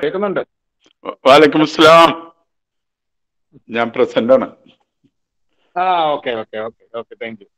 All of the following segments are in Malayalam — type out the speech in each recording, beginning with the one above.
കേൾക്കുന്നുണ്ട് വാലൈക്കും അസ്സലാം ഞാൻ പ്രസന്റ് ആണ് ആ okay okay okay okay thank you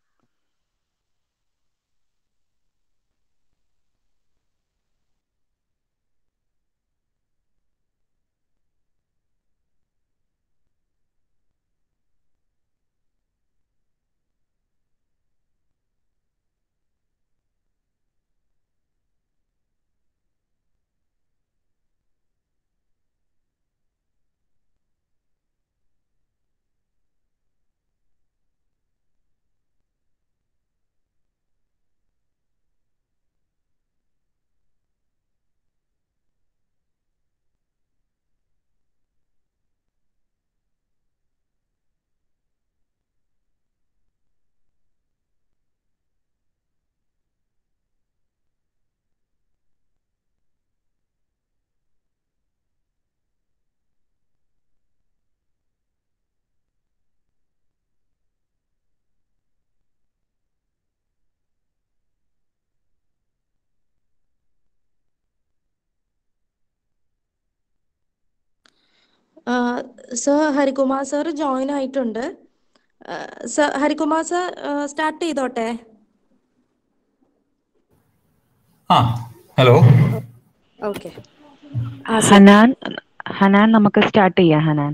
sir Harikumar sir join ആയിട്ടുണ്ട് സർ ഹരികുമാർ സർ സ്റ്റാർട്ട് ചെയ്തോട്ടെ ആ ഹലോ ഓക്കെ ഹനാൻ ഹനാൻ നമുക്ക് സ്റ്റാർട്ട് ചെയ്യാം Hanan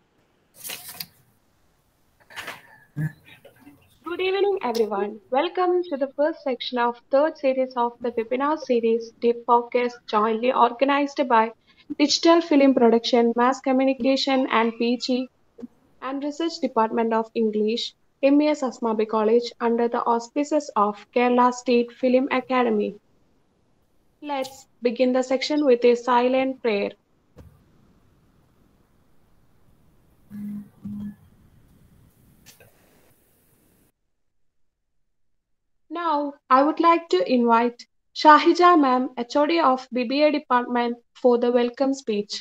Good evening, everyone. Welcome to the first section of third series of the webinar series, Deep Focus, jointly organized by Digital Film Production, Mass Communication, and PG and Research Department of English, MES Asmabi College, under the auspices of Kerala State Film Academy. Let's begin the section with a silent prayer. Now, I would like to invite Shahija Ma'am, HOD of BBA Department, for the welcome speech.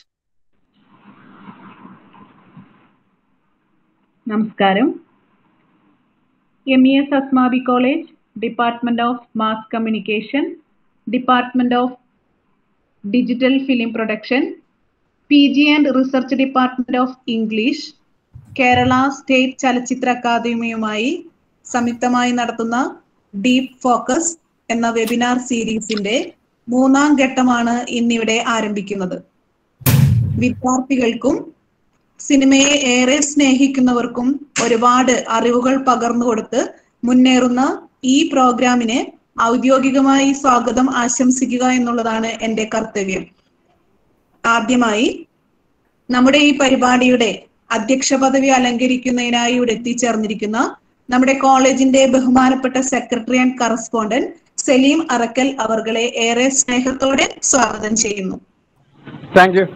നമസ്കാരം M E S Asmabi college department of mass communication department of digital film production P G and research department of English Kerala state Chalachitra അക്കാദമിയുമായി സംയുക്തമായി നടത്തുന്ന ഡീപ് ഫോക്കസ് എന്ന വെബിനാർ സീരീസിന്റെ മൂന്നാം ഘട്ടമാണ് ഇന്നിവിടെ ആരംഭിക്കുന്നത് വിദ്യാർത്ഥികൾക്കും സിനിമയെ ഏറെ സ്നേഹിക്കുന്നവർക്കും ഒരുപാട് അറിവുകൾ പകർന്നു കൊടുത്ത് മുന്നേറുന്ന ഈ പ്രോഗ്രാമിന് ഔദ്യോഗികമായി സ്വാഗതം ആശംസിക്കുക എന്നുള്ളതാണ് എൻ്റെ കർത്തവ്യം ആദ്യമായി നമ്മുടെ ഈ പരിപാടിയുടെ അധ്യക്ഷ പദവി അലങ്കരിക്കുന്നതിനായി ഇവിടെ എത്തിച്ചേർന്നിരിക്കുന്ന നമ്മുടെ കോളേജിന്റെ ബഹുമാനപ്പെട്ട secretary and correspondent Saleem Arakkal അവർകളെ ഏറെ സ്നേഹത്തോടെ സ്വാഗതം ചെയ്യുന്നു താങ്ക് യു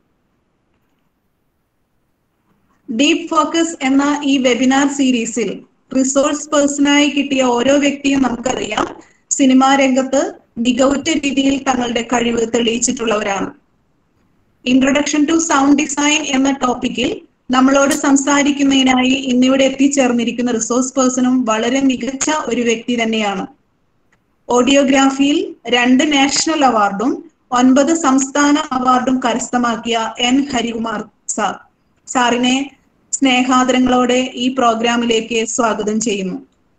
ഡീപ് ഫോക്കസ് എന്ന ഈ വെബിനാർ സീരീസിൽ റിസോഴ്സ് പേഴ്സണായി കിട്ടിയ ഓരോ വ്യക്തിയും നമുക്കറിയാം സിനിമാ രംഗത്ത് മികവുറ്റ രീതിയിൽ തങ്ങളുടെ കഴിവ് തെളിയിച്ചിട്ടുള്ളവരാണ് ഇൻട്രൊഡക്ഷൻ ടു സൗണ്ട് ഡിസൈൻ എന്ന ടോപ്പിക്കിൽ നമ്മളോട് സംസാരിക്കുന്നതിനായി ഇന്നിവിടെ എത്തിച്ചേർന്നിരിക്കുന്ന റിസോഴ്സ് പേഴ്സണും വളരെ മികച്ച ഒരു വ്യക്തി തന്നെയാണ് ഓഡിയോഗ്രാഫിയിൽ രണ്ട് നാഷണൽ അവാർഡും ഒൻപത് സംസ്ഥാന അവാർഡും കരസ്ഥമാക്കിയ എൻ ഹരികുമാർ സാർ സാറിനെ സ്നേഹാദരങ്ങളോടെ ഈ പ്രോഗ്രാമിലേക്ക് സ്വാഗതം ചെയ്യുന്നു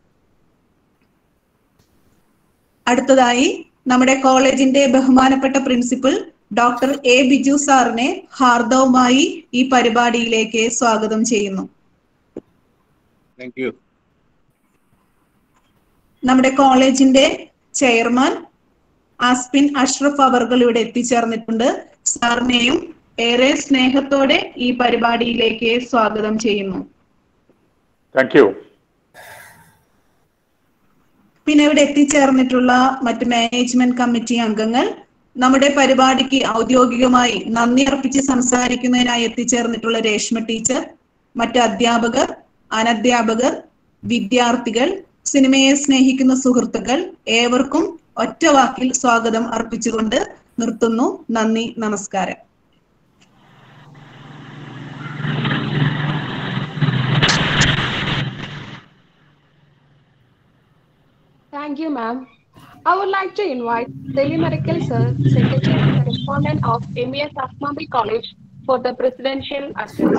അടുത്തതായി നമ്മുടെ കോളേജിന്റെ ബഹുമാനപ്പെട്ട പ്രിൻസിപ്പൽ ഡോക്ടർ എ ബിജു സാറിനെ ഹാർദവുമായി ഈ പരിപാടിയിലേക്ക് സ്വാഗതം ചെയ്യുന്നു താങ്ക് യു നമ്മുടെ കോളേജിന്റെ ചെയർമാൻ ആസ്പിൻ അഷ്റഫ് അവർകൾ ഇവിടെ എത്തിച്ചേർന്നിട്ടുണ്ട് സാറിനെയും ഏറെ സ്നേഹത്തോടെ ഈ പരിപാടിയിലേക്ക് സ്വാഗതം ചെയ്യുന്നു താങ്ക് യു പിന്നെ ഇവിടെ എത്തിച്ചേർന്നിട്ടുള്ള മറ്റ് മാനേജ്മെന്റ് കമ്മിറ്റി അംഗങ്ങൾ നമ്മുടെ പരിപാടിക്ക് ഔദ്യോഗികമായി നന്ദി അർപ്പിച്ച് സംസാരിക്കുന്നതിനായി എത്തിച്ചേർന്നിട്ടുള്ള രേഷ്മ ടീച്ചർ മറ്റ് അധ്യാപകർ അനധ്യാപകർ വിദ്യാർത്ഥികൾ സിനിമയെ സ്നേഹിക്കുന്ന സുഹൃത്തുക്കൾ ഏവർക്കും ഒറ്റ വാക്കിൽ സ്വാഗതം അർപ്പിച്ചുകൊണ്ട് നിർത്തുന്നു നന്ദി നമസ്കാരം Thank you, ma'am. I would like to invite Selim Marakel sir, Secretary and Correspondent of MES Asmabi College for the presidential address.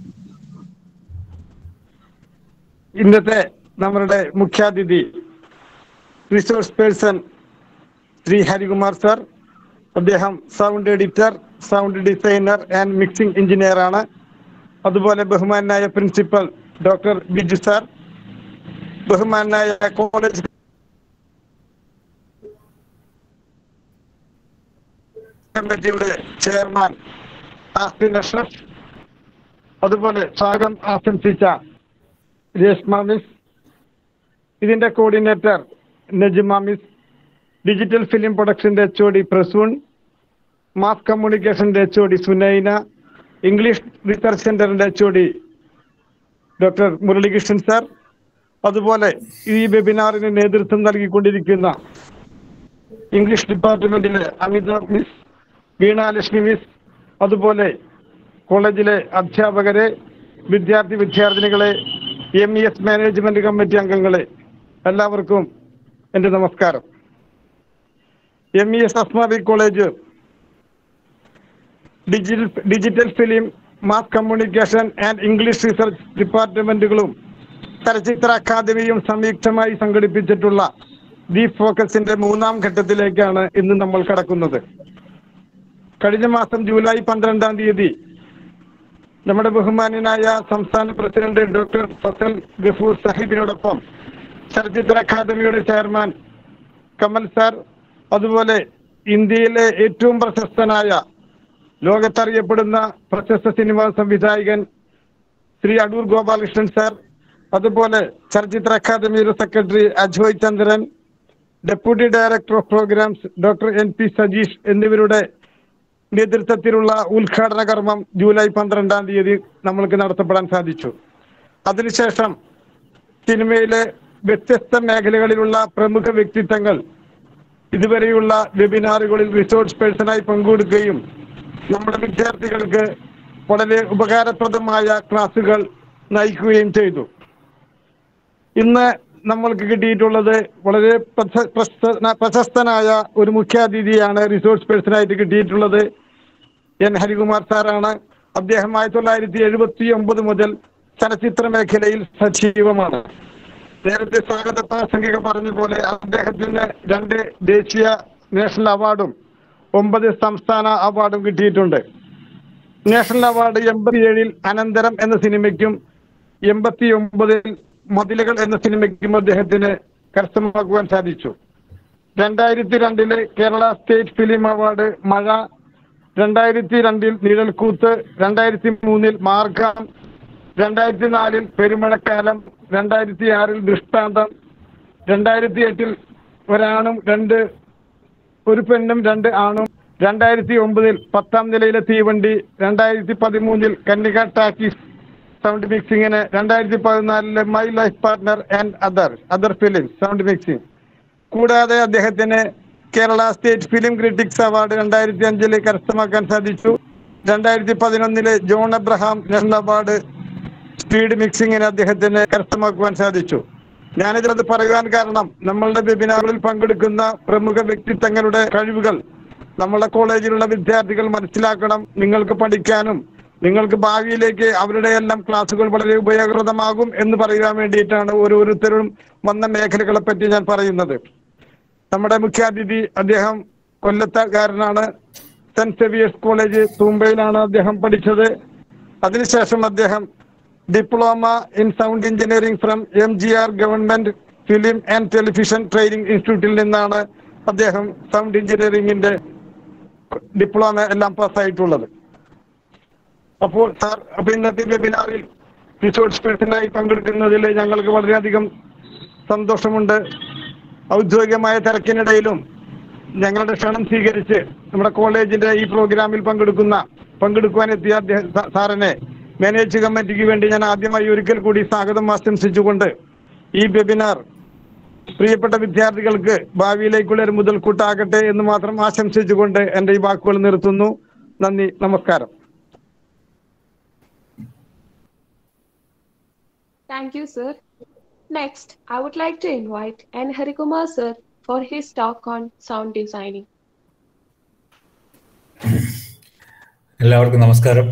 ഇന്നത്തെ നമ്മളുടെ മുഖ്യാതിഥി resource person Shri Harikumar sir അദ്ദേഹം sound editor sound designer and mixing engineer ആണ് അതുപോലെ ബഹുമാനായ പ്രിൻസിപ്പൽ ഡോക്ടർ ബിജു സാർ ബഹുമാനായ കോളേജ് കമ്മിറ്റിയുടെ ചെയർമാൻ ആസ്തിൻ അഷ്റഫ് അതുപോലെ സ്വാഗതം ആശംസിച്ച രേഷ്മ മിസ് ഇതിന്റെ coordinator Najima miss digital film പ്രൊഡക്ഷന്റെ H O D Prasoon mass കമ്മ്യൂണിക്കേഷന്റെ H O D Sunaina English research സെന്ററിന്റെ H O D doctor Muralikrishnan sir അതുപോലെ ഈ വെബിനാറിന് നേതൃത്വം നൽകിക്കൊണ്ടിരിക്കുന്ന ഇംഗ്ലീഷ് ഡിപ്പാർട്ട്മെന്റിലെ അമിത മിസ് വീണാലക്ഷ്മി മിസ് അതുപോലെ കോളേജിലെ അധ്യാപകരെ വിദ്യാർത്ഥി വിദ്യാർത്ഥിനികളെ M E S management committee അംഗങ്ങളെ എല്ലാവർക്കും എൻ്റെ നമസ്കാരം M E S Asmabi college digital digital film mass communication and English research ഡിപ്പാർട്ട്മെന്റുകളും ചലച്ചിത്ര അക്കാദമിയും സംയുക്തമായി സംഘടിപ്പിച്ചിട്ടുള്ള ദി ഫോക്കസിന്റെ മൂന്നാം ഘട്ടത്തിലേക്കാണ് ഇന്ന് നമ്മൾ കടക്കുന്നത് കഴിഞ്ഞ മാസം ജൂലൈ പന്ത്രണ്ടാം തീയതി നമ്മുടെ ബഹുമാന്യനായ സംസ്ഥാന പ്രസിഡന്റ് ഡോക്ടർ ഫസൽ ഗഫൂർ സാഹിബിനോടൊപ്പം ചലച്ചിത്ര അക്കാദമിയുടെ ചെയർമാൻ കമൽ സാർ അതുപോലെ ഇന്ത്യയിലെ ഏറ്റവും പ്രശസ്തനായ ലോകത്തറിയപ്പെടുന്ന പ്രശസ്ത സിനിമാ സംവിധായകൻ ശ്രീ അടൂർ ഗോപാലകൃഷ്ണൻ സാർ അതുപോലെ ചലച്ചിത്ര അക്കാദമിയുടെ secretary Ajoy Chandran deputy director of programmes doctor N P Sajeesh എന്നിവരുടെ നേതൃത്വത്തിലുള്ള ഉദ്ഘാടന കർമ്മം ജൂലൈ പന്ത്രണ്ടാം തീയതി നമ്മൾക്ക് നടത്തപ്പെടാൻ സാധിച്ചു അതിനുശേഷം സിനിമയിലെ വ്യത്യസ്ത മേഖലകളിലുള്ള പ്രമുഖ വ്യക്തിത്വങ്ങൾ ഇതുവരെയുള്ള വെബിനാറുകളിൽ റിസോർച്ച് പേഴ്സണായി പങ്കെടുക്കുകയും നമ്മുടെ വിദ്യാർത്ഥികൾക്ക് വളരെ ഉപകാരപ്രദമായ ക്ലാസുകൾ നയിക്കുകയും ചെയ്തു ഇന്ന് നമ്മൾക്ക് കിട്ടിയിട്ടുള്ളത് വളരെ പ്രശ- പ്രശസ്ത- പ്രശസ്തനായ ഒരു മുഖ്യാതിഥിയാണ് റിസോർച്ച് പേഴ്സണായിട്ട് കിട്ടിയിട്ടുള്ളത് എൻ ഹരികുമാർ സാറാണ് അദ്ദേഹം ആയിരത്തി തൊള്ളായിരത്തി എഴുപത്തി ഒമ്പത് മുതൽ ചലച്ചിത്ര മേഖലയിൽ സജീവമാണ് നേരത്തെ സ്വാഗത പ്രാസംഗിക പറഞ്ഞ പോലെ അദ്ദേഹത്തിന് രണ്ട് ദേശീയ നാഷണൽ അവാർഡും ഒമ്പത് സംസ്ഥാന അവാർഡും കിട്ടിയിട്ടുണ്ട് നാഷണൽ അവാർഡ് എൺപത്തിയേഴിൽ അനന്തരം എന്ന സിനിമയ്ക്കും എൺപത്തി ഒമ്പതിൽ മതിലുകൾ എന്ന സിനിമയ്ക്കും അദ്ദേഹത്തിന് കരസ്ഥമാക്കുവാൻ സാധിച്ചു രണ്ടായിരത്തി രണ്ടില് കേരള സ്റ്റേറ്റ് ഫിലിം അവാർഡ് മഴ രണ്ടായിരത്തി രണ്ടിൽ നിഴൽക്കൂത്ത് രണ്ടായിരത്തി മൂന്നിൽ മാർഗം രണ്ടായിരത്തി നാലിൽ പെരുമഴക്കാലം രണ്ടായിരത്തി ആറിൽ ദൃഷ്ടാന്തം രണ്ടായിരത്തി എട്ടിൽ ഒരാണും രണ്ട് ഒരു പെണ്ണും രണ്ട് ആണും രണ്ടായിരത്തി ഒമ്പതിൽ പത്താം നിലയിലെ തീവണ്ടി രണ്ടായിരത്തി പതിമൂന്നിൽ കന്യക ടാക്കീസ് സൗണ്ട് മിക്സിങ്ങിന് രണ്ടായിരത്തി പതിനാലിലെ my life partner and other other film sound mixing കൂടാതെ അദ്ദേഹത്തിന് Kerala state film critics award രണ്ടായിരത്തി അഞ്ചില് കരസ്ഥമാക്കാൻ സാധിച്ചു രണ്ടായിരത്തി പതിനൊന്നിലെ John Abraham national award speed മിക്സിങ്ങിന് അദ്ദേഹത്തിന് കരസ്ഥമാക്കുവാൻ സാധിച്ചു ഞാനിതിലത് പറയുവാൻ കാരണം നമ്മളുടെ വെബിനാറുകളിൽ പങ്കെടുക്കുന്ന പ്രമുഖ വ്യക്തിത്വങ്ങളുടെ കഴിവുകൾ നമ്മളെ കോളേജിലുള്ള വിദ്യാർത്ഥികൾ മനസ്സിലാക്കണം നിങ്ങൾക്ക് പഠിക്കാനും നിങ്ങൾക്ക് ഭാവിയിലേക്ക് അവരുടെ എല്ലാം ക്ലാസ്സുകൾ വളരെ ഉപയോഗപ്രദമാകും എന്ന് പറയുവാൻ വേണ്ടിയിട്ടാണ് ഓരോരുത്തരും വന്ന മേഖലകളെ പറ്റി ഞാൻ പറയുന്നത് നമ്മുടെ മുഖ്യാതിഥി അദ്ദേഹം കൊല്ലത്തുകാരനാണ് സെന്റ് സേവിയേഴ്സ് കോളേജ് തൂമ്പയിലാണ് അദ്ദേഹം പഠിച്ചത് അതിനുശേഷം അദ്ദേഹം diploma in sound engineering from M G R government film and television training ഇൻസ്റ്റിറ്റ്യൂട്ടിൽ നിന്നാണ് അദ്ദേഹം സൗണ്ട് എഞ്ചിനീയറിംഗിന്റെ ഡിപ്ലോമ എല്ലാം പാസ്സായിട്ടുള്ളത് അപ്പോൾ സാർ അപ്പൊ ഇന്നത്തെ വെബിനാറിൽ റിസോർച്ച് പേഴ്സണായി പങ്കെടുക്കുന്നതിൽ ഞങ്ങൾക്ക് വളരെയധികം സന്തോഷമുണ്ട് ഔദ്യോഗികമായ തിരക്കിനിടയിലും ഞങ്ങളുടെ ക്ഷണം സ്വീകരിച്ച് നമ്മുടെ കോളേജിന്റെ ഈ പ്രോഗ്രാമിൽ പങ്കെടുക്കുന്ന പങ്കെടുക്കുവാൻ എത്തിയ അദ്ദേഹം സാ- സാറിനെ മാനേജ് കമ്മിറ്റിക്ക് വേണ്ടി ഞാൻ ആദ്യമായി ഒരിക്കൽ കൂടി സ്വാഗതം ആശംസിച്ചുകൊണ്ട് ഈ വെബിനാർ പ്രിയപ്പെട്ട വിദ്യാർത്ഥികൾക്ക് ഭാവിയിലേക്കുള്ള ഒരു മുതൽക്കൂട്ടാകട്ടെ എന്ന് മാത്രം ആശംസിച്ചുകൊണ്ട് എന്റെ ഈ വാക്കുകൾ നിർത്തുന്നു നന്ദി നമസ്കാരം Thank you, sir. Next, I would like to invite N. Harikumar, sir, for his talk on sound designing. എല്ലാവർക്കും നമസ്കാരം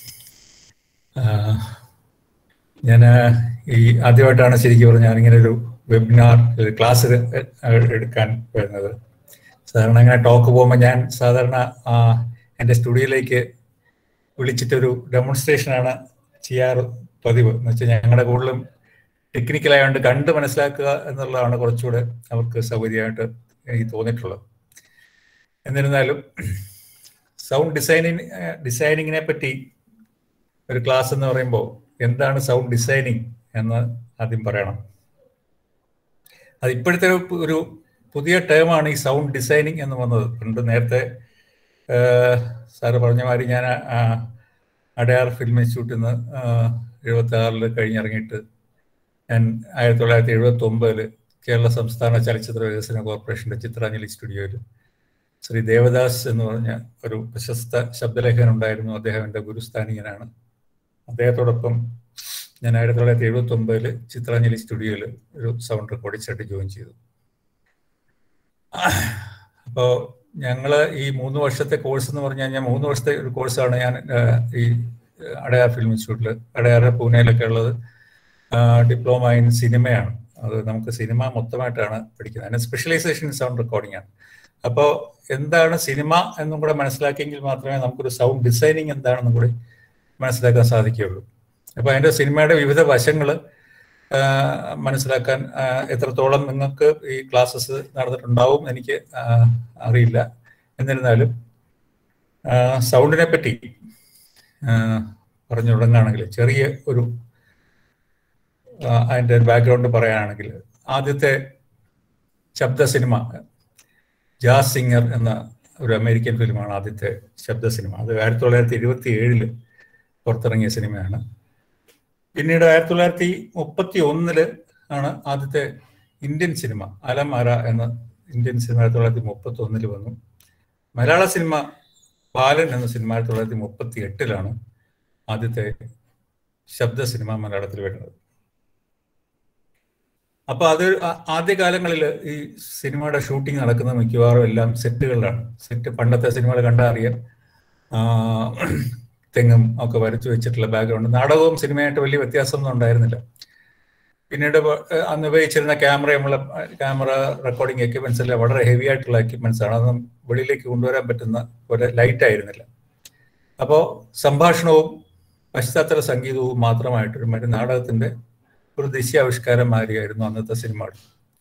ഞാൻ ഈ ആദ്യമായിട്ടാണ് ശരിക്കും പറഞ്ഞാൽ ഞാനിങ്ങനെ ഒരു വെബിനാർ ക്ലാസ് എടുക്കാൻ വരുന്നത് സാധാരണ ഇങ്ങനെ ടോക്ക് പോകുമ്പോൾ ഞാൻ സാധാരണ ആ, എൻ്റെ സ്റ്റുഡിയോയിലേക്ക് വിളിച്ചിട്ടൊരു ഡെമോൺസ്ട്രേഷനാണ് ചെയ്യാറ് പതിവ് എന്ന് വെച്ചാൽ ഞങ്ങളുടെ കൂടുതലും ടെക്നിക്കലായതുകൊണ്ട് കണ്ട് മനസ്സിലാക്കുക എന്നുള്ളതാണ് കുറച്ചുകൂടെ അവർക്ക് സൗകര്യമായിട്ട് എനിക്ക് തോന്നിയിട്ടുള്ളത് എന്നിരുന്നാലും സൗണ്ട് ഡിസൈനിങ് ഡിസൈനിങ്ങിനെ പറ്റി ഒരു ക്ലാസ് എന്ന് പറയുമ്പോൾ എന്താണ് സൗണ്ട് ഡിസൈനിങ് എന്ന് ആദ്യം പറയണം അത് ഇപ്പോഴത്തെ ഒരു- ഒരു പുതിയ ടേമാണ് ഈ സൗണ്ട് ഡിസൈനിങ് എന്ന് വന്നത് പണ്ട് നേരത്തെ സാറ് പറഞ്ഞ മാതിരി ഞാൻ ആ, അടയാർ ഫിലിം ഇൻസ്റ്റിറ്റ്യൂട്ടിൽ നിന്ന് എഴുപത്തി ആറിൽ കഴിഞ്ഞിറങ്ങിയിട്ട് ഞാൻ ആയിരത്തി തൊള്ളായിരത്തി എഴുപത്തി ഒമ്പതില് കേരള സംസ്ഥാന ചലച്ചിത്ര വികസന കോർപ്പറേഷന്റെ ചിത്രാഞ്ജലി സ്റ്റുഡിയോയിൽ ശ്രീ ദേവദാസ് എന്ന് പറഞ്ഞ ഒരു പ്രശസ്ത ശബ്ദലേഖകൻ ഉണ്ടായിരുന്നു അദ്ദേഹം എൻ്റെ ഗുരുസ്ഥാനീയനാണ് അദ്ദേഹത്തോടൊപ്പം ഞാൻ ആയിരത്തി തൊള്ളായിരത്തി എഴുപത്തി ഒമ്പതില് ചിത്രാഞ്ജലി സ്റ്റുഡിയോയിൽ ഒരു സൗണ്ട് റെക്കോർഡിംഗ് ജോയിൻ ചെയ്തു അപ്പോൾ ഞങ്ങൾ ഈ മൂന്ന് വർഷത്തെ കോഴ്സ് എന്ന് പറഞ്ഞു കഴിഞ്ഞാൽ മൂന്ന് വർഷത്തെ ഒരു കോഴ്സാണ് ഞാൻ ആ, ഈ അടയാർ ഫിലിം ഇൻസ്റ്റിറ്റ്യൂട്ടിൽ അടയാർ പൂനെയിലൊക്കെ ഉള്ളത് ഡിപ്ലോമ ഇൻ സിനിമയാണ് അത് നമുക്ക് സിനിമ മൊത്തമായിട്ടാണ് പഠിക്കുന്നത് അതിന് സ്പെഷ്യലൈസേഷൻ ഇൻ സൗണ്ട് റെക്കോർഡിംഗ് ആണ് അപ്പോൾ എന്താണ് സിനിമ എന്നും കൂടെ മനസ്സിലാക്കിയെങ്കിൽ മാത്രമേ നമുക്കൊരു സൗണ്ട് ഡിസൈനിങ് എന്താണെന്നും കൂടി മനസ്സിലാക്കാൻ സാധിക്കുകയുള്ളൂ അപ്പോൾ അതിൻ്റെ സിനിമയുടെ വിവിധ വശങ്ങൾ മനസ്സിലാക്കാൻ ആ, എത്രത്തോളം നിങ്ങൾക്ക് ഈ ക്ലാസ്സസ് നടന്നിട്ടുണ്ടാവും എനിക്ക് ആ, അറിയില്ല എന്നിരുന്നാലും ആ, സൗണ്ടിനെ പറ്റി ആ, പറഞ്ഞു തുടങ്ങുകയാണെങ്കിൽ ചെറിയ ഒരു ആ, അതിൻ്റെ ബാക്ക്ഗ്രൗണ്ട് പറയുകയാണെങ്കിൽ ആദ്യത്തെ ശബ്ദ സിനിമ ജാസ് സിംഗർ എന്ന ഒരു അമേരിക്കൻ ഫിലിമാണ് ആദ്യത്തെ ശബ്ദ സിനിമ അത് ആയിരത്തി തൊള്ളായിരത്തി എഴുപത്തി ഏഴില് പുറത്തിറങ്ങിയ സിനിമയാണ് പിന്നീട് ആയിരത്തി തൊള്ളായിരത്തി മുപ്പത്തി ഒന്നില് ആണ് ആദ്യത്തെ ഇന്ത്യൻ സിനിമ അലമാര എന്ന ഇന്ത്യൻ സിനിമ ആയിരത്തി തൊള്ളായിരത്തി മുപ്പത്തി ഒന്നില് വന്നു മലയാള സിനിമ ബാലൻ എന്ന സിനിമ ആയിരത്തി തൊള്ളായിരത്തി മുപ്പത്തി എട്ടിലാണ് ആദ്യത്തെ ശബ്ദ സിനിമ മലയാളത്തിൽ വരുന്നത് അപ്പൊ അത് ആ- ആദ്യ കാലങ്ങളിൽ ഈ സിനിമയുടെ ഷൂട്ടിംഗ് നടക്കുന്നത് മിക്കവാറും എല്ലാം സെറ്റുകളിലാണ് സെറ്റ് പണ്ടത്തെ സിനിമകൾ കണ്ടാൽ അറിയാം ആ, തെങ്ങും ഒക്കെ വരച്ചു വെച്ചിട്ടുള്ള ബാക്ക്ഗ്രൗണ്ട് നാടകവും സിനിമയായിട്ട് വലിയ വ്യത്യാസമൊന്നും ഉണ്ടായിരുന്നില്ല പിന്നീട് വ- ഏഹ് അന്ന് ഉപയോഗിച്ചിരുന്ന ക്യാമറ നമ്മളെ ക്യാമറ റെക്കോർഡിംഗ് എക്യുപ്മെന്റ്സ് എല്ലാം വളരെ ഹെവി ആയിട്ടുള്ള എക്യുപ്മെന്റ്സ് ആണ് അതൊന്നും വെളിയിലേക്ക് കൊണ്ടുവരാൻ പറ്റുന്ന ഒരു ലൈറ്റ് ആയിരുന്നില്ല അപ്പോൾ സംഭാഷണവും പശ്ചാത്തല സംഗീതവും മാത്രമായിട്ടൊരു മറ്റു നാടകത്തിന്റെ ഒരു ദൃശ്യാവിഷ്കാരം മാതിരിയായിരുന്നു അന്നത്തെ സിനിമകൾ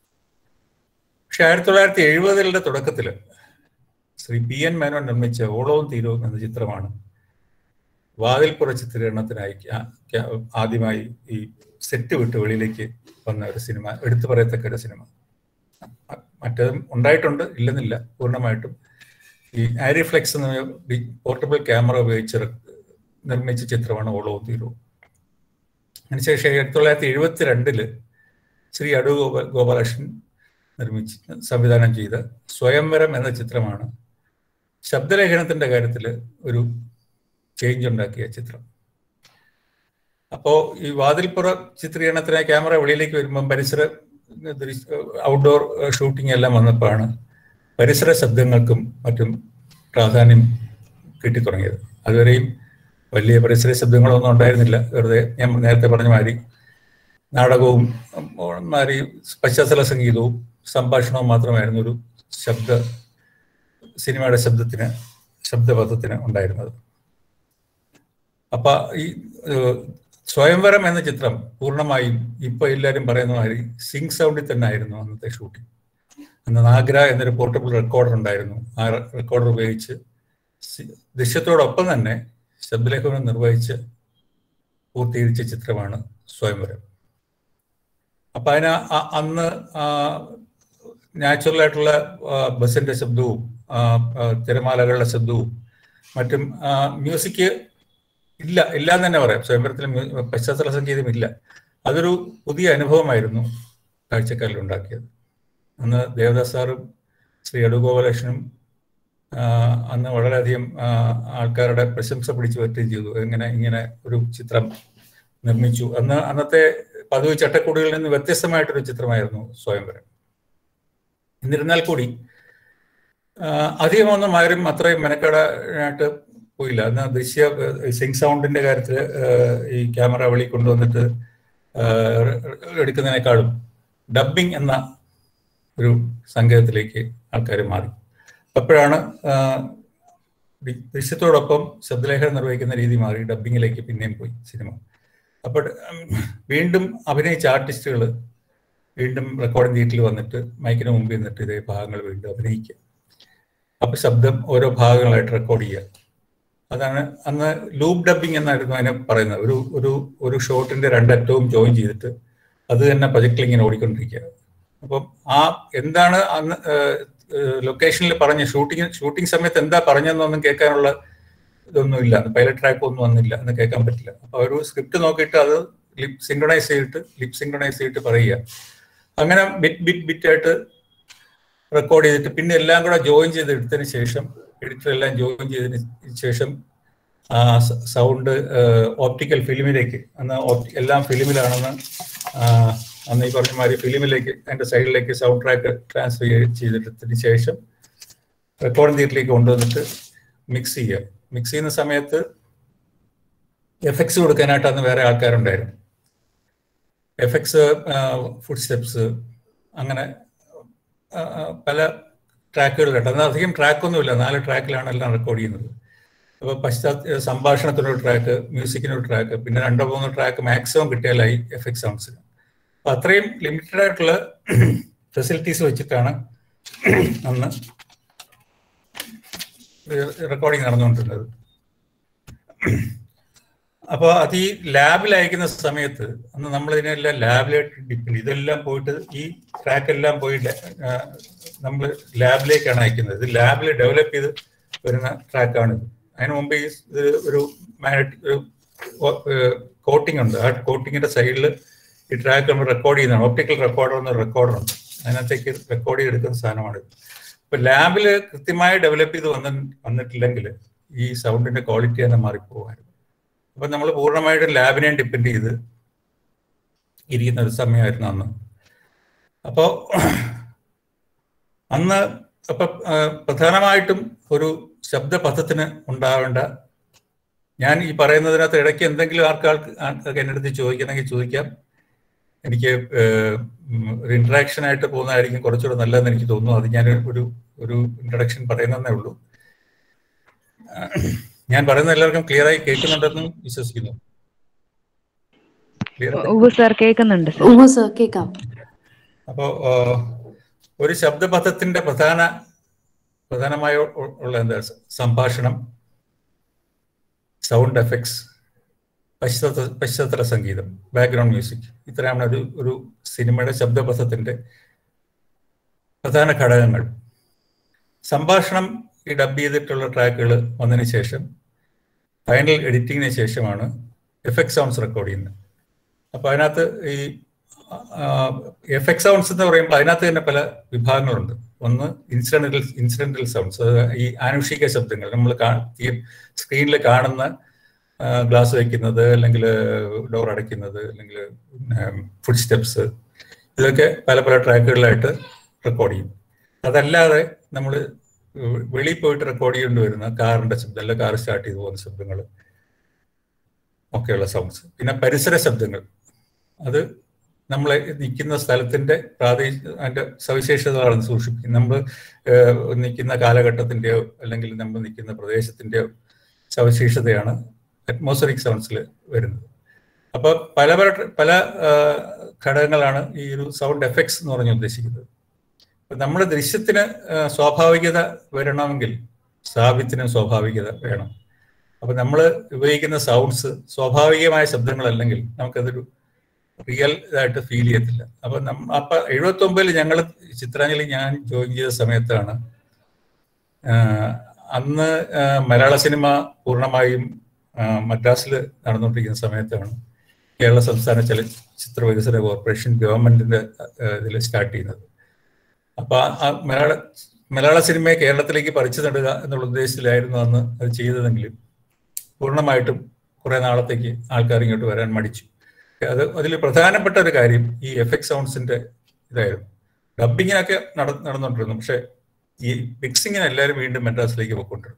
പക്ഷെ ആയിരത്തി തൊള്ളായിരത്തി എഴുപതുകളുടെ തുടക്കത്തിൽ ശ്രീ പി എൻ മേനോൻ നിർമ്മിച്ച ഓളവും തീരവും എന്ന ചിത്രമാണ് വാതിൽപ്പുറ ചിത്രീകരണത്തിനായി ക്യാ- ക്യാ- ആദ്യമായി ഈ സെറ്റ് വിട്ട് വെളിയിലേക്ക് വന്ന ഒരു സിനിമ എടുത്തു പറയത്തക്ക ഒരു സിനിമ മറ്റതും ഉണ്ടായിട്ടുണ്ട് ഇല്ലെന്നില്ല പൂർണ്ണമായിട്ടും ഈ ആരിഫ്ലെക്സ് എന്ന പോർട്ടബിൾ ക്യാമറ ഉപയോഗിച്ച് റെ- നിർമ്മിച്ച ചിത്രമാണ് ഓളവും തീരവും അതിനുശേഷം ആയിരത്തി തൊള്ളായിരത്തി എഴുപത്തി രണ്ടില് ശ്രീ അടൂ ഗോപാ ഗോപാലകൃഷ്ണൻ നിർമ്മിച്ച് സംവിധാനം ചെയ്ത സ്വയംവരം എന്ന ചിത്രമാണ് ശബ്ദലേഖനത്തിന്റെ കാര്യത്തിൽ ഒരു ചേഞ്ച് ഉണ്ടാക്കിയ ചിത്രം അപ്പോ ഈ വാതിൽപ്പുറ ചിത്രീകരണത്തിന് ക്യാമറ വെളിയിലേക്ക് വരുമ്പം പരിസര ഔട്ട്ഡോർ ഷൂട്ടിംഗ് എല്ലാം വന്നപ്പോഴാണ് പരിസര ശബ്ദങ്ങൾക്കും മറ്റും പ്രാധാന്യം കിട്ടിത്തുടങ്ങിയത് അതുവരെയും വലിയ പരിസര ശബ്ദങ്ങളൊന്നും ഉണ്ടായിരുന്നില്ല വെറുതെ ഞാൻ നേരത്തെ പറഞ്ഞ മാതിരി നാടകവും ഉം, മാതിരി പശ്ചാത്തല സംഗീതവും സംഭാഷണവും മാത്രമായിരുന്നു ഒരു ശബ്ദ സിനിമയുടെ ശബ്ദത്തിന് ശബ്ദപഥത്തിന് ഉണ്ടായിരുന്നത് അപ്പൊ ഈ ഏഹ്, സ്വയംവരം എന്ന ചിത്രം പൂർണ്ണമായും ഇപ്പൊ എല്ലാവരും പറയുന്ന മാതിരി സിംഗ് സൗണ്ടിൽ തന്നെ ആയിരുന്നു അന്നത്തെ ഷൂട്ടിംഗ് അന്ന് നാഗ്ര എന്നൊരു പോർട്ടബിൾ റെക്കോർഡർ ഉണ്ടായിരുന്നു ആ റെക്കോർഡർ ഉപയോഗിച്ച് സി- ദൃശ്യത്തോടൊപ്പം തന്നെ ശബ്ദലേഖനം നിർവഹിച്ച് പൂർത്തീകരിച്ച ചിത്രമാണ് സ്വയംവരം അപ്പൊ അതിന് അ- അന്ന് നാച്ചുറൽ ആയിട്ടുള്ള ആ, ബസിന്റെ ശബ്ദവും ആ, ആ, തിരമാലകളുടെ ശബ്ദവും മറ്റും മ്യൂസിക് ഇല്ല ഇല്ല എന്ന് തന്നെ പറയാം സ്വയംവരത്തിൽ മ്യൂ- പശ്ചാത്തല സംഗീതം ഇല്ല അതൊരു പുതിയ അനുഭവമായിരുന്നു കാഴ്ചക്കാരിൽ ഉണ്ടാക്കിയത് അന്ന് ദേവദാസ് സാറും ശ്രീ അടൂഗോപാലകൃഷ്ണനും ആ, അന്ന് വളരെയധികം ആ, ആൾക്കാരുടെ പ്രശംസ പിടിച്ചു പറ്റുകയും ചെയ്തു എങ്ങനെ ഇങ്ങനെ ഒരു ചിത്രം നിർമ്മിച്ചു അന്ന് അന്നത്തെ പതിവ് ചട്ടക്കൂടുകളിൽ നിന്ന് വ്യത്യസ്തമായിട്ടൊരു ചിത്രമായിരുന്നു സ്വയംവരം എന്നിരുന്നാൽ കൂടി അധികമൊന്നും ആരും അത്രയും മെനക്കെടാനായിട്ട് പോയില്ല എന്നാൽ ദൃശ്യ സിങ് സൗണ്ടിന്റെ കാര്യത്തിൽ ഈ ക്യാമറ വെളി കൊണ്ടുവന്നിട്ട് എടുക്കുന്നതിനേക്കാളും ഡബിങ് എന്ന ഒരു സങ്കേതത്തിലേക്ക് ആൾക്കാർ മാറി അപ്പോഴാണ് ദൃശ്യത്തോടൊപ്പം ശബ്ദലേഖനം നിർവഹിക്കുന്ന രീതി മാറി ഡബിങ്ങിലേക്ക് പിന്നെയും പോയി സിനിമ അപ്പോൾ വീണ്ടും അഭിനയിച്ച ആർട്ടിസ്റ്റുകൾ വീണ്ടും റെക്കോർഡിംഗ് തിയേറ്ററിൽ വന്നിട്ട് മൈക്കിന് മുമ്പിൽ നിന്നിട്ട് ഇതേ ഭാഗങ്ങൾ വീണ്ടും അഭിനയിക്കുക അപ്പൊ ശബ്ദം ഓരോ ഭാഗങ്ങളായിട്ട് റെക്കോർഡ് ചെയ്യുക അതാണ് അന്ന് ലൂപ്പ് ഡബിങ് എന്നായിരുന്നു അതിനെ പറയുന്നത് ഒരു ഒരു ഒരു ഷോട്ടിന്റെ രണ്ടറ്റവും ജോയിൻ ചെയ്തിട്ട് അത് തന്നെ പ്രൊജക്റ്റിൽ ഇങ്ങനെ ഓടിക്കൊണ്ടിരിക്കുക അപ്പം ആ എന്താണ് അന്ന് ലൊക്കേഷനിൽ പറഞ്ഞ ഷൂട്ടിങ് ഷൂട്ടിംഗ് സമയത്ത് എന്താ പറഞ്ഞതെന്നൊന്നും കേൾക്കാനുള്ള ഇതൊന്നും ഇല്ല പൈലറ്റ് ട്രാക്ക് ഒന്നും വന്നില്ല എന്ന് കേൾക്കാൻ പറ്റില്ല അപ്പൊ ഒരു സ്ക്രിപ്റ്റ് നോക്കിയിട്ട് അത് ലിപ് സിങ്ക്രണൈസ് ചെയ്തിട്ട് ലിപ് സിങ്ക്രണൈസ് ചെയ്തിട്ട് പറയുക അങ്ങനെ ബിറ്റ് ബിറ്റ് ബിറ്റ് ആയിട്ട് റെക്കോർഡ് ചെയ്തിട്ട് പിന്നെ എല്ലാം കൂടെ ജോയിൻ ചെയ്ത് എടുത്തതിന് ശേഷം എഡിറ്റർ എല്ലാം ജോയിൻ ചെയ്തതിന് ശേഷം സൗണ്ട് ഓപ്റ്റിക്കൽ ഫിലിമിലേക്ക് അന്ന് എല്ലാം ഫിലിമിലാണെന്ന് അന്ന് ഈ പറഞ്ഞ മാതിരി ഫിലിമിലേക്ക് അതിന്റെ സൈഡിലേക്ക് സൗണ്ട് ട്രാക്ക് ട്രാൻസ്ഫർ ചെയ്തെടുത്തതിന് ശേഷം റെക്കോർഡിംഗ് തിയേറ്ററിലേക്ക് കൊണ്ടുവന്നിട്ട് മിക്സ് ചെയ്യുക മിക്സ് ചെയ്യുന്ന സമയത്ത് എഫക്ട്സ് കൊടുക്കാനായിട്ട് അന്ന് വേറെ ആൾക്കാരുണ്ടായിരുന്നു എഫക്ട്സ് ഫുഡ് സ്റ്റെപ്സ് അങ്ങനെ പല ട്രാക്കുകളിലുണ്ട് അന്ന് അധികം ട്രാക്കൊന്നുമില്ല നാല് ട്രാക്കിലാണ് എല്ലാം റെക്കോർഡ് ചെയ്യുന്നത് അപ്പോൾ പശ്ചാത്ത സംഭാഷണത്തിനൊരു ട്രാക്ക് മ്യൂസിക്കിനൊരു ട്രാക്ക് പിന്നെ രണ്ടോ മൂന്നോ ട്രാക്ക് മാക്സിമം കിട്ടിയാലായി എഫക്ട് സൗണ്ട്സിന് അപ്പം അത്രയും ലിമിറ്റഡ് ആയിട്ടുള്ള ഫെസിലിറ്റീസ് വെച്ചിട്ടാണ് അന്ന് റെക്കോർഡിങ് നടന്നുകൊണ്ടിരുന്നത് അപ്പോൾ അത് ഈ ലാബിൽ അയക്കുന്ന സമയത്ത് അന്ന് നമ്മൾ ഇതിനെല്ലാം ലാബിലായിട്ട് ഡിപ്പെൻഡ് ഇതെല്ലാം പോയിട്ട് ഈ ട്രാക്ക് എല്ലാം പോയി നമ്മൾ ലാബിലേക്കാണ് അയക്കുന്നത് ഇത് ലാബിൽ ഡെവലപ്പ് ചെയ്ത് വരുന്ന ട്രാക്കാണ് ഇത് അതിന് മുമ്പ് ഈ ഇത് ഒരു മാഗ്നറ്റിക് കോട്ടിംഗ് ഉണ്ട് ആ കോട്ടിങ്ങിന്റെ സൈഡിൽ ഈ ട്രാക്ക് നമ്മൾ റെക്കോർഡ് ചെയ്യുന്നതാണ് ഓപ്റ്റിക്കൽ റെക്കോർഡർ എന്ന റെക്കോർഡർ ഉണ്ട് അതിനകത്തേക്ക് റെക്കോർഡ് ചെയ്തെടുക്കുന്ന സാധനമാണ് ഇപ്പൊ ലാബിൽ കൃത്യമായി ഡെവലപ്പ് ചെയ്ത് വന്ന വന്നിട്ടില്ലെങ്കിൽ ഈ സൗണ്ടിന്റെ ക്വാളിറ്റി തന്നെ മാറിപ്പോകാറുണ്ട് അപ്പൊ നമ്മൾ പൂർണ്ണമായിട്ടും ലാബിനെ ഡിപ്പെൻഡ് ചെയ്ത് ഇരിക്കുന്ന ഒരു സമയമായിരുന്നു അന്ന് അപ്പോ അന്ന് അപ്പൊ പ്രധാനമായിട്ടും ഒരു ശബ്ദപഥത്തിന് ഉണ്ടാവേണ്ട ഞാൻ ഈ പറയുന്നതിനകത്ത് ഇടയ്ക്ക് എന്തെങ്കിലും ആൾക്കാർക്ക് ആൾക്കാർക്ക് എൻ്റെ അടുത്ത് ചോദിക്കണമെങ്കിൽ ചോദിക്കാം എനിക്ക് ഒരു ഇന്ററാക്ഷൻ ആയിട്ട് പോകുന്നതായിരിക്കും കുറച്ചുകൂടെ നല്ലതെന്ന് എനിക്ക് തോന്നുന്നു അത് ഞാൻ ഒരു ഒരു ഇൻട്രഡക്ഷൻ പറയുന്നതേ ഉള്ളൂ ഞാൻ പറയുന്നത് എല്ലാവർക്കും ക്ലിയർ ആയി കേൾക്കുന്നുണ്ടെന്ന് വിശ്വസിക്കുന്നു സാർ കേൾക്കുന്നുണ്ട് സർ കേൾക്കാം അപ്പോ ഒരു ശബ്ദപഥത്തിന്റെ പ്രധാന പ്രധാനമായ ഉള്ള എന്താ സംഭാഷണം സൗണ്ട് എഫക്ട്സ് പശ്ചാത്തല പശ്ചാത്തല സംഗീതം ബാക്ക്ഗ്രൗണ്ട് മ്യൂസിക് ഇത്രയാണ് ഒരു ഒരു സിനിമയുടെ ശബ്ദപഥത്തിന്റെ പ്രധാന ഘടകങ്ങൾ സംഭാഷണം ഈ ഡബ് ചെയ്തിട്ടുള്ള ട്രാക്കുകൾ വന്നതിന് ശേഷം ഫൈനൽ എഡിറ്റിങ്ങിന് ശേഷമാണ് എഫക്ട് സൗണ്ട്സ് റെക്കോർഡ് ചെയ്യുന്നത് അപ്പൊ അതിനകത്ത് ഈ എഫക്ട് സൗണ്ട്സ് എന്ന് പറയുമ്പോൾ അതിനകത്ത് തന്നെ പല വിഭാഗങ്ങളുണ്ട് ഒന്ന് ഇൻസിഡന്റൽ ഇൻസിഡന്റൽ സൗണ്ട്സ് ഈ ആനുഷിക ശബ്ദങ്ങൾ നമ്മൾ സ്ക്രീനിൽ കാണുന്ന ഗ്ലാസ് വയ്ക്കുന്നത് അല്ലെങ്കിൽ ഡോർ അടയ്ക്കുന്നത് അല്ലെങ്കിൽ ഫുഡ് സ്റ്റെപ്സ് ഇതൊക്കെ പല പല ട്രാക്കുകളിലായിട്ട് റെക്കോർഡ് ചെയ്യും അതല്ലാതെ നമ്മൾ വെളിയിൽ പോയിട്ട് റെക്കോർഡ് ചെയ്യേണ്ടി വരുന്ന കാറിന്റെ ശബ്ദം അല്ല കാർ സ്റ്റാർട്ട് ചെയ്ത് പോകുന്ന ശബ്ദങ്ങൾ ഒക്കെയുള്ള സൗണ്ട്സ് പിന്നെ പരിസര ശബ്ദങ്ങൾ അത് നമ്മൾ നിൽക്കുന്ന സ്ഥലത്തിന്റെ പ്രാദേശിക അതിന്റെ സവിശേഷതകളാണ് സൂക്ഷിപ്പിക്കുന്നത് നമ്മൾ നിൽക്കുന്ന കാലഘട്ടത്തിന്റെയോ അല്ലെങ്കിൽ നമ്മൾ നിൽക്കുന്ന പ്രദേശത്തിന്റെയോ സവിശേഷതയാണ് അറ്റ്മോസ്ഫറിക് സൗണ്ട്സിൽ വരുന്നത് അപ്പൊ പല പല പല ഘടകങ്ങളാണ് ഈ ഒരു സൗണ്ട് എഫക്ട്സ് എന്ന് പറഞ്ഞ് ഉദ്ദേശിക്കുന്നത് നമ്മുടെ ദൃശ്യത്തിന് സ്വാഭാവികത വരണമെങ്കിൽ സാബിത്തിന് സ്വാഭാവികത വേണം അപ്പൊ നമ്മൾ ഉപയോഗിക്കുന്ന സൗണ്ട്സ് സ്വാഭാവികമായ ശബ്ദങ്ങളല്ലെങ്കിൽ നമുക്കതൊരു റിയൽ ഇതായിട്ട് ഫീൽ ചെയ്യത്തില്ല അപ്പൊ അപ്പൊ എഴുപത്തി ഒമ്പതിൽ ഞങ്ങൾ ചിത്രാഞ്ജലി ഞാൻ ജോയിൻ ചെയ്ത സമയത്താണ് അന്ന് മലയാള സിനിമ പൂർണ്ണമായും മദ്രാസിൽ നടന്നുകൊണ്ടിരിക്കുന്ന സമയത്താണ് കേരള സംസ്ഥാന ചലച്ചിത്ര വികസന കോർപ്പറേഷൻ ഗവൺമെന്റിന്റെ ഇതിൽ സ്റ്റാർട്ട് ചെയ്യുന്നത് അപ്പൊ ആ മലയാള മലയാള സിനിമയെ കേരളത്തിലേക്ക് പറിച്ചു നടുക എന്നുള്ള ഉദ്ദേശത്തിലായിരുന്നു അന്ന് അത് ചെയ്തതെങ്കിലും പൂർണ്ണമായിട്ടും കുറെ നാളത്തേക്ക് ആൾക്കാർ ഇങ്ങോട്ട് വരാൻ മടിച്ചു അത് അതിൽ പ്രധാനപ്പെട്ട ഒരു കാര്യം ഈ എഫക്ട് സൗണ്ട്സിന്റെ ഇതായിരുന്നു ഡബിങ്ങിനൊക്കെ നട നടന്നുകൊണ്ടിരുന്നു പക്ഷെ ഈ മിക്സിങ്ങിന് എല്ലാവരും വീണ്ടും മദ്രാസിലേക്ക് പോയിക്കൊണ്ടിരുന്നു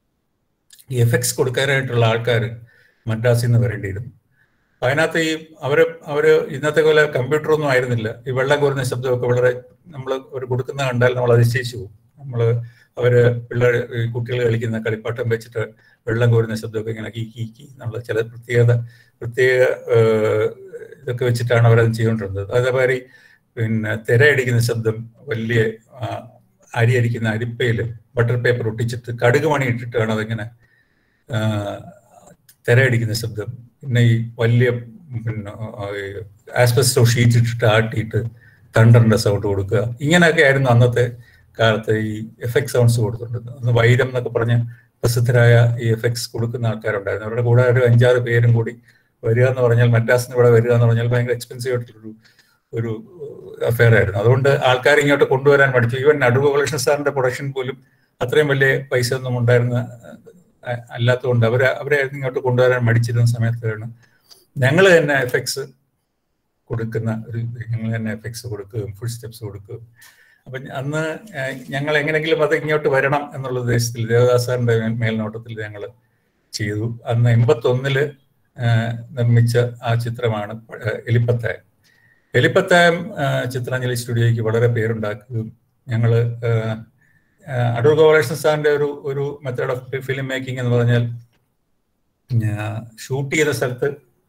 ഈ എഫക്ട്സ് കൊടുക്കാനായിട്ടുള്ള ആൾക്കാർ മദ്രാസിൽ നിന്ന് വരേണ്ടിയിരുന്നു അപ്പൊ അതിനകത്ത് ഈ അവര് അവര് ഇന്നത്തെ പോലെ കമ്പ്യൂട്ടർ ഒന്നും ആയിരുന്നില്ല ഈ വെള്ളം കോരുന്ന ശബ്ദമൊക്കെ വളരെ നമ്മൾ ഒരു കൊടുക്കുന്ന കണ്ടാൽ നമ്മൾ അതിശയിച്ചു പോകും നമ്മൾ അവര് പിള്ളേർ കുട്ടികൾ കളിക്കുന്ന കളിപ്പാട്ടം വെച്ചിട്ട് വെള്ളം കോരുന്ന ശബ്ദമൊക്കെ ഇങ്ങനെ കീ കീ കീ എന്നുള്ള ചില പ്രത്യേകത പ്രത്യേക ഏഹ്, ഇതൊക്കെ വെച്ചിട്ടാണ് അവരത് ചെയ്തുകൊണ്ടിരുന്നത് അതേമാതിരി പിന്നെ തിരയടിക്കുന്ന ശബ്ദം വലിയ ആ, അരി അരിക്കുന്ന അരിപ്പയിൽ ബട്ടർ പേപ്പർ ഒട്ടിച്ചിട്ട് കടുക് മണി ഇട്ടിട്ടാണ് അതിങ്ങനെ ആ, തിരയടിക്കുന്ന ശബ്ദം പിന്നെ ഈ വലിയ പിന്നെ ആസ്പെസ്റ്റോ ഷീറ്റ് ഇട്ടിട്ട് ആട്ടിയിട്ട് തണ്ടറിന്റെ സൗണ്ട് കൊടുക്കുക ഇങ്ങനെയൊക്കെ ആയിരുന്നു അന്നത്തെ കാലത്ത് ഈ എഫക്ട് സൗണ്ട്സ് കൊടുത്തിട്ടുണ്ട് അന്ന് വൈരം എന്നൊക്കെ പറഞ്ഞ് പ്രസിദ്ധരായ ഈ എഫക്ട്സ് കൊടുക്കുന്ന ആൾക്കാരുണ്ടായിരുന്നു അവരുടെ കൂടെ ഒരു അഞ്ചാറ് പേരും കൂടി വരിക എന്ന് പറഞ്ഞാൽ മദ്രാസിന് ഇവിടെ വരിക എന്ന് പറഞ്ഞാൽ ഭയങ്കര എക്സ്പെൻസീവ് ആയിട്ടുള്ളൊരു ഒരു അഫെയർ ആയിരുന്നു അതുകൊണ്ട് ആൾക്കാർ ഇങ്ങോട്ട് കൊണ്ടുവരാൻ പഠിച്ചു ഈവൻ നടുവ് കളക്ഷൻ സാറിന്റെ പ്രൊഡക്ഷൻ പോലും അത്രയും വലിയ പൈസ ഒന്നും ഉണ്ടായിരുന്ന അഹ് അല്ലാത്തതുകൊണ്ട് അവരെ അവരെ ഇങ്ങോട്ട് കൊണ്ടുവരാൻ മടിച്ചിരുന്ന സമയത്താണ് ഞങ്ങൾ തന്നെ എഫക്ട്സ് കൊടുക്കുന്ന ഒരു ഞങ്ങൾ തന്നെ എഫക്ട്സ് കൊടുക്കുകയും ഫുൾ സ്റ്റെപ്സ് കൊടുക്കുകയും അപ്പൊ അന്ന് ഏഹ് ഞങ്ങൾ എങ്ങനെങ്കിലും അത് ഇങ്ങോട്ട് വരണം എന്നുള്ള ഉദ്ദേശത്തിൽ ദേവദാസ് സാറിന്റെ മേൽ- മേൽനോട്ടത്തിൽ ഞങ്ങൾ ചെയ്തു അന്ന് എൺപത്തി ഒന്നില് നിർമ്മിച്ച ആ ചിത്രമാണ് ഏഹ് എലിപ്പത്തായം എലിപ്പത്തായം ഏഹ് ചിത്രാഞ്ജലി സ്റ്റുഡിയോയ്ക്ക് വളരെ പേരുണ്ടാക്കുകയും ഞങ്ങള് ഏഹ് ഏഹ് അടൂർ ഗോപാലകൃഷ്ണൻ സാറിന്റെ ഒരു ഒരു മെത്തേഡ് ഓഫ് ഫിലിം മേക്കിംഗ് എന്ന് പറഞ്ഞാൽ ഷൂട്ട് ചെയ്ത സ്ഥലത്ത്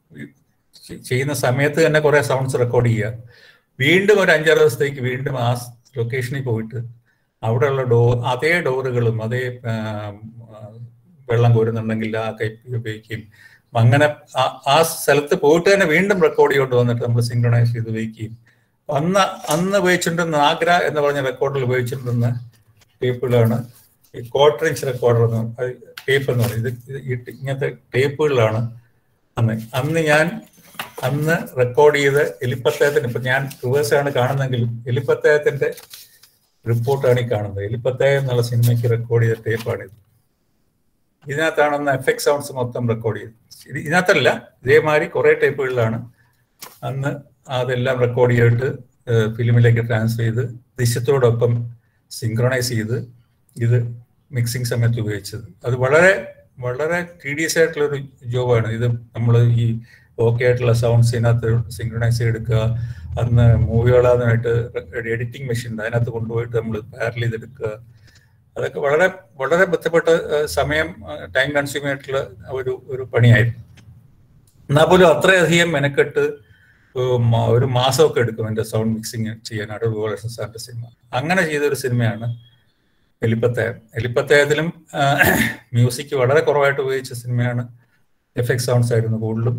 ചെ- ചെയ്യുന്ന സമയത്ത് തന്നെ കുറെ സൗണ്ട്സ് റെക്കോർഡ് ചെയ്യുക വീണ്ടും ഒരു അഞ്ചാറ് ദിവസത്തേക്ക് വീണ്ടും ആ ലൊക്കേഷനിൽ പോയിട്ട് അവിടെയുള്ള ഡോർ അതേ ഡോറുകളും അതേ ആം, ആ, വെള്ളം കോരുന്നുണ്ടെങ്കിൽ ആ കൈപ്പി ഉപയോഗിക്കുകയും അങ്ങനെ ആ- ആ സ്ഥലത്ത് പോയിട്ട് തന്നെ വീണ്ടും റെക്കോർഡ് ചെയ്തുകൊണ്ട് വന്നിട്ട് നമ്മൾ സിങ്ക്രണൈസ് ചെയ്ത് ഉപയോഗിക്കുകയും അന്ന് അന്ന് ഉപയോഗിച്ചിട്ടുണ്ടെന്ന് ആഗ്ര എന്ന് പറഞ്ഞ റെക്കോർഡിൽ ഉപയോഗിച്ചിട്ടുണ്ടെന്ന് ടേപ്പുകളാണ് ഈ ക്വാർട്ടർ ഇഞ്ച് റെക്കോർഡർ എന്ന് ടേപ്പ് എന്ന് പറയുന്നത് ഇത് ഇത് ഈ ഇങ്ങനത്തെ ടേപ്പുകളിലാണ് അന്ന് അന്ന് ഞാൻ അന്ന് റെക്കോർഡ് ചെയ്ത് എലിപ്പത്തയത്തിന് ഇപ്പൊ ഞാൻ റിവേഴ്സ് ആണ് കാണുന്നെങ്കിലും എലിപ്പത്തയത്തിന്റെ റിപ്പോർട്ടാണ് ഈ കാണുന്നത് എലിപ്പത്തയം എന്നുള്ള സിനിമയ്ക്ക് റെക്കോർഡ് ചെയ്ത ടേപ്പാണിത് ഇതിനകത്താണ് അന്ന് എഫക്ട് സൗണ്ട്സ് മൊത്തം റെക്കോർഡ് ചെയ്തത് ഇത് ഇതിനകത്തല്ല ഇതേമാതിരി കുറെ ടേപ്പുകളിലാണ് അന്ന് അതെല്ലാം റെക്കോർഡ് ചെയ്തിട്ട് ഫിലിമിലേക്ക് ട്രാൻസ്ഫർ ചെയ്ത് ദൃശ്യത്തോടൊപ്പം സിങ്ക്രണൈസ് ചെയ്ത് ഇത് മിക്സിംഗ് സമയത്ത് ഉപയോഗിച്ചത് അത് വളരെ വളരെ ടീഡിയസ് ആയിട്ടുള്ള ഒരു ജോബാണ് ഇത് നമ്മൾ ഈ ഓക്കെ ആയിട്ടുള്ള സൗണ്ട്സ് ഇതിനകത്ത് സിങ്ക്രണൈസ് ചെയ്തെടുക്കുക അന്ന് മൂവികളായിട്ട് എഡിറ്റിംഗ് മെഷീൻ ഉണ്ട് അതിനകത്ത് കൊണ്ടുപോയിട്ട് നമ്മൾ പാരൽ ചെയ്തെടുക്കുക അതൊക്കെ വളരെ വളരെ ബന്ധപ്പെട്ട ഏഹ്, സമയം ടൈം കൺസ്യൂം ആയിട്ടുള്ള ഒരു ഒരു പണിയായിരുന്നു എന്നാൽ പോലും അത്രയധികം മെനക്കെട്ട് ഏഹ്, മ- ഒരു മാസമൊക്കെ എടുക്കും എൻ്റെ സൗണ്ട് മിക്സിങ് ചെയ്യാൻ അടൂർ ഗോപാലകൃഷ്ണൻ സാറിന്റെ സിനിമ അങ്ങനെ ചെയ്ത ഒരു സിനിമയാണ് എലിപ്പത്തയം എലിപ്പത്തയത്തിലും മ്യൂസിക് വളരെ കുറവായിട്ട് ഉപയോഗിച്ച സിനിമയാണ് എഫക്ട് സൗണ്ട്സ് ആയിരുന്നു കൂടുതലും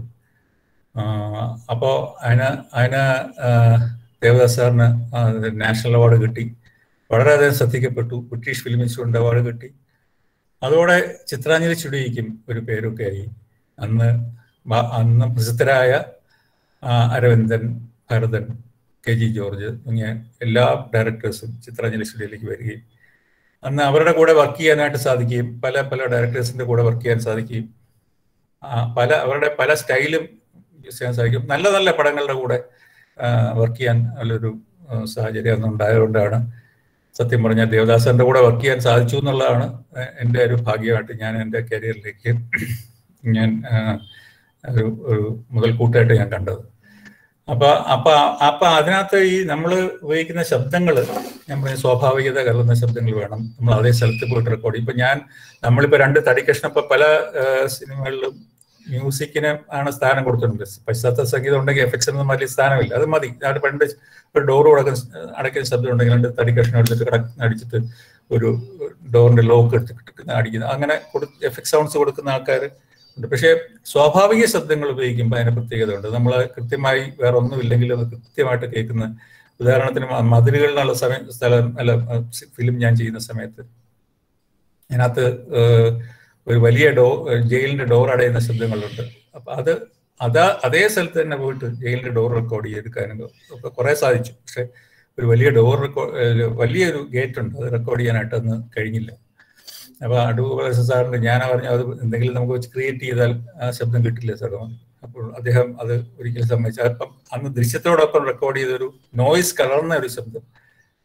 ആഹ് അപ്പോ അതിന് അതിന് ആഹ് ദേവദാസ് സാറിന് നാഷണൽ അവാർഡ് കിട്ടി വളരെയധികം ശ്രദ്ധിക്കപ്പെട്ടു ബ്രിട്ടീഷ് ഫിലിം ഇൻസ്റ്റിറ്റ്യൂട്ടിന്റെ അവാർഡ് കിട്ടി അതോടെ ചിത്രാഞ്ജലി സ്റ്റുഡിയോയ്ക്കും ഒരു പേരൊക്കെ ആയി അന്ന് ബ- അന്ന് പ്രസിദ്ധരായ ആ, അരവിന്ദൻ ഭരതൻ കെ ജി ജോർജ് തുടങ്ങിയ എല്ലാ ഡയറക്ടേഴ്സും ചിത്രാഞ്ജലി സ്റ്റുഡിയോയിലേക്ക് വരികയും അന്ന് അവരുടെ കൂടെ വർക്ക് ചെയ്യാനായിട്ട് സാധിക്കുകയും പല പല ഡയറക്ടേഴ്സിന്റെ കൂടെ വർക്ക് ചെയ്യാൻ സാധിക്കുകയും ആ, പല അവരുടെ പല സ്റ്റൈലും യൂസ് ചെയ്യാൻ സാധിക്കും നല്ല നല്ല പടങ്ങളുടെ കൂടെ വർക്ക് ചെയ്യാൻ നല്ലൊരു ആ, സാഹചര്യം അന്ന് ഉണ്ടായതുകൊണ്ടാണ് സത്യം പറഞ്ഞാൽ ദേവദാസന്റെ കൂടെ വർക്ക് ചെയ്യാൻ സാധിച്ചു എന്നുള്ളതാണ് എ- എൻ്റെ ഒരു ഭാഗ്യമായിട്ട് ഞാൻ എൻ്റെ കരിയറിലേക്ക് ഞാൻ ആ, ഒരു ഒരു മുതൽക്കൂട്ടായിട്ട് ഞാൻ കണ്ടത് അപ്പൊ അപ്പൊ അപ്പൊ അതിനകത്ത് ഈ നമ്മൾ ഉപയോഗിക്കുന്ന ശബ്ദങ്ങൾ ഞാൻ പറഞ്ഞ സ്വാഭാവികത കലർന്ന ശബ്ദങ്ങൾ വേണം നമ്മൾ അതേ സ്ഥലത്ത് പോയിട്ട് റെക്കോർഡ് ഇപ്പൊ ഞാൻ നമ്മളിപ്പോ രണ്ട് തടിക്കഷ്ണം ഇപ്പൊ പല ആ, സിനിമകളിലും മ്യൂസിക്കിന് ആണ് സ്ഥാനം കൊടുത്തിട്ടുണ്ട് പശ്ചാത്തല സംഗീതം ഉണ്ടെങ്കിൽ എഫക്ട്സ് ഒന്നും വലിയ സ്ഥാനമില്ല അത് മതി അത് പണ്ട് ഒരു ഡോർ അടക്കുന്ന അടയ്ക്കുന്ന ശബ്ദം ഉണ്ടെങ്കിൽ രണ്ട് തടി കഷ്ണം എടുത്തിട്ട് കട- അടിച്ചിട്ട് ഒരു ഡോറിന്റെ ലോക്ക് എടുത്തിട്ട് അടിക്കുന്ന അങ്ങനെ എഫക്ട് സൗണ്ട്സ് കൊടുക്കുന്ന ആൾക്കാർ ഉണ്ട് പക്ഷേ സ്വാഭാവിക ശബ്ദങ്ങൾ ഉപയോഗിക്കുമ്പോൾ അതിന് പ്രത്യേകത ഉണ്ട് നമ്മൾ കൃത്യമായി വേറെ ഒന്നുമില്ലെങ്കിലും അത് കൃത്യമായിട്ട് കേൾക്കുന്ന ഉദാഹരണത്തിന് മ- മതിലുകളിലുള്ള സമയം സ്ഥലം അല്ല ഫിലിം ഞാൻ ചെയ്യുന്ന സമയത്ത് അതിനകത്ത് ഏഹ്, ഒരു വലിയ ഡോ ജയിലിന്റെ ഡോർ അടയുന്ന ശബ്ദങ്ങളുണ്ട് അപ്പൊ അത് അതാ അതേ സ്ഥലത്ത് തന്നെ പോയിട്ട് ജയിലിന്റെ ഡോർ റെക്കോർഡ് ചെയ്തെടുക്കാനും ഒക്കെ കുറെ സാധിച്ചു പക്ഷെ ഒരു വലിയ ഡോർ റെക്കോർഡ് വലിയൊരു ഗേറ്റ് ഉണ്ട് അത് റെക്കോർഡ് ചെയ്യാനായിട്ട് അന്ന് കഴിഞ്ഞില്ല അപ്പൊ അടൂർ സാറിന് ഞാൻ പറഞ്ഞു അത് എന്തെങ്കിലും നമുക്ക് വെച്ച് ക്രിയേറ്റ് ചെയ്താൽ ആ ശബ്ദം കിട്ടില്ല സാർ അപ്പോൾ അദ്ദേഹം അത് ഒരിക്കലും സമ്മതിച്ചു അപ്പം അന്ന് ദൃശ്യത്തോടൊപ്പം റെക്കോർഡ് ചെയ്തൊരു നോയിസ് കലർന്ന ഒരു ശബ്ദം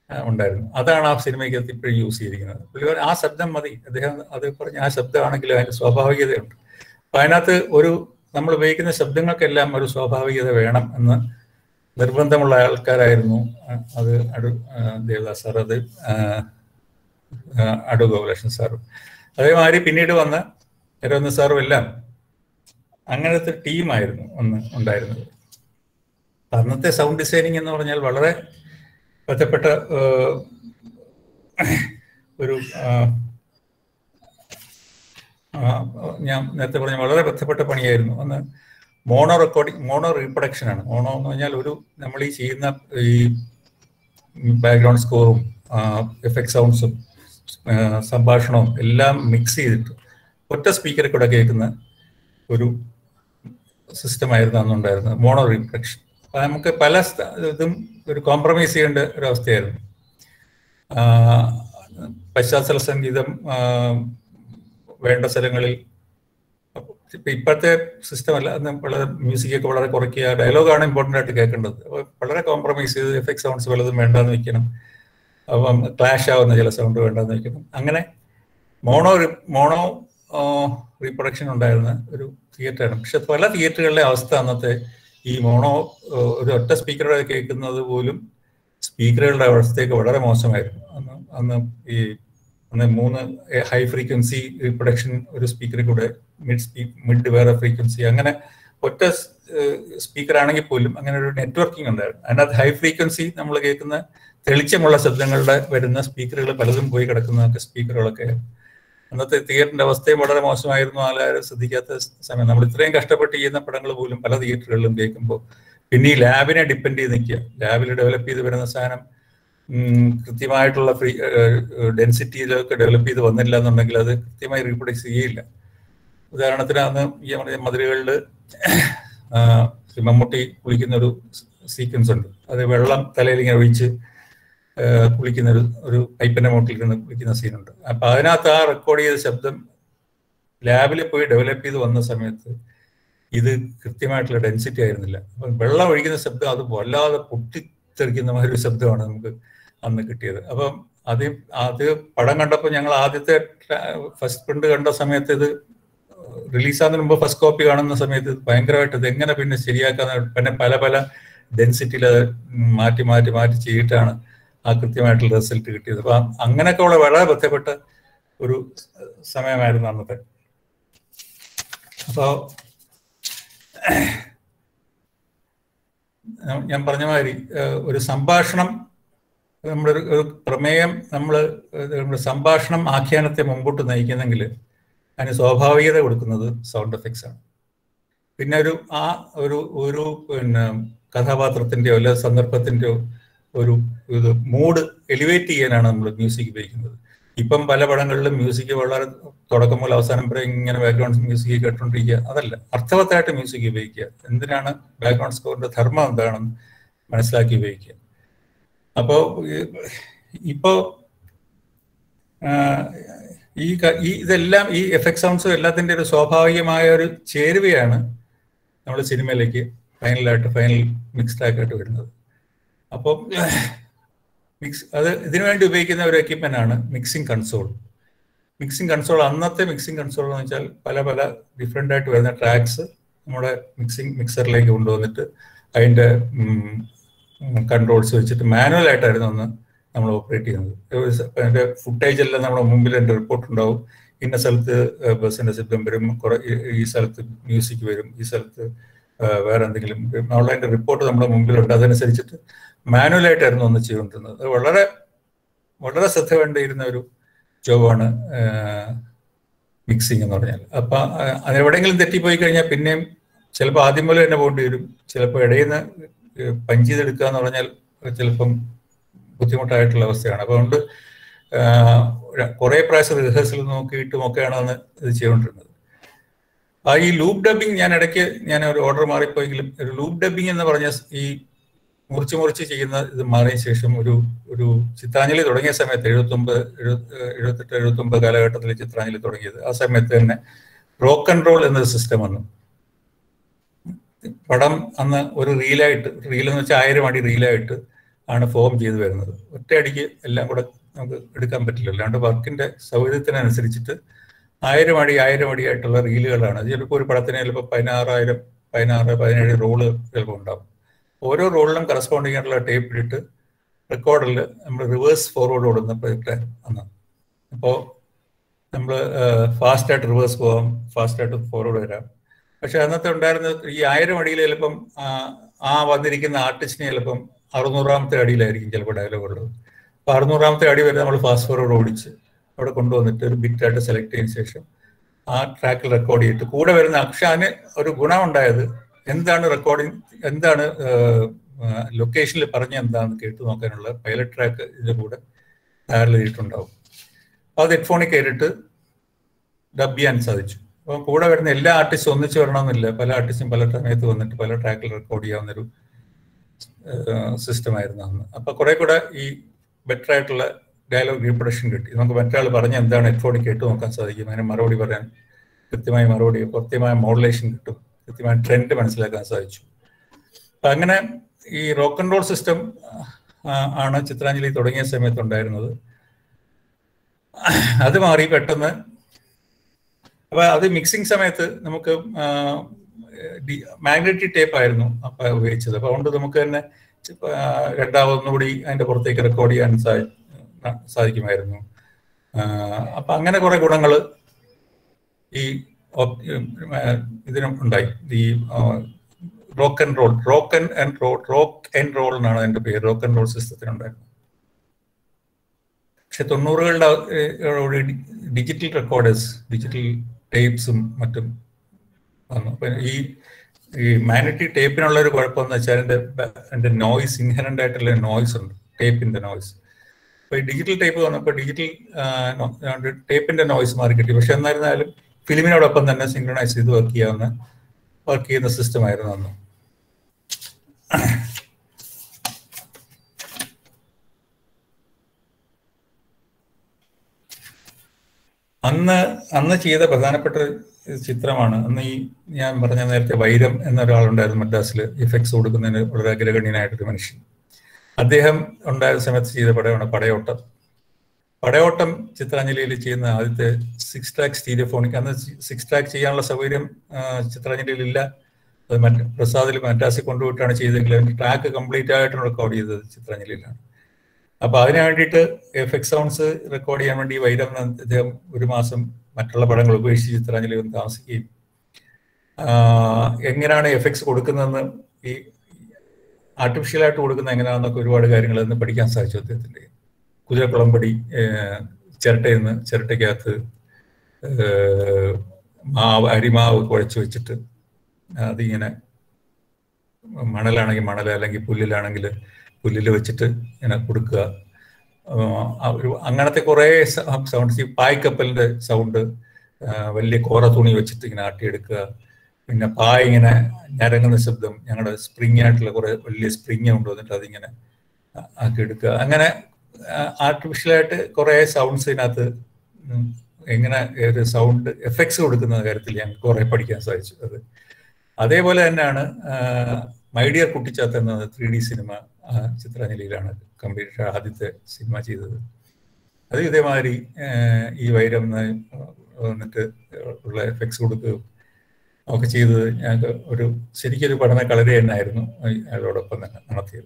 ആ, ഉണ്ടായിരുന്നു അതാണ് ആ സിനിമയ്ക്കകത്ത് ഇപ്പോഴും യൂസ് ചെയ്തിരിക്കുന്നത് പുള്ളി പറഞ്ഞു, ആ ശബ്ദം മതി അദ്ദേഹം അത് പറഞ്ഞ ആ ശബ്ദമാണെങ്കിലും അതിന് സ്വാഭാവികതയുണ്ട് അപ്പൊ അതിനകത്ത് ഒരു നമ്മൾ ഉപയോഗിക്കുന്ന ശബ്ദങ്ങൾക്കെല്ലാം ഒരു സ്വാഭാവികത വേണം എന്ന് നിർബന്ധമുള്ള ആൾക്കാരായിരുന്നു ആ, അത് അടു ആ, ദേവദാസ് സാർ അത് ആ, ആ, അടു ഗോകുലകൃഷ്ണൻ സാറും അതേമാതിരി പിന്നീട് വന്ന രവീന്ദ്ര സാറും എല്ലാം അങ്ങനത്തെ ടീമായിരുന്നു ഒന്ന് ഉണ്ടായിരുന്നത് അന്നത്തെ സൗണ്ട് ഡിസൈനിങ് എന്ന് പറഞ്ഞാൽ വളരെ ബന്ധപ്പെട്ട ഏഹ്, ഒരു ആ, ആ, ഞാൻ നേരത്തെ പറഞ്ഞ വളരെ ബന്ധപ്പെട്ട പണിയായിരുന്നു ഒന്ന് മോണോ റെക്കോർഡിംഗ് മോണോ റീപ്രൊഡക്ഷൻ ആണ് മോണോ എന്ന് പറഞ്ഞാൽ ഒരു നമ്മൾ ഈ ചെയ്യുന്ന ഈ ബാക്ക്ഗ്രൗണ്ട് സ്കോറും എഫക്ട് സൗണ്ട്സും സംഭാഷണവും എല്ലാം മിക്സ് ചെയ്തിട്ട് ഒറ്റ സ്പീക്കറിൽ കൂടെ കേൾക്കുന്ന ഒരു സിസ്റ്റമായിരുന്നു അന്നുണ്ടായിരുന്നത് മോണോ റീപ്രൊഡക്ഷൻ അപ്പൊ നമുക്ക് പല സ്ഥ- ഇതും ഒരു കോംപ്രമൈസ് ചെയ്യേണ്ട ഒരു അവസ്ഥയായിരുന്നു ആ, പശ്ചാത്തല സംഗീതം ആ, വേണ്ട സ്ഥലങ്ങളിൽ ഇപ്പൊ ഇപ്പോഴത്തെ സിസ്റ്റം അല്ല അന്ന് വളരെ മ്യൂസിക് ഒക്കെ വളരെ കുറയ്ക്കുക ഡയലോഗാണ് ഇമ്പോർട്ടൻ്റ് ആയിട്ട് കേൾക്കേണ്ടത് അപ്പോൾ വളരെ കോംപ്രമൈസ് ചെയ്ത് എഫക്ട് സൗണ്ട്സ് വല്ലതും വേണ്ടാന്ന് വെക്കണം അപ്പം ക്ലാഷ് ആവുന്ന ചില സൗണ്ട് വേണ്ടാന്ന് വെക്കണം അങ്ങനെ മോണോ മോണോ റീപ്രൊഡക്ഷൻ ഉണ്ടായിരുന്ന ഒരു തിയേറ്ററാണ് പക്ഷെ പല തിയേറ്ററുകളിലെ അവസ്ഥ അന്നത്തെ ഈ മോണോ ഒരു ഒറ്റ സ്പീക്കറുടെ കേൾക്കുന്നത് പോലും സ്പീക്കറുകളുടെ അവസ്ഥയൊക്കെ വളരെ മോശമായിരുന്നു അന്ന് അന്ന് ഈ അന്ന് മൂന്ന് ഹൈ ഫ്രീക്വൻസി റീപ്രൊഡക്ഷൻ ഒരു സ്പീക്കറിൽ കൂടെ മിഡ് സ്പീ മിഡ് വേറെ ഫ്രീക്വൻസി അങ്ങനെ ഒറ്റ സ്പീക്കർ ആണെങ്കിൽ പോലും അങ്ങനെ ഒരു നെറ്റ്വർക്കിംഗ് ഉണ്ടായിരുന്നു അതിനകത്ത് ഹൈ ഫ്രീക്വൻസി നമ്മൾ കേൾക്കുന്ന തെളിച്ചമുള്ള ശബ്ദങ്ങളുടെ വരുന്ന സ്പീക്കറുകൾ പലതും പോയി കിടക്കുന്നതൊക്കെ സ്പീക്കറുകളൊക്കെ അന്നത്തെ തിയേറ്ററിന്റെ അവസ്ഥയും വളരെ മോശമായിരുന്നു ആരും ശ്രദ്ധിക്കാത്ത സമയം നമ്മൾ ഇത്രയും കഷ്ടപ്പെട്ട് ചെയ്യുന്ന പടങ്ങൾ പോലും പല തിയേറ്ററുകളിലും കേൾക്കുമ്പോൾ പിന്നെ ഈ ലാബിനെ ഡിപ്പെൻഡ് ചെയ്ത് നിൽക്കുക ലാബിൽ ഡെവലപ്പ് ചെയ്ത് വരുന്ന സാധനം ഉം, കൃത്യമായിട്ടുള്ള ഫ്രീ ഡെൻസിറ്റിയിലൊക്കെ ഡെവലപ്പ് ചെയ്ത് വന്നില്ല എന്നുണ്ടെങ്കിൽ അത് കൃത്യമായി റീപ്രൊഡ്യൂസ് ചെയ്യില്ല ഉദാഹരണത്തിന് അന്ന് ഈ നമ്മുടെ മതിലുകളിൽ മമ്മൂട്ടി കുളിക്കുന്ന ഒരു സീക്വൻസ് ഉണ്ട് അത് വെള്ളം തലയിൽ ഇങ്ങനെ ഒഴിച്ച് ആ, കുളിക്കുന്ന ഒരു ഒരു പൈപ്പിന്റെ മുട്ടിൽ ഇരുന്ന് കുളിക്കുന്ന സീനുണ്ട് അപ്പൊ അതിനകത്ത് ആ റെക്കോർഡ് ചെയ്ത ശബ്ദം ലാബിൽ പോയി ഡെവലപ്പ് ചെയ്ത് വന്ന സമയത്ത് ഇത് കൃത്യമായിട്ടുള്ള ഡെൻസിറ്റി ആയിരുന്നില്ല അപ്പം വെള്ളം ഒഴിക്കുന്ന ശബ്ദം അത് വല്ലാതെ പൊട്ടിത്തെറിക്കുന്ന മാതിരി ഒരു ശബ്ദമാണ് നമുക്ക് അന്ന് കിട്ടിയത് അപ്പം അത് അത് പടം കണ്ടപ്പോൾ ഞങ്ങൾ ആദ്യത്തെ ഫസ്റ്റ് പ്രിന്റ് കണ്ട സമയത്ത് ഇത് റിലീസാകുന്നതിന് മുമ്പ് ഫസ്റ്റ് കോപ്പി കാണുന്ന സമയത്ത് ഇത് ഭയങ്കരമായിട്ട് ഇത് എങ്ങനെ പിന്നെ ശരിയാക്കാന്ന് പിന്നെ പല പല ഡെൻസിറ്റിയിൽ അത് മാറ്റി മാറ്റി മാറ്റി ചെയ്തിട്ടാണ് ആ കൃത്യമായിട്ടുള്ള റിസൾട്ട് കിട്ടിയത് അപ്പൊ അങ്ങനെയൊക്കെ ഉള്ള വളരെ ബന്ധപ്പെട്ട ഒരു സമയമായിരുന്നു അന്നത്തെ അപ്പോ ഞാൻ പറഞ്ഞ മാതിരി ഏഹ്, ഒരു സംഭാഷണം നമ്മുടെ ഒരു ഒരു പ്രമേയം നമ്മൾ നമ്മുടെ സംഭാഷണം ആഖ്യാനത്തെ മുമ്പോട്ട് നയിക്കുന്നെങ്കിൽ അതിന് സ്വാഭാവികത കൊടുക്കുന്നത് സൗണ്ട് എഫക്ട്സ് ആണ് പിന്നെ ഒരു ആ ഒരു ഒരു പിന്നെ കഥാപാത്രത്തിന്റെയോ അല്ലെ സന്ദർഭത്തിന്റെയോ ഒരു ഇത് മൂഡ് എലിവേറ്റ് ചെയ്യാനാണ് നമ്മൾ മ്യൂസിക് ഉപയോഗിക്കുന്നത് ഇപ്പം പല പടങ്ങളിലും മ്യൂസിക് വളരെ തുടക്കം മുതൽ അവസാനം വരെ ഇങ്ങനെ ബാക്ക്ഗ്രൗണ്ട് മ്യൂസിക് കേട്ടോണ്ടിരിക്കുക അതല്ല അർത്ഥവത്തായിട്ട് മ്യൂസിക് ഉപയോഗിക്കുക എന്തിനാണ് ബാക്ക്ഗ്രൗണ്ട് സ്കോറിന്റെ ധർമ്മം എന്താണെന്ന് മനസ്സിലാക്കി ഉപയോഗിക്കുക അപ്പോ ഈ- ഇപ്പോ ആ, ഈ ക- ഈ ഇതെല്ലാം ഈ എഫക്ട് സൗണ്ട്സും എല്ലാത്തിന്റെ ഒരു സ്വാഭാവികമായ ഒരു ചേരുവയാണ് നമ്മൾ സിനിമയിലേക്ക് ഫൈനലായിട്ട് ഫൈനൽ മിക്സ്ഡ് ആയിട്ട് വരുന്നത് അപ്പോൾ മിക്സ് അത് ഇതിനു വേണ്ടി ഉപയോഗിക്കുന്ന ഒരു എക്യുപ്മെന്റ് ആണ് മിക്സിംഗ് കൺസോൾ മിക്സിംഗ് കൺസോൾ അന്നത്തെ മിക്സിംഗ് കൺസോൾ എന്ന് വെച്ചാൽ പല പല ഡിഫറെൻ്റ് ആയിട്ട് വരുന്ന ട്രാക്സ് നമ്മുടെ മിക്സിംഗ് മിക്സറിലേക്ക് കൊണ്ടുവന്നിട്ട് അതിൻ്റെ കൺട്രോൾസ് വെച്ചിട്ട് മാനുവൽ ആയിട്ടായിരുന്നു അന്ന് നമ്മൾ ഓപ്പറേറ്റ് ചെയ്യുന്നത് ഒരു സ- അതിന്റെ ഫുട്ടേജ് എല്ലാം നമ്മുടെ മുമ്പിൽ എൻ്റെ റിപ്പോർട്ട് ഉണ്ടാവും ഇന്ന സ്ഥലത്ത് ബസ്സിന്റെ ശബ്ദം വരും കുറെ ഈ- ഈ സ്ഥലത്ത് മ്യൂസിക് വരും ഈ സ്ഥലത്ത് ആ, വേറെ എന്തെങ്കിലും ഉള്ള അതിന്റെ റിപ്പോർട്ട് നമ്മുടെ മുമ്പിലുണ്ട് അതനുസരിച്ചിട്ട് മാനുവലായിട്ടായിരുന്നു അന്ന് ചെയ്തുകൊണ്ടിരുന്നത് അത് വളരെ വളരെ ശ്രദ്ധ വേണ്ടിയിരുന്ന ഒരു ജോബാണ് മിക്സിംഗ് എന്ന് പറഞ്ഞാൽ അപ്പൊ ആ, അതിനെവിടെയെങ്കിലും തെറ്റിപ്പോയി കഴിഞ്ഞാൽ പിന്നെയും ചിലപ്പോൾ ആദ്യം പോലെ തന്നെ പോകേണ്ടി വരും ചിലപ്പോൾ ഇടയിൽ നിന്ന് പഞ്ച് ചെയ്തെടുക്കുക എന്ന് പറഞ്ഞാൽ ചിലപ്പം ബുദ്ധിമുട്ടായിട്ടുള്ള അവസ്ഥയാണ് അപ്പൊ അതുകൊണ്ട് കുറെ പ്രാവശ്യം റിഹേഴ്സൽ നോക്കിയിട്ടും ഒക്കെയാണ് അന്ന് ഇത് ചെയ്തുകൊണ്ടിരുന്നത് ആ ഈ ലൂപ്പ് ഡബിങ് ഞാൻ ഇടയ്ക്ക് ഞാൻ ഒരു ഓർഡർ മാറിപ്പോയെങ്കിലും ഒരു ലൂപ്പ് ഡബിങ് എന്ന് പറഞ്ഞ ഈ മുറിച്ച് മുറിച്ച് ചെയ്യുന്ന ഇത് മാറിയ ശേഷം ഒരു ഒരു ചിത്രാഞ്ജലി തുടങ്ങിയ സമയത്ത് എഴുപത്തൊമ്പത് എഴുപത്തെട്ട് എഴുപത്തൊമ്പത് കാലഘട്ടത്തിൽ ചിത്രാഞ്ജലി തുടങ്ങിയത് ആ സമയത്ത് തന്നെ റോക്ക് ആൻഡ് റോൾ എന്നൊരു സിസ്റ്റം വന്നു പടം അന്ന് ഒരു റീലായിട്ട് റീൽ എന്ന് വെച്ചാൽ ആയിരം അടി റീലായിട്ട് ആണ് ഫോം ചെയ്തു വരുന്നത് ഒറ്റയടിക്ക് എല്ലാം കൂടെ നമുക്ക് എടുക്കാൻ പറ്റില്ല അല്ലാണ്ട് വർക്കിന്റെ സൗകര്യത്തിനനുസരിച്ചിട്ട് ആയിരം അടി ആയിരം അടിയായിട്ടുള്ള റീലുകളാണ് ചിലപ്പോൾ ഒരു പടത്തിന് ചിലപ്പോൾ പതിനാറായിരം പതിനാറ് പതിനേഴ് റോള് ചിലപ്പോൾ ഉണ്ടാവും ഓരോ റോളിലും കറസ്പോണ്ടിങ് ആയിട്ടുള്ള ടേപ്പ് ഇട്ടിട്ട് റെക്കോർഡിൽ നമ്മൾ റിവേഴ്സ് ഫോർവേഡ് കൊടുക്കുന്ന പ്രൊജക്റ്റ് അന്ന് അപ്പോൾ നമ്മൾ ഫാസ്റ്റ് ആയിട്ട് റിവേഴ്സ് പോകാം ഫാസ്റ്റ് ആയിട്ട് ഫോർവേഡ് വരാം പക്ഷെ അന്നത്തെ ഉണ്ടായിരുന്ന ഈ ആയിരം അടിയിൽ ചിലപ്പം ആ, ആ വന്നിരിക്കുന്ന ആർട്ടിസ്റ്റിന് ചിലപ്പം അറുന്നൂറാമത്തെ അടിയിലായിരിക്കും ചിലപ്പോൾ ഡയലോഗ് ഉള്ളത് അപ്പൊ അറുന്നൂറാമത്തെ അടി വരെ നമ്മൾ ഫാസ്റ്റ് ഫോർവേഡ് ഓടിച്ച് അവിടെ കൊണ്ടുവന്നിട്ട് ഒരു ബിറ്റായിട്ട് സെലക്ട് ചെയ്തതിനു ശേഷം ആ ട്രാക്കിൽ റെക്കോർഡ് ചെയ്തിട്ട് കൂടെ വരുന്ന അക്ഷാന് ഒരു ഗുണമുണ്ടായത് എന്താണ് റെക്കോർഡിങ് എന്താണ് ലൊക്കേഷനിൽ പറഞ്ഞ എന്താണെന്ന് കേട്ടു നോക്കാനുള്ള പൈലറ്റ് ട്രാക്ക് ഇതിന്റെ കൂടെ തയ്യാറിൽ ചെയ്തിട്ടുണ്ടാവും അപ്പൊ അത് ഹെഡ്ഫോണിൽ കയറിയിട്ട് ഡബ് ചെയ്യാൻ സാധിച്ചു അപ്പം കൂടെ വരുന്ന എല്ലാ ആർട്ടിസ്റ്റും ഒന്നിച്ച് വരണമെന്നില്ല പല ആർട്ടിസ്റ്റും പല സമയത്ത് വന്നിട്ട് പല ട്രാക്കിൽ റെക്കോർഡ് ചെയ്യാവുന്നൊരു സിസ്റ്റം ആയിരുന്നു അന്ന് അപ്പൊ കുറെ കൂടെ ഈ ബെറ്റർ ആയിട്ടുള്ള ഡയലോഗ് റീപ്രൊഡക്ഷൻ കിട്ടി നമുക്ക് മറ്റൊരാൾ പറഞ്ഞ എന്താണ് ഹെഡ്ഫോണിൽ കേട്ട് നോക്കാൻ സാധിക്കും അതിന് മറുപടി പറയാൻ കൃത്യമായ മറുപടി കൃത്യമായ മോഡുലേഷൻ കിട്ടും കൃത്യമായ ട്രെൻഡ് മനസ്സിലാക്കാൻ സാധിച്ചു അപ്പൊ അങ്ങനെ ഈ റോക്ക് ആൻഡ് റോൾ സിസ്റ്റം ആണ് ചിത്രാഞ്ജലി തുടങ്ങിയ സമയത്ത് ഉണ്ടായിരുന്നത് അത് മാറി പെട്ടെന്ന് അപ്പൊ അത് മിക്സിംഗ് സമയത്ത് നമുക്ക് മാഗ്നറ്റിക് ടേപ്പ് ആയിരുന്നു അപ്പൊ ഉപയോഗിച്ചത് അപ്പൊ അതുകൊണ്ട് നമുക്ക് തന്നെ ഇപ്പൊ, ആ, രണ്ടാമതൊന്നുകൂടി അതിന്റെ പുറത്തേക്ക് റെക്കോർഡ് ചെയ്യാൻ സാധി- സാധിക്കുമായിരുന്നു ആ, അപ്പൊ അങ്ങനെ കുറെ ഗുണങ്ങൾ ഈ ഒപ്- ആ, ഇതിനും ഉണ്ടായി ഈ rock and roll rock and roll rock and roll എന്നാണ് അതിന്റെ പേര് റോക്ക് ആൻഡ് റോൾ സിസ്റ്റത്തിനുണ്ടായിരുന്നു പക്ഷെ തൊണ്ണൂറുകളുടെ ഡിജിറ്റൽ റെക്കോർഡേഴ്സ് ഡിജിറ്റൽ ടേപ്സും മറ്റും വന്നു അപ്പൊ ഈ ഈ മാഗ്നറ്റിക് ടേപ്പിനുള്ള ഒരു കുഴപ്പമെന്ന് വെച്ചാൽ അതിന്റെ ബ- അതിന്റെ നോയ്സ് ഇൻഹറന്റ് ആയിട്ടുള്ള നോയ്സ് ഉണ്ട് ടേപ്പിന്റെ നോയ്സ് അപ്പൊ ഈ ഡിജിറ്റൽ ടേപ്പ് വന്നപ്പോൾ ഡിജിറ്റൽ ടേപ്പിന്റെ നോയ്സ് മാറി കിട്ടി പക്ഷെ എന്നിരുന്നാലും ഫിലിമിനോടൊപ്പം തന്നെ സിംഗ്രണൈസ് ചെയ്ത് വർക്ക് ചെയ്യാവുന്ന വർക്ക് ചെയ്യുന്ന സിസ്റ്റം ആയിരുന്നു അന്ന് അന്ന് അന്ന് ചെയ്ത പ്രധാനപ്പെട്ട ഒരു ചിത്രമാണ് അന്ന് ഈ ഞാൻ പറഞ്ഞ നേരത്തെ വൈരം എന്ന ഒരാളുണ്ടായിരുന്നു മദ്രാസിൽ ഇഫക്ട്സ് കൊടുക്കുന്നതിന് വളരെ അഗ്രഗണ്യനായിട്ടൊരു മനുഷ്യൻ അദ്ദേഹം ഉണ്ടായ സമയത്ത് ചെയ്ത പടമാണ് പടയോട്ടം പടയോട്ടം ചിത്രാഞ്ജലിയിൽ ചെയ്യുന്ന ആദ്യത്തെ സിക്സ് ട്രാക്ക് സ്റ്റീരിയോഫോണിക് അന്ന് സിക്സ് ട്രാക്ക് ചെയ്യാനുള്ള സൗകര്യം ആ, ചിത്രാഞ്ജലിയിൽ ഇല്ല അത് മറ്റ് പ്രസാദിൽ മദ്രാസിൽ കൊണ്ടുപോയിട്ടാണ് ചെയ്തെങ്കിൽ അതിന്റെ ട്രാക്ക് കംപ്ലീറ്റ് ആയിട്ട് റെക്കോർഡ് ചെയ്തത് ചിത്രാഞ്ജലിയിലാണ് അപ്പൊ അതിന് വേണ്ടിയിട്ട് എഫക്ട് സൗണ്ട്സ് റെക്കോർഡ് ചെയ്യാൻ വേണ്ടി വൈരം എന്ന അദ്ദേഹം ഒരു മാസം മറ്റുള്ള പടങ്ങൾ ഉപേക്ഷിച്ച് ചിത്രാഞ്ജലി വന്ന് താമസിക്കുകയും ആഹ് എങ്ങനെയാണ് എഫക്ട്സ് കൊടുക്കുന്നതെന്ന് ഈ ആർട്ടിഫിഷ്യൽ ആയിട്ട് കൊടുക്കുന്ന എങ്ങനെയാണെന്നൊക്കെ ഒരുപാട് കാര്യങ്ങൾ ഇന്ന് പഠിക്കാൻ സാധിച്ചു അദ്ദേഹത്തിന്റെ കുതിരക്കുളമ്പടി ഏഹ് ചിരട്ടയിൽ നിന്ന് ചിരട്ടയ്ക്കകത്ത് ഏഹ് മാവ് അരിമാവ് കുഴച്ച് വെച്ചിട്ട് അതിങ്ങനെ മണലാണെങ്കിൽ മണൽ അല്ലെങ്കിൽ പുല്ലിലാണെങ്കിൽ പുല്ലിൽ വെച്ചിട്ട് ഇങ്ങനെ കൊടുക്കുക ആഹ് ആ ഒരു അങ്ങനത്തെ കുറേ സൗണ്ട്സ് ഈ പായ്ക്കപ്പലിന്റെ സൗണ്ട് വലിയ കോറ തുണി വെച്ചിട്ട് ഇങ്ങനെ ആട്ടിയെടുക്കുക പിന്നെ പായ ഇങ്ങനെ ഞരങ്ങുന്ന ശബ്ദം ഞങ്ങളുടെ സ്പ്രിങ് ആയിട്ടുള്ള കുറെ വലിയ സ്പ്രിങ് കൊണ്ടുവന്നിട്ട് അതിങ്ങനെ ആ- ആക്കിയെടുക്കുക അങ്ങനെ ആർട്ടിഫിഷ്യലായിട്ട് കുറെ സൗണ്ട്സ് ഇതിനകത്ത് ഉം എങ്ങനെ ഒരു സൗണ്ട് എഫക്ട്സ് കൊടുക്കുന്ന കാര്യത്തിൽ ഞങ്ങൾക്ക് കുറെ പഠിക്കാൻ സാധിച്ചു അത് അതേപോലെ തന്നെയാണ് മൈഡിയർ കുട്ടിച്ചാത്ത എന്ന ത്രീ ഡി സിനിമ ചിത്രാഞ്ജലിയിലാണ് കംപ്ലീറ്റ് ആദ്യത്തെ സിനിമ ചെയ്തത് അത് ഇതേമാതിരി ആഹ് ഈ വൈരം എന്ന് വന്നിട്ട് ഉള്ള എഫക്ട്സ് കൊടുക്കുകയും ഒക്കെ ചെയ്തത് ഞങ്ങൾക്ക് ഒരു ശരിക്കൊരു പഠന കളരി തന്നെയായിരുന്നു ഈ അയാളോടൊപ്പം തന്നെ നടത്തിയത്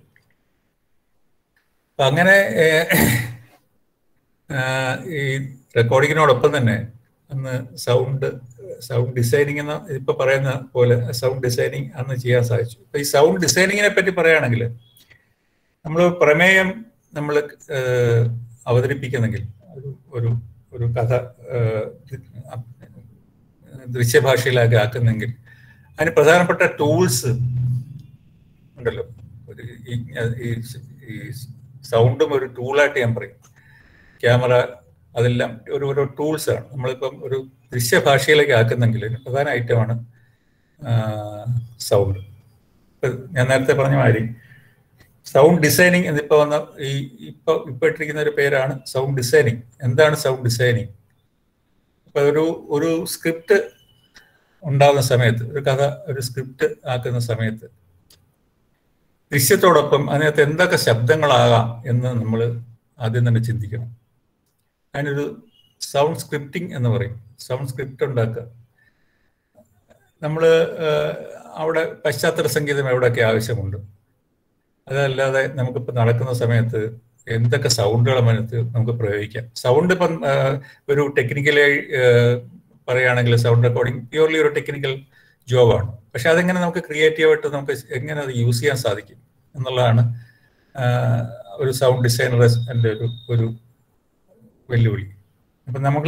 അപ്പൊ അങ്ങനെ ഏഹ്, ആഹ് ഈ റെക്കോർഡിങ്ങിനോടൊപ്പം തന്നെ അന്ന് സൗണ്ട് സൗണ്ട് ഡിസൈനിങ് എന്ന ഇപ്പൊ പറയുന്ന പോലെ സൗണ്ട് ഡിസൈനിങ് അന്ന് ചെയ്യാൻ സാധിച്ചു ഇപ്പൊ ഈ സൗണ്ട് ഡിസൈനിങ്ങിനെ പറ്റി പറയുകയാണെങ്കിൽ നമ്മൾ പ്രമേയം നമ്മൾ അവതരിപ്പിക്കുന്നെങ്കിൽ ഒരു ഒരു ഒരു കഥ ഏഹ്, ദൃശ്യഭാഷയിലാക്കി ആക്കുന്നെങ്കിൽ അതിന് പ്രധാനപ്പെട്ട ടൂൾസ് ഉണ്ടല്ലോ ഒരു ഈ- ഈ ഈ സൗണ്ടും ഒരു ടൂളായിട്ട് ഞാൻ പറയും ക്യാമറ അതെല്ലാം ഒരു ഓരോ ടൂൾസ് ആണ് നമ്മളിപ്പം ഒരു ദൃശ്യഭാഷയിലേക്ക് ആക്കുന്നെങ്കിൽ ഒരു പ്രധാന ഐറ്റമാണ് സൗണ്ട് ഞാൻ നേരത്തെ പറഞ്ഞ മാതിരി സൗണ്ട് ഡിസൈനിങ് എന്നിപ്പോ വന്ന ഈ ഇപ്പൊ ഇപ്പൊ ഇട്ടിരിക്കുന്ന ഒരു പേരാണ് സൗണ്ട് ഡിസൈനിങ് എന്താണ് സൗണ്ട് ഡിസൈനിങ് ഇപ്പൊ ഒരു ഒരു സ്ക്രിപ്റ്റ് ഉണ്ടാകുന്ന സമയത്ത് ഒരു കഥ ഒരു സ്ക്രിപ്റ്റ് ആക്കുന്ന സമയത്ത് ദൃശ്യത്തോടൊപ്പം അതിനകത്ത് എന്തൊക്കെ ശബ്ദങ്ങളാകാം എന്ന് നമ്മൾ ആദ്യം തന്നെ ചിന്തിക്കണം അതിനൊരു സൗണ്ട് സ്ക്രിപ്റ്റിംഗ് എന്ന് പറയും സൗണ്ട് സ്ക്രിപ്റ്റ് ഉണ്ടാക്കുക നമ്മൾ അവിടെ പശ്ചാത്തല സംഗീതം എവിടെയൊക്കെ ആവശ്യമുണ്ട് അതല്ലാതെ നമുക്കിപ്പോൾ നടക്കുന്ന സമയത്ത് എന്തൊക്കെ സൗണ്ടുകൾ അതിനകത്ത് നമുക്ക് പ്രയോഗിക്കാം സൗണ്ട് ഇപ്പം ആ, ഒരു ടെക്നിക്കലായി പറയുകയാണെങ്കിൽ സൗണ്ട് റെക്കോർഡിംഗ് പ്യൂർലി ഒരു ടെക്നിക്കൽ ജോബാണ് പക്ഷെ അതെങ്ങനെ നമുക്ക് ക്രിയേറ്റീവായിട്ട് നമുക്ക് എങ്ങനെ അത് യൂസ് ചെയ്യാൻ സാധിക്കും എന്നുള്ളതാണ് ആ, ഒരു സൗണ്ട് ഡിസൈനറിന്റെ ഒരു ഒരു വെല്ലുവിളി അപ്പം നമ്മൾ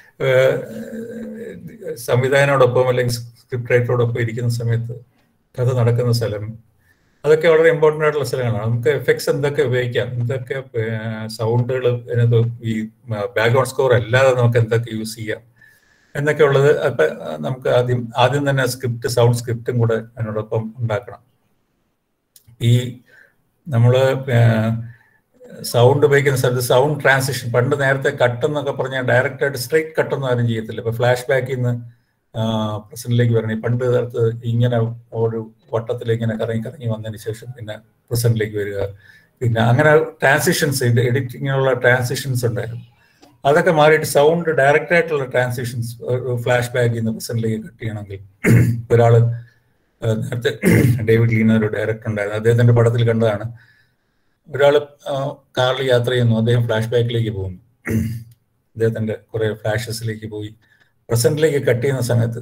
സംവിധായകനോടൊപ്പം അല്ലെങ്കിൽ സ്ക്രിപ്റ്റ് റൈറ്ററോടൊപ്പം ഇരിക്കുന്ന സമയത്ത് കഥ നടക്കുന്ന സ്ഥലം അതൊക്കെ വളരെ ഇമ്പോർട്ടൻ്റ് ആയിട്ടുള്ള സ്ഥലങ്ങളാണ് നമുക്ക് എഫക്ട്സ് എന്തൊക്കെ ഉപയോഗിക്കാം എന്തൊക്കെ സൗണ്ടുകൾ അതിനകത്ത് ഈ ബാക്ക്ഗ്രൗണ്ട് സ്കോർ അല്ലാതെ നമുക്ക് എന്തൊക്കെ യൂസ് ചെയ്യാം എന്നൊക്കെ ഉള്ളത് അപ്പൊ നമുക്ക് ആദ്യം ആദ്യം തന്നെ സ്ക്രിപ്റ്റ് സൗണ്ട് സ്ക്രിപ്റ്റും കൂടെ അതിനോടൊപ്പം ഉണ്ടാക്കണം ഈ നമ്മള് സൗണ്ട് ഉപയോഗിക്കുന്ന സ്ഥലത്ത് സൗണ്ട് ട്രാൻസിഷൻ പണ്ട് നേരത്തെ കട്ട് എന്നൊക്കെ പറഞ്ഞാൽ ഡയറക്റ്റ് ആയിട്ട് സ്ട്രൈറ്റ് കട്ട് ഒന്നും ആരും ചെയ്യത്തില്ല ഇപ്പൊ ഫ്ലാഷ് ബാക്കിൽ നിന്ന് പ്രസന്റിലേക്ക് വരണേ പണ്ട് കാലത്ത് ഇങ്ങനെ ഒരു വട്ടത്തിൽ ഇങ്ങനെ കറങ്ങി കറങ്ങി വന്നതിന് ശേഷം പിന്നെ പ്രസന്റിലേക്ക് വരിക പിന്നെ അങ്ങനെ ട്രാൻസിഷൻസ് എഡിറ്റിങ്ങിനുള്ള ട്രാൻസിഷൻസ് ഉണ്ടായിരുന്നു അതൊക്കെ മാറിയിട്ട് സൗണ്ട് ഡയറക്റ്റ് ആയിട്ടുള്ള ട്രാൻസിഷൻസ് ഫ്ലാഷ് ബാക്കിൽ നിന്ന് പ്രസന്റിലേക്ക് കട്ട് ചെയ്യണമെങ്കിൽ ഒരാള് ഏഹ് നേരത്തെ ഡേവിഡ് ലീന ഒരു ഡയറക്ടർ ഉണ്ടായിരുന്നു അദ്ദേഹത്തിന്റെ പടത്തിൽ കണ്ടതാണ് ഒരാള് കാറിൽ യാത്ര ചെയ്യുന്നു അദ്ദേഹം ഫ്ലാഷ് ബാക്കിലേക്ക് പോകുന്നു അദ്ദേഹത്തിന്റെ കുറെ ഫ്ലാഷസിലേക്ക് പോയി പ്രസന്റിലേക്ക് കട്ട് ചെയ്യുന്ന സമയത്ത്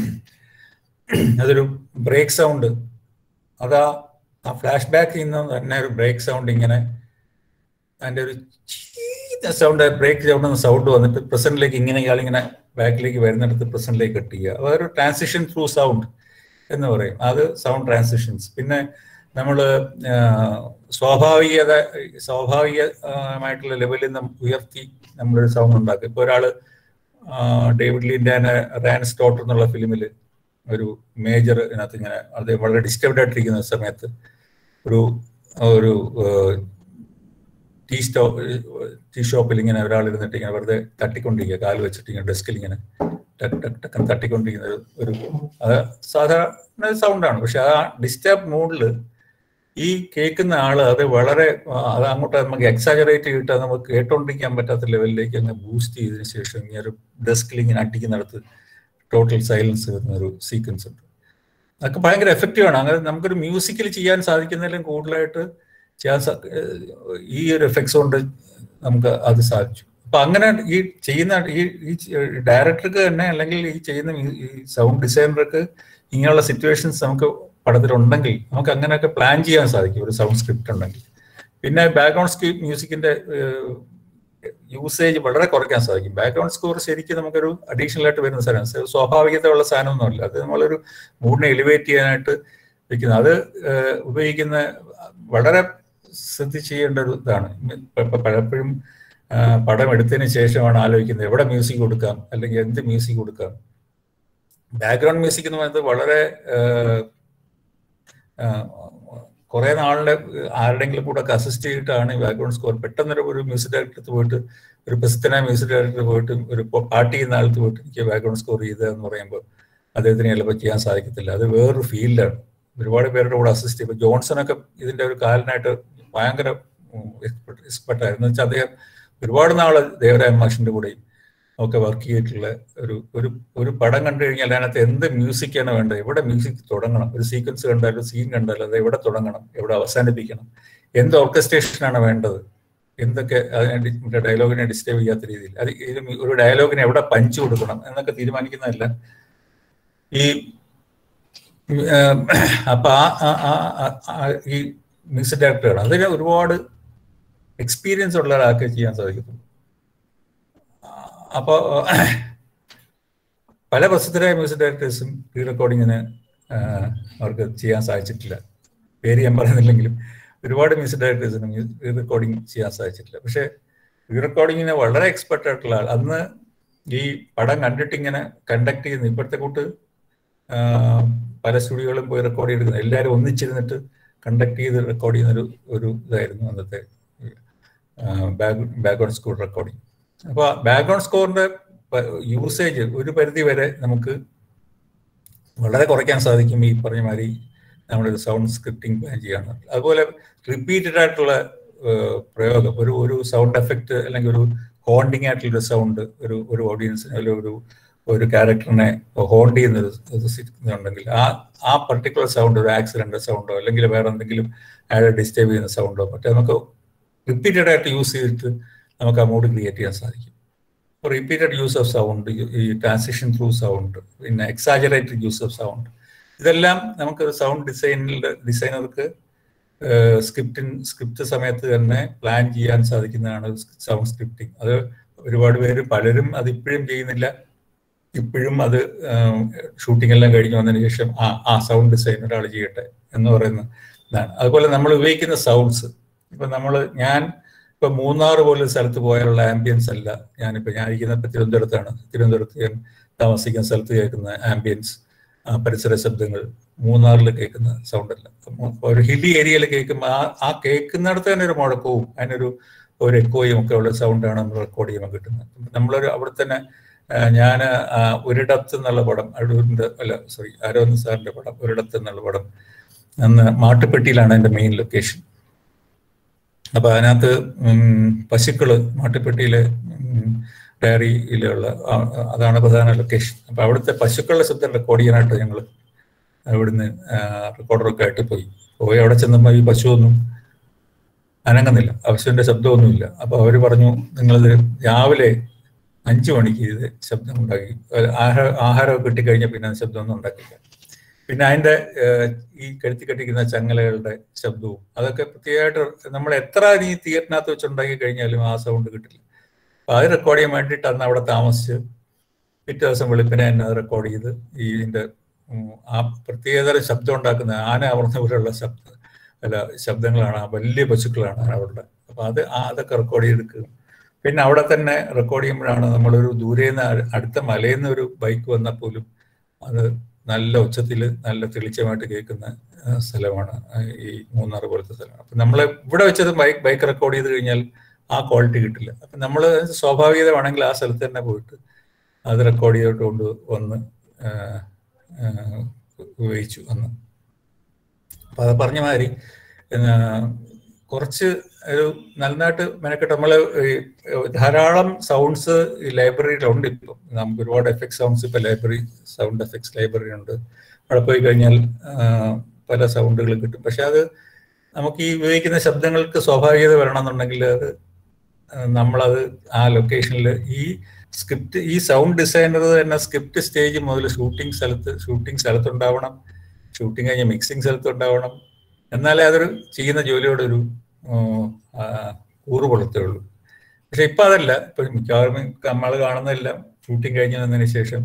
അതൊരു ബ്രേക്ക് സൗണ്ട് അതാ ആ ഫ്ലാഷ് ബാക്കിൽ നിന്ന് തന്നെ ഒരു ബ്രേക്ക് സൗണ്ട് ഇങ്ങനെ അതിന്റെ ഒരു സൗണ്ട് ബ്രേക്ക് സൗണ്ട് സൗണ്ട് വന്നിട്ട് പ്രസന്റിലേക്ക് ഇങ്ങനെ ഇയാളിങ്ങനെ ബാക്കിലേക്ക് വരുന്നിടത്ത് പ്രസന്റിലേക്ക് കട്ട് ചെയ്യുക അതൊരു ട്രാൻസിഷൻ ത്രൂ സൗണ്ട് എന്ന് പറയും അത് സൗണ്ട് ട്രാൻസിഷൻസ് പിന്നെ നമ്മൾ സ്വാഭാവികത സ്വാഭാവികമായിട്ടുള്ള ലെവലിൽ നിന്ന് ഉയർത്തി നമ്മളൊരു സൗണ്ട് ഉണ്ടാക്കും ഇപ്പോൾ ഒരാള് ഡേവിഡ് ലീൻ്റെ റാൻ സ്റ്റോട്ടർ എന്നുള്ള ഫിലിമിൽ ഒരു മേജർ ഇതിനകത്ത് ഇങ്ങനെ അത് വളരെ ഡിസ്റ്റർബ്ഡ് ആയിട്ടിരിക്കുന്ന സമയത്ത് ഒരു ഒരു ടീ സ്റ്റോ ടീ ഷോപ്പിൽ ഇങ്ങനെ ഒരാൾ ഇരുന്നിട്ട് ഇങ്ങനെ വെറുതെ തട്ടിക്കൊണ്ടിരിക്കുക കാല് വെച്ചിട്ട് ഇങ്ങനെ ഡെസ്കിൽ ഇങ്ങനെ ടക്ക് ടക്ക് ടക്കൻ തട്ടിക്കൊണ്ടിരിക്കുന്ന ഒരു ഒരു അത് സാധാരണ സൗണ്ടാണ് പക്ഷെ ആ ഡിസ്റ്റർബ് മൂഡിൽ ഈ കേൾക്കുന്ന ആള് അത് വളരെ അത് അങ്ങോട്ട് നമുക്ക് എക്സാജറേറ്റ് ചെയ്തിട്ട് അത് നമുക്ക് കേട്ടോണ്ടിരിക്കാൻ പറ്റാത്ത ലെവലിലേക്ക് അങ്ങ് ബൂസ്റ്റ് ചെയ്തതിനു ശേഷം ഇങ്ങനെ ഒരു ഡെസ്കിൽ ഇങ്ങനെ അടിക്കുന്നിടത്ത് ടോട്ടൽ സൈലൻസ് വരുന്ന ഒരു സീക്വൻസ് ഉണ്ട് അതൊക്കെ ഭയങ്കര എഫക്റ്റീവ് ആണ് അങ്ങനെ നമുക്കൊരു മ്യൂസിക്കിൽ ചെയ്യാൻ സാധിക്കുന്നതിലും കൂടുതലായിട്ട് ചെയ്യാൻ ഈ ഒരു എഫക്ട്സ് കൊണ്ട് നമുക്ക് അത് സാധിച്ചു അപ്പൊ അങ്ങനെ ഈ ചെയ്യുന്ന ഈ ഈ ഡയറക്ടർക്ക് തന്നെ അല്ലെങ്കിൽ ഈ ചെയ്യുന്ന ഈ സൗണ്ട് ഡിസൈനർക്ക് ഇങ്ങനെയുള്ള സിറ്റുവേഷൻസ് നമുക്ക് പടത്തിലുണ്ടെങ്കിൽ നമുക്ക് അങ്ങനെയൊക്കെ പ്ലാൻ ചെയ്യാൻ സാധിക്കും ഒരു സൗണ്ട് സ്ക്രിപ്റ്റ് ഉണ്ടെങ്കിൽ പിന്നെ ബാക്ക്ഗ്രൗണ്ട് സ്കി മ്യൂസിക്കിന്റെ യൂസേജ് വളരെ കുറയ്ക്കാൻ സാധിക്കും ബാക്ക്ഗ്രൗണ്ട് സ്കോർ ശരിക്കും നമുക്കൊരു അഡീഷണൽ ആയിട്ട് വരുന്ന സാധനം സ്വാഭാവികതയുള്ള സാധനമൊന്നുമല്ല അത് നമ്മളൊരു മൂഡിനെ എലിവേറ്റ് ചെയ്യാനായിട്ട് വെക്കുന്നത് അത് ഉപയോഗിക്കുന്ന വളരെ ശ്രദ്ധിച്ച് ചെയ്യേണ്ട ഒരു ഇതാണ് പലപ്പോഴും പടം എടുത്തതിന് ശേഷമാണ് ആലോചിക്കുന്നത് എവിടെ മ്യൂസിക് കൊടുക്കാം അല്ലെങ്കിൽ എന്ത് മ്യൂസിക് കൊടുക്കാം ബാക്ക്ഗ്രൗണ്ട് മ്യൂസിക് എന്ന് പറയുന്നത് വളരെ കുറെ നാളിലെ ആരുടെങ്കിലും കൂടെ ഒക്കെ അസിസ്റ്റ് ചെയ്തിട്ടാണ് ഈ ബാക്ക്ഗ്രൗണ്ട് സ്കോർ പെട്ടെന്നൊരു ഒരു മ്യൂസിക് ഡയറക്ടർ പോയിട്ട് ഒരു പ്രസിദ്ധനായ മ്യൂസിക് ഡയറക്ടർ പോയിട്ട് ഒരു പാർട്ടി ചെയ്യുന്ന ആൾക്ക് പോയിട്ട് എനിക്ക് ബാക്ക്ഗ്രൗണ്ട് സ്കോർ ചെയ്തതെന്ന് പറയുമ്പോൾ അദ്ദേഹത്തിന് ചിലപ്പോൾ ചെയ്യാൻ സാധിക്കത്തില്ല അത് വേറൊരു ഫീൽഡാണ് ഒരുപാട് പേരുടെ കൂടെ അസിസ്റ്റ് ചെയ്യും ജോൺസൺ ഒക്കെ ഇതിന്റെ ഒരു കാലനായിട്ട് ഭയങ്കര എക്സ്പെർട്ട് ആയിരുന്നു വെച്ചാൽ അദ്ദേഹം ഒരുപാട് നാള് ദേവരായ മാഷിന്റെ കൂടെയും ഒക്കെ വർക്ക് ചെയ്തിട്ടുള്ള ഒരു ഒരു ഒരു പടം കണ്ടു കഴിഞ്ഞാൽ അതിനകത്ത് എന്ത് മ്യൂസിക്കാണ് വേണ്ടത് എവിടെ മ്യൂസിക് തുടങ്ങണം ഒരു സീക്വൻസ് കണ്ടാലും സീൻ കണ്ടാലും അത് എവിടെ തുടങ്ങണം എവിടെ അവസാനിപ്പിക്കണം എന്ത് ഓർക്കസ്ട്രേഷനാണ് വേണ്ടത് എന്തൊക്കെ അതിനെ ഡയലോഗിനെ ഡിസ്റ്റർബ് ചെയ്യാത്ത രീതിയിൽ അത് ഒരു ഡയലോഗിന് എവിടെ പഞ്ച് കൊടുക്കണം എന്നൊക്കെ തീരുമാനിക്കുന്നതല്ല ഈ അപ്പൊ ആ ഈ മ്യൂസിക് ഡയറക്ടറാണ് അതിന് ഒരുപാട് എക്സ്പീരിയൻസ് ഉള്ള ഒരാൾക്ക് ചെയ്യാൻ സാധിക്കത്തുള്ളൂ അപ്പോൾ പല പ്രസിദ്ധരായ മ്യൂസിക് ഡയറക്ടേഴ്സും റീ റെക്കോർഡിങ്ങിന് അവർക്ക് ചെയ്യാൻ സാധിച്ചിട്ടില്ല പേര് ഞാൻ പറയുന്നില്ലെങ്കിലും ഒരുപാട് മ്യൂസിക് ഡയറക്ടേഴ്സിന് റീ റെക്കോർഡിങ് ചെയ്യാൻ സാധിച്ചിട്ടില്ല പക്ഷെ റീ റെക്കോർഡിങ്ങിന് വളരെ എക്സ്പെർട്ട് ആയിട്ടുള്ള ആൾ അന്ന് ഈ പടം കണ്ടിട്ട് ഇങ്ങനെ കണ്ടക്ട് ചെയ്യുന്ന ഇപ്പോഴത്തെ കൂട്ട് പല സ്റ്റുഡിയോകളും പോയി റെക്കോർഡ് ചെയ്തിരുന്നത് എല്ലാവരും ഒന്നിച്ചിരുന്നിട്ട് കണ്ടക്ട് ചെയ്ത് റെക്കോർഡ് ചെയ്യുന്ന ഒരു ഒരു ഇതായിരുന്നു അന്നത്തെ ബാക്ക് ബാക്ക്ഗ്രൗണ്ട് സ്കോർ റെക്കോർഡിങ് അപ്പോൾ ബാക്ക്ഗ്രൗണ്ട് സ്കോറിന്റെ യൂസേജ് ഒരു പരിധി വരെ നമുക്ക് വളരെ കുറയ്ക്കാൻ സാധിക്കും ഈ പറഞ്ഞ മാതിരി നമ്മളൊരു സൗണ്ട് സ്ക്രിപ്റ്റിംഗ് പ്ലാൻ ചെയ്യാണ് അതുപോലെ റിപ്പീറ്റഡ് ആയിട്ടുള്ള ഏഹ്, പ്രയോഗം ഒരു ഒരു സൗണ്ട് എഫക്റ്റ് അല്ലെങ്കിൽ ഒരു ഹോണ്ടിങ് ആയിട്ടുള്ള ഒരു സൗണ്ട് ഒരു ഒരു ഓഡിയൻസിന് അല്ലെങ്കിൽ ഒരു ഒരു ക്യാരക്ടറിനെ ഹോണ്ട് ചെയ്യുന്ന ഒരു ഇത് ഉണ്ടെങ്കിൽ ആ ആ പർട്ടിക്കുലർ സൗണ്ട് ഒരു ആക്സിഡന്റ് സൗണ്ടോ അല്ലെങ്കിൽ വേറെ എന്തെങ്കിലും അയാളെ ഡിസ്റ്റർബ് ചെയ്യുന്ന സൗണ്ടോ മറ്റേ നമുക്ക് റിപ്പീറ്റഡ് ആയിട്ട് യൂസ് ചെയ്തിട്ട് നമുക്ക് ആ മൂഡ് ക്രിയേറ്റ് ചെയ്യാൻ സാധിക്കും റിപ്പീറ്റഡ് യൂസ് ഓഫ് സൗണ്ട് ഈ ട്രാൻസിഷൻ ത്രൂ സൗണ്ട് പിന്നെ എക്സാജറേറ്റഡ് യൂസ് ഓഫ് സൗണ്ട് ഇതെല്ലാം നമുക്ക് സൗണ്ട് ഡിസൈനിൽ ഡിസൈനർക്ക് സ്ക്രിപ്റ്റിൻ സ്ക്രിപ്റ്റ് സമയത്ത് തന്നെ പ്ലാൻ ചെയ്യാൻ സാധിക്കുന്നതാണ് സൗണ്ട് സ്ക്രിപ്റ്റിംഗ് അത് ഒരുപാട് പേര് പലരും അത് ഇപ്പോഴും ചെയ്യുന്നില്ല ഇപ്പോഴും അത് ഷൂട്ടിംഗ് എല്ലാം കഴിഞ്ഞ് വന്നതിന് ശേഷം ആ ആ സൗണ്ട് ഡിസൈൻ ഒരാൾ ചെയ്യട്ടെ എന്ന് പറയുന്ന ഇതാണ് അതുപോലെ നമ്മൾ ഉപയോഗിക്കുന്ന സൗണ്ട്സ് ഇപ്പൊ നമ്മൾ ഞാൻ ഇപ്പൊ മൂന്നാർ പോലൊരു സ്ഥലത്ത് പോയാലുള്ള ആംബിയൻസ് അല്ല ഞാനിപ്പോ ഞാൻ ഇരിക്കുന്ന ഇപ്പൊ തിരുവനന്തപുരത്താണ് തിരുവനന്തപുരത്ത് ഞാൻ താമസിക്കുന്ന സ്ഥലത്ത് കേൾക്കുന്ന ആംബിയൻസ് പരിസര ശബ്ദങ്ങൾ മൂന്നാറിൽ കേൾക്കുന്ന സൗണ്ട് അല്ല അപ്പൊ ഒരു ഹില്ലി ഏരിയയിൽ കേൾക്കുമ്പോൾ ആ ആ കേൾക്കുന്നിടത്ത് തന്നെ ഒരു മുഴക്കവും അതിനൊരു ഒരു എക്കോയും ഒക്കെ ഉള്ള സൗണ്ടാണ് നമ്മൾ റെക്കോർഡ് ചെയ്യുമ്പോൾ കിട്ടുന്നത് നമ്മളൊരു അവിടെ തന്നെ ഞാൻ ഒരിടത്ത് എന്നുള്ള പടം അടൂരിന്റെ അല്ല സോറി ആരോന്ന് സാറിന്റെ പടം ഒരിടത്ത് എന്നുള്ള പടം അന്ന് മാട്ടുപ്പെട്ടിയിലാണ് എൻ്റെ മെയിൻ ലൊക്കേഷൻ അപ്പൊ അതിനകത്ത് പശുക്കള് മാട്ടുപ്പെട്ടിയിലെ ഡയറിയിലുള്ള അതാണ് പ്രധാന ലൊക്കേഷൻ അപ്പൊ അവിടുത്തെ പശുക്കളുടെ ശബ്ദം റെക്കോർഡ് ചെയ്യാനായിട്ട് ഞങ്ങൾ അവിടുന്ന് റെക്കോർഡറൊക്കെ ആയിട്ട് പോയി പോയി അവിടെ ചെന്നപ്പോൾ ഈ പശുവൊന്നും അനങ്ങുന്നില്ല പശുവിന്റെ ശബ്ദമൊന്നുമില്ല അപ്പൊ അവര് പറഞ്ഞു നിങ്ങളിത് രാവിലെ അഞ്ചു മണിക്ക് ഇത് ശബ്ദം ഉണ്ടാക്കി ആഹാര ആഹാരമൊക്കെ കിട്ടിക്കഴിഞ്ഞാൽ പിന്നെ ശബ്ദമൊന്നും ഉണ്ടാക്കില്ല പിന്നെ അതിന്റെ ഈ കഴുത്തി കെട്ടിക്കുന്ന ചങ്ങലകളുടെ ശബ്ദവും അതൊക്കെ പ്രത്യേകമായിട്ട് നമ്മൾ എത്ര നീ തിയേറ്ററിനകത്ത് വെച്ചുണ്ടാക്കി കഴിഞ്ഞാലും ആ സൗണ്ട് കിട്ടില്ല അപ്പൊ അത് റെക്കോർഡ് ചെയ്യാൻ വേണ്ടിയിട്ട് അന്ന് അവിടെ താമസിച്ച് പിറ്റേ ദിവസം വെളുപ്പിനെ തന്നെ അത് റെക്കോർഡ് ചെയ്ത് ഈ ഇതിന്റെ ആ പ്രത്യേകതരം ശബ്ദം ഉണ്ടാക്കുന്ന ആന അമർന്ന പോലെയുള്ള ശബ്ദ അല്ല ശബ്ദങ്ങളാണ് വലിയ പശുക്കളാണ് അവരുടെ അപ്പൊ അത് അതൊക്കെ റെക്കോർഡ് ചെയ്തെടുക്കുക പിന്നെ അവിടെ തന്നെ റെക്കോർഡ് ചെയ്യുമ്പോഴാണ് നമ്മളൊരു ദൂരെ നിന്ന് അടുത്ത മലയിൽ നിന്ന് ഒരു ബൈക്ക് വന്നാൽ പോലും അത് നല്ല ഉച്ചത്തിൽ നല്ല തെളിച്ചമായിട്ട് കേൾക്കുന്ന സ്ഥലമാണ് ഈ മൂന്നാർ പോലത്തെ സ്ഥലമാണ് അപ്പൊ നമ്മൾ ഇവിടെ വെച്ചത് ബൈക്ക് ബൈക്ക് റെക്കോർഡ് ചെയ്ത് കഴിഞ്ഞാൽ ആ ക്വാളിറ്റി കിട്ടില്ല അപ്പൊ നമ്മൾ സ്വാഭാവികതമാണെങ്കിൽ ആ സ്ഥലത്ത് തന്നെ പോയിട്ട് അത് റെക്കോർഡ് ചെയ്തിട്ട് കൊണ്ട് വന്ന് ഉപയോഗിച്ചു അന്ന് അപ്പൊ അത് പറഞ്ഞ മാതിരി കുറച്ച് ഒരു നന്നായിട്ട് മെനക്കെട്ട് നമ്മൾ ധാരാളം സൗണ്ട്സ് ഈ ലൈബ്രറിയിലുണ്ട് ഇപ്പം നമുക്ക് ഒരുപാട് എഫക്ട് സൗണ്ട്സ് ഇപ്പൊ ലൈബ്രറി സൗണ്ട് എഫക്ട്സ് ലൈബ്രറി ഉണ്ട് അവിടെ പോയി കഴിഞ്ഞാൽ പല സൗണ്ടുകൾ കിട്ടും പക്ഷെ അത് നമുക്ക് ഈ ഉപയോഗിക്കുന്ന ശബ്ദങ്ങൾക്ക് സ്വാഭാവികത വരണമെന്നുണ്ടെങ്കിൽ അത് നമ്മളത് ആ ലൊക്കേഷനിൽ ഈ സ്ക്രിപ്റ്റ് ഈ സൗണ്ട് ഡിസൈനർ തന്നെ സ്ക്രിപ്റ്റ് സ്റ്റേജ് മുതൽ ഷൂട്ടിംഗ് സ്ഥലത്ത് ഷൂട്ടിംഗ് സ്ഥലത്തുണ്ടാവണം ഷൂട്ടിംഗ് കഴിഞ്ഞ് മിക്സിംഗ് സ്ഥലത്തുണ്ടാവണം എന്നാലേ അതൊരു ചെയ്യുന്ന ജോലിയോടൊരു കൂറ് കൊളുത്തേ ഉള്ളൂ പക്ഷെ ഇപ്പൊ അതല്ല ഇപ്പൊ മിക്കവാറും നമ്മൾ കാണുന്നതെല്ലാം ഷൂട്ടിംഗ് കഴിഞ്ഞ് വന്നതിന് ശേഷം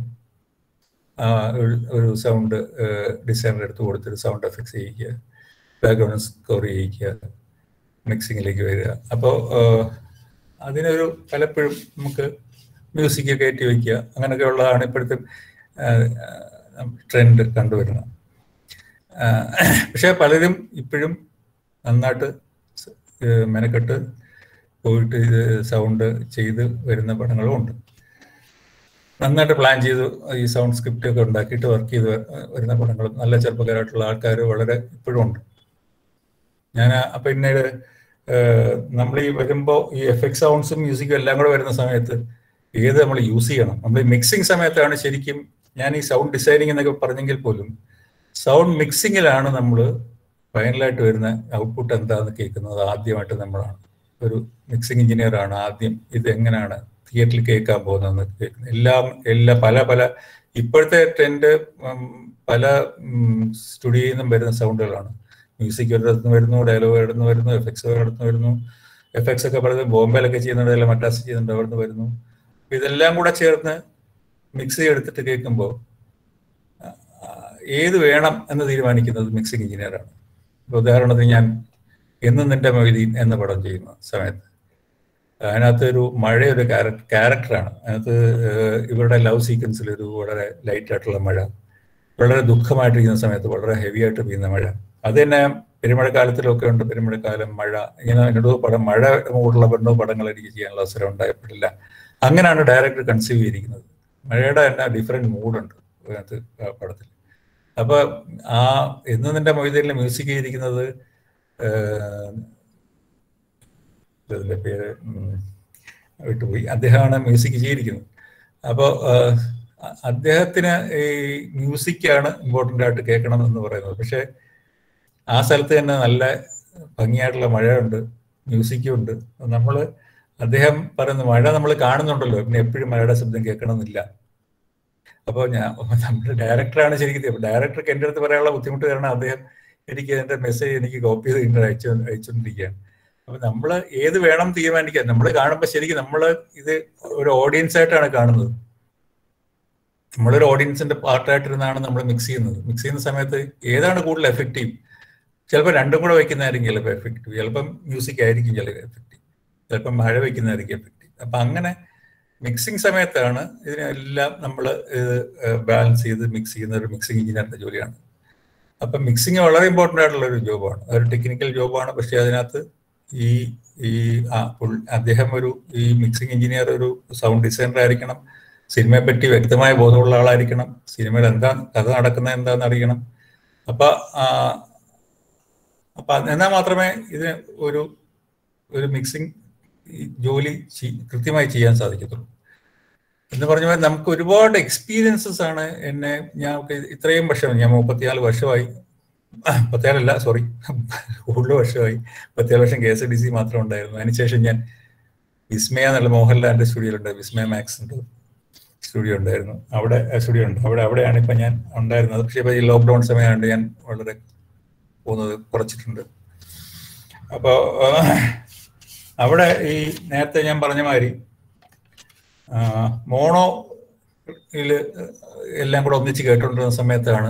ഒരു സൗണ്ട് ഡിസൈനർ എടുത്ത് കൊടുത്തിട്ട് സൗണ്ട് എഫക്ട്സ് ചെയ്യിക്കുക ബാക്ക്ഗ്രൗണ്ട് സ്കോർ ചെയ്യിക്കുക മിക്സിങ്ങിലേക്ക് വരിക അപ്പോൾ അതിനൊരു പലപ്പോഴും നമുക്ക് മ്യൂസിക് കയറ്റി വയ്ക്കുക അങ്ങനെയൊക്കെ ഉള്ളതാണ് ഇപ്പോഴത്തെ ട്രെൻഡ് കണ്ടുവരുന്നത് പക്ഷെ പലരും ഇപ്പോഴും നന്നായിട്ട് മെനക്കെട്ട് പോയിട്ട് ഇത് സൗണ്ട് ചെയ്ത് വരുന്ന പടങ്ങളും ഉണ്ട് നന്നായിട്ട് പ്ലാൻ ചെയ്ത് ഈ സൗണ്ട് സ്ക്രിപ്റ്റ് ഒക്കെ ഉണ്ടാക്കിയിട്ട് വർക്ക് ചെയ്ത് വരുന്ന പടങ്ങളും നല്ല ചെറുപ്പക്കാരായിട്ടുള്ള ആൾക്കാർ വളരെ ഇപ്പോഴും ഉണ്ട് ഞാൻ പിന്നീട് നമ്മൾ ഈ വരുമ്പോൾ ഈ എഫക്ട് സൗണ്ട്സും മ്യൂസിക്കും എല്ലാം കൂടെ വരുന്ന സമയത്ത് ഏത് നമ്മൾ യൂസ് ചെയ്യണം നമ്മൾ ഈ മിക്സിംഗ് സമയത്താണ് ശരിക്കും ഞാൻ ഈ സൗണ്ട് ഡിസൈനിങ് എന്നൊക്കെ പറഞ്ഞെങ്കിൽ പോലും സൗണ്ട് മിക്സിങ്ങിലാണ് നമ്മൾ ഫൈനലായിട്ട് വരുന്ന ഔട്ട്പുട്ട് എന്താണെന്ന് കേൾക്കുന്നത് ആദ്യമായിട്ട് നമ്മളാണ് ഒരു മിക്സിംഗ് എഞ്ചിനീയർ ആണ് ആദ്യം ഇത് എങ്ങനെയാണ് തിയേറ്ററിൽ കേൾക്കാൻ പോകുന്നതെന്ന് കേൾക്കുന്നത് എല്ലാം എല്ലാ പല പല ഇപ്പോഴത്തെ ട്രെൻഡ് പല സ്റ്റുഡിയോയിൽ നിന്നും വരുന്ന സൗണ്ടുകളാണ് മ്യൂസിക് ഒരിടത്ത് വരുന്നു ഡയലോഗ് ഒരിടത്ത് വരുന്നു എഫക്ട്സ് ഒരിടത്ത് വരുന്നു എഫക്ട്സ് ഒക്കെ പറയുന്നത് ബോംബെയിലൊക്കെ ചെയ്യുന്നുണ്ട് അല്ല മദ്രാസ് ചെയ്യുന്നുണ്ട് അവിടുന്ന് വരുന്നു ഇതെല്ലാം കൂടെ ചേർന്ന് മിക്സ് ചെയ്തെടുത്തിട്ട് കേൾക്കുമ്പോൾ ഏത് വേണം എന്ന് തീരുമാനിക്കുന്നത് മിക്സിംഗ് എഞ്ചിനീയറാണ് ഉദാഹരണത്തിന് ഞാൻ എന്നും നിന്റെ മൊയ്തീൻ എന്ന പടം ചെയ്യുന്ന സമയത്ത് അതിനകത്ത് ഒരു മഴയൊരു ക്യാരക്ടറാണ് അതിനകത്ത് ഇവരുടെ ലവ് സീക്വൻസിൽ ഒരു വളരെ ലൈറ്റ് ആയിട്ടുള്ള മഴ വളരെ ദുഃഖമായിട്ടിരിക്കുന്ന സമയത്ത് വളരെ ഹെവി ആയിട്ട് പെയ്യുന്ന മഴ അത് തന്നെ പെരുമഴക്കാലത്തിലൊക്കെ ഉണ്ട് പെരുമഴക്കാലം മഴ ഇങ്ങനെ എന്നോട് പടം മഴ മൂടുള്ള പെണ്ണോ പടങ്ങൾ എനിക്ക് ചെയ്യാനുള്ള അവസരം ഉണ്ടായപ്പെട്ടില്ല അങ്ങനെയാണ് ഡയറക്ടർ കൺസീവ് ചെയ്തിരിക്കുന്നത് മഴയുടെ തന്നെ ഡിഫറെന്റ് മൂഡുണ്ട് അതിനകത്ത് പടത്തിൽ അപ്പൊ ആ എന്ന് നിന്റെ മൊയ്തീനിലെ മ്യൂസിക് ചെയ്തിരിക്കുന്നത് ഏഹ്, ഇതിന്റെ പേര് ഉം, വിട്ടുപോയി അദ്ദേഹമാണ് മ്യൂസിക് ചെയ്തിരിക്കുന്നത് അപ്പോൾ അദ്ദേഹത്തിന് ഈ മ്യൂസിക്കാണ് ഇമ്പോർട്ടൻ്റ് ആയിട്ട് കേൾക്കണം എന്ന് പറയുന്നത് പക്ഷെ ആ സ്ഥലത്ത് തന്നെ നല്ല ഭംഗിയായിട്ടുള്ള മഴയുണ്ട് മ്യൂസിക്കും ഉണ്ട് നമ്മൾ അദ്ദേഹം പറയുന്നു മഴ നമ്മൾ കാണുന്നുണ്ടല്ലോ പിന്നെ എപ്പോഴും മഴയുടെ ശബ്ദം കേൾക്കണമെന്നില്ല അപ്പോൾ ഞാൻ നമ്മുടെ ഡയറക്ടറാണ് ശരിക്കും ഡയറക്ടർക്ക് എൻ്റെ അടുത്ത് പറയാനുള്ള ബുദ്ധിമുട്ട് കാരണം അദ്ദേഹം എനിക്ക് എൻ്റെ മെസ്സേജ് എനിക്ക് കോപ്പി ചെയ്ത് ഇങ്ങനെ അയച്ചു അയച്ചുകൊണ്ടിരിക്കുകയാണ് അപ്പൊ നമ്മൾ ഏത് വേണം തീരുമാനിക്കാൻ നമ്മൾ കാണുമ്പോൾ ശരിക്കും നമ്മൾ ഇത് ഒരു ഓഡിയൻസ് ആയിട്ടാണ് കാണുന്നത് നമ്മളൊരു ഓഡിയൻസിന്റെ പാർട്ടായിട്ടിരുന്നാണ് നമ്മൾ മിക്സ് ചെയ്യുന്നത് മിക്സ് ചെയ്യുന്ന സമയത്ത് ഏതാണ് കൂടുതൽ എഫക്റ്റീവ് ചിലപ്പോൾ രണ്ടും കൂടെ വയ്ക്കുന്നതായിരിക്കും ചിലപ്പോൾ എഫക്റ്റീവ് ചിലപ്പം മ്യൂസിക് ആയിരിക്കും ചിലപ്പോൾ എഫക്റ്റീവ് ചിലപ്പം മഴ വയ്ക്കുന്നതായിരിക്കും എഫക്റ്റീവ് അപ്പൊ അങ്ങനെ മിക്സിംഗ് സമയത്താണ് ഇതിനെല്ലാം നമ്മൾ ബാലൻസ് ചെയ്ത് മിക്സ് ചെയ്യുന്ന ഒരു മിക്സിംഗ് എഞ്ചിനീയറിന്റെ ജോലിയാണ് അപ്പൊ മിക്സിംഗ് വളരെ ഇമ്പോർട്ടൻ്റ് ആയിട്ടുള്ള ഒരു ജോബാണ് ഒരു ടെക്നിക്കൽ ജോബാണ് പക്ഷെ അതിനകത്ത് ഈ ഈ ആ പുൾ- അദ്ദേഹം ഒരു ഈ മിക്സിംഗ് എഞ്ചിനീയർ ഒരു സൗണ്ട് ഡിസൈനർ ആയിരിക്കണം സിനിമയെ പറ്റി വ്യക്തമായ ബോധമുള്ള ആളായിരിക്കണം സിനിമയിൽ എന്താ കഥ നടക്കുന്നത് എന്താണെന്ന് അറിയണം അപ്പൊ ആ, അപ്പൊ എന്നാൽ മാത്രമേ ഇതിന് ഒരു ഒരു മിക്സിംഗ് ജോലി ചെയ്- കൃത്യമായി ചെയ്യാൻ സാധിക്കത്തുള്ളൂ എന്ന് പറഞ്ഞ പോലെ നമുക്ക് ഒരുപാട് എക്സ്പീരിയൻസസ് ആണ് എന്നെ ഞാൻ ഇത്രയും വർഷം ഞാൻ മുപ്പത്തിനാല് വർഷമായി മുപ്പത്തിനാലല്ല സോറി കൂടുതൽ വർഷമായി മുപ്പത്തിനാല് വർഷം കെ എസ് ഡി സി മാത്രം ഉണ്ടായിരുന്നു അതിനുശേഷം ഞാൻ വിസ്മയ എന്നുള്ള മോഹൻലാലിന്റെ സ്റ്റുഡിയോ ഉണ്ട് വിസ്മയ മാക്സ് ഉണ്ട് സ്റ്റുഡിയോ ഉണ്ടായിരുന്നു അവിടെ സ്റ്റുഡിയോ ഉണ്ട് അവിടെ അവിടെയാണ് ഇപ്പൊ ഞാൻ ഉണ്ടായിരുന്നത് പക്ഷേ ഇപ്പൊ ഈ ലോക്ക്ഡൌൺ സമയമായിട്ട് ഞാൻ വളരെ പോകുന്നത് കുറച്ചിട്ടുണ്ട് അപ്പോൾ അവിടെ ഈ നേരത്തെ ഞാൻ പറഞ്ഞ മാതിരി മോണോ ഇതില് എല്ലാം കൂടെ ഒന്നിച്ച് കേട്ടുകൊണ്ടിരുന്ന സമയത്താണ്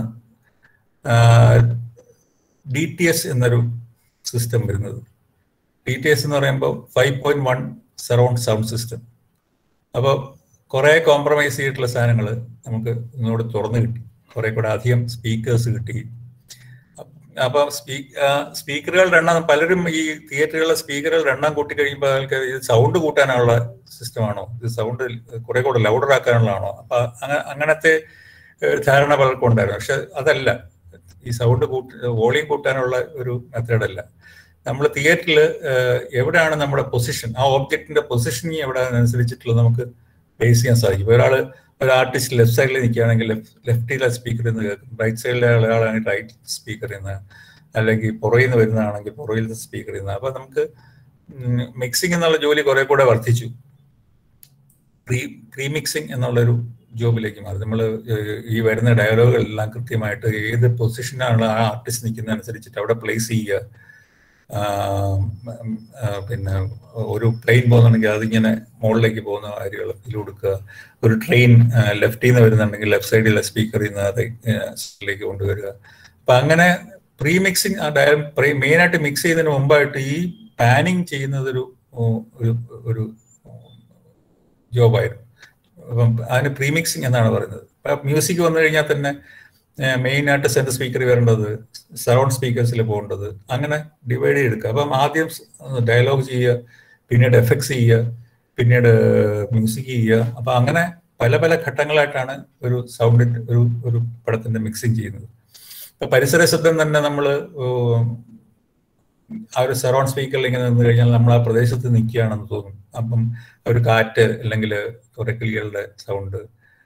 ഡി ടി എസ് എന്നൊരു സിസ്റ്റം വരുന്നത് ഡി ടി എസ് എന്ന് പറയുമ്പോൾ five point one surround sound system അപ്പോൾ കുറെ കോംപ്രമൈസ് ചെയ്തിട്ടുള്ള സാധനങ്ങൾ നമുക്ക് ഇങ്ങോട്ട് തുറന്നു കിട്ടി കുറെ കൂടെ അധികം സ്പീക്കേഴ്സ് കിട്ടി അപ്പൊ സ്പീക്കറുകളുടെ എണ്ണം പലരും ഈ തിയേറ്ററുകളിലെ സ്പീക്കറുകളുടെ എണ്ണം കൂട്ടി കഴിയുമ്പോൾ ആൾക്ക് ഇത് സൗണ്ട് കൂട്ടാനുള്ള സിസ്റ്റമാണോ ഇത് സൗണ്ട് കുറെ കൂടെ ലൗഡർ ആക്കാനുള്ളതാണോ അപ്പൊ അങ്ങ- അങ്ങനത്തെ ഏഹ്, ധാരണ പലർക്കും ഉണ്ടായിരുന്നു പക്ഷെ അതല്ല ഈ സൗണ്ട് കൂട്ടി വോളിയം കൂട്ടാനുള്ള ഒരു മെത്തേഡ് അല്ല നമ്മൾ തിയേറ്ററിൽ എവിടെയാണ് നമ്മുടെ പൊസിഷൻ ആ ഓബ്ജക്റ്റിന്റെ പൊസിഷനിങ് എവിടെയാണെന്നനുസരിച്ചിട്ടുള്ള നമുക്ക് ബേസ് ചെയ്യാൻ സാധിക്കും ഇപ്പൊ ഒരാള് ഒരു ആർട്ടിസ്റ്റ് ലെഫ്റ്റ് സൈഡിൽ നിൽക്കുകയാണെങ്കിൽ ലെഫ്റ്റിലെ സ്പീക്കറിൽ നിന്ന് കേൾക്കും റൈറ്റ് സൈഡിലെ ആളാണെങ്കിൽ റൈറ്റ് സ്പീക്കറിൽ നിന്ന് അല്ലെങ്കിൽ പുറകിൽ നിന്ന് വരുന്നതാണെങ്കിൽ പുറകിലത്തെ സ്പീക്കറിൽ നിന്ന് അപ്പൊ നമുക്ക് മിക്സിംഗ് എന്നുള്ള ജോലി കുറെ കൂടെ വർദ്ധിച്ചു പ്രീ പ്രീ മിക്സിംഗ് എന്നുള്ളൊരു ജോബിലേക്ക് മാറി നമ്മൾ ഈ വരുന്ന ഡയലോഗുകളെല്ലാം കൃത്യമായിട്ട് ഏത് പൊസിഷനാണ് ആ ആർട്ടിസ്റ്റ് നിൽക്കുന്ന അനുസരിച്ചിട്ട് അവിടെ പ്ലേസ് ചെയ്യുക ആഹ് ഉം, ആഹ് പിന്നെ ഒരു പ്ലെയിൻ പോകുന്നുണ്ടെങ്കിൽ അതിങ്ങനെ മുകളിലേക്ക് പോകുന്ന കാര്യങ്ങൾ ഇതിൽ കൊടുക്കുക ഒരു ട്രെയിൻ ലെഫ്റ്റിൽ നിന്ന് വരുന്നുണ്ടെങ്കിൽ ലെഫ്റ്റ് സൈഡിലെ സ്പീക്കറിൽ നിന്ന് അത് സൈഡിലേക്ക് കൊണ്ടുവരിക അപ്പൊ അങ്ങനെ പ്രീ മിക്സിങ് മെയിൻ ആയിട്ട് മിക്സ് ചെയ്യുന്നതിന് മുമ്പായിട്ട് ഈ പാനിങ് ചെയ്യുന്നത് ഒരു ഒരു ഒരു ജോബായിരുന്നു അപ്പം അതിന് പ്രീ മിക്സിങ് എന്നാണ് പറയുന്നത് മ്യൂസിക് വന്നു കഴിഞ്ഞാൽ തന്നെ മെയിൻ ആയിട്ട് സെൻട്രൽ സ്പീക്കറിൽ വരേണ്ടത് സറൗണ്ട് സ്പീക്കേഴ്സിൽ പോകേണ്ടത് അങ്ങനെ ഡിവൈഡ് ചെയ്തെടുക്കുക അപ്പം ആദ്യം ഡയലോഗ് ചെയ്യുക പിന്നീട് എഫക്ട്സ് ചെയ്യുക പിന്നീട് മ്യൂസിക് ചെയ്യുക അപ്പൊ അങ്ങനെ പല പല ഘട്ടങ്ങളായിട്ടാണ് ഒരു സൗണ്ടിന്റെ ഒരു ഒരു പടത്തിന്റെ മിക്സിങ് ചെയ്യുന്നത് ഇപ്പൊ പരിസര ശബ്ദം തന്നെ നമ്മൾ ആ ഒരു സറൗണ്ട് സ്പീക്കറിൽ ഇങ്ങനെ നിന്ന് കഴിഞ്ഞാൽ നമ്മൾ ആ പ്രദേശത്ത് നിൽക്കുകയാണെന്ന് തോന്നും അപ്പം ഒരു കാറ്റ് അല്ലെങ്കിൽ കുറെ കിളികളുടെ സൗണ്ട്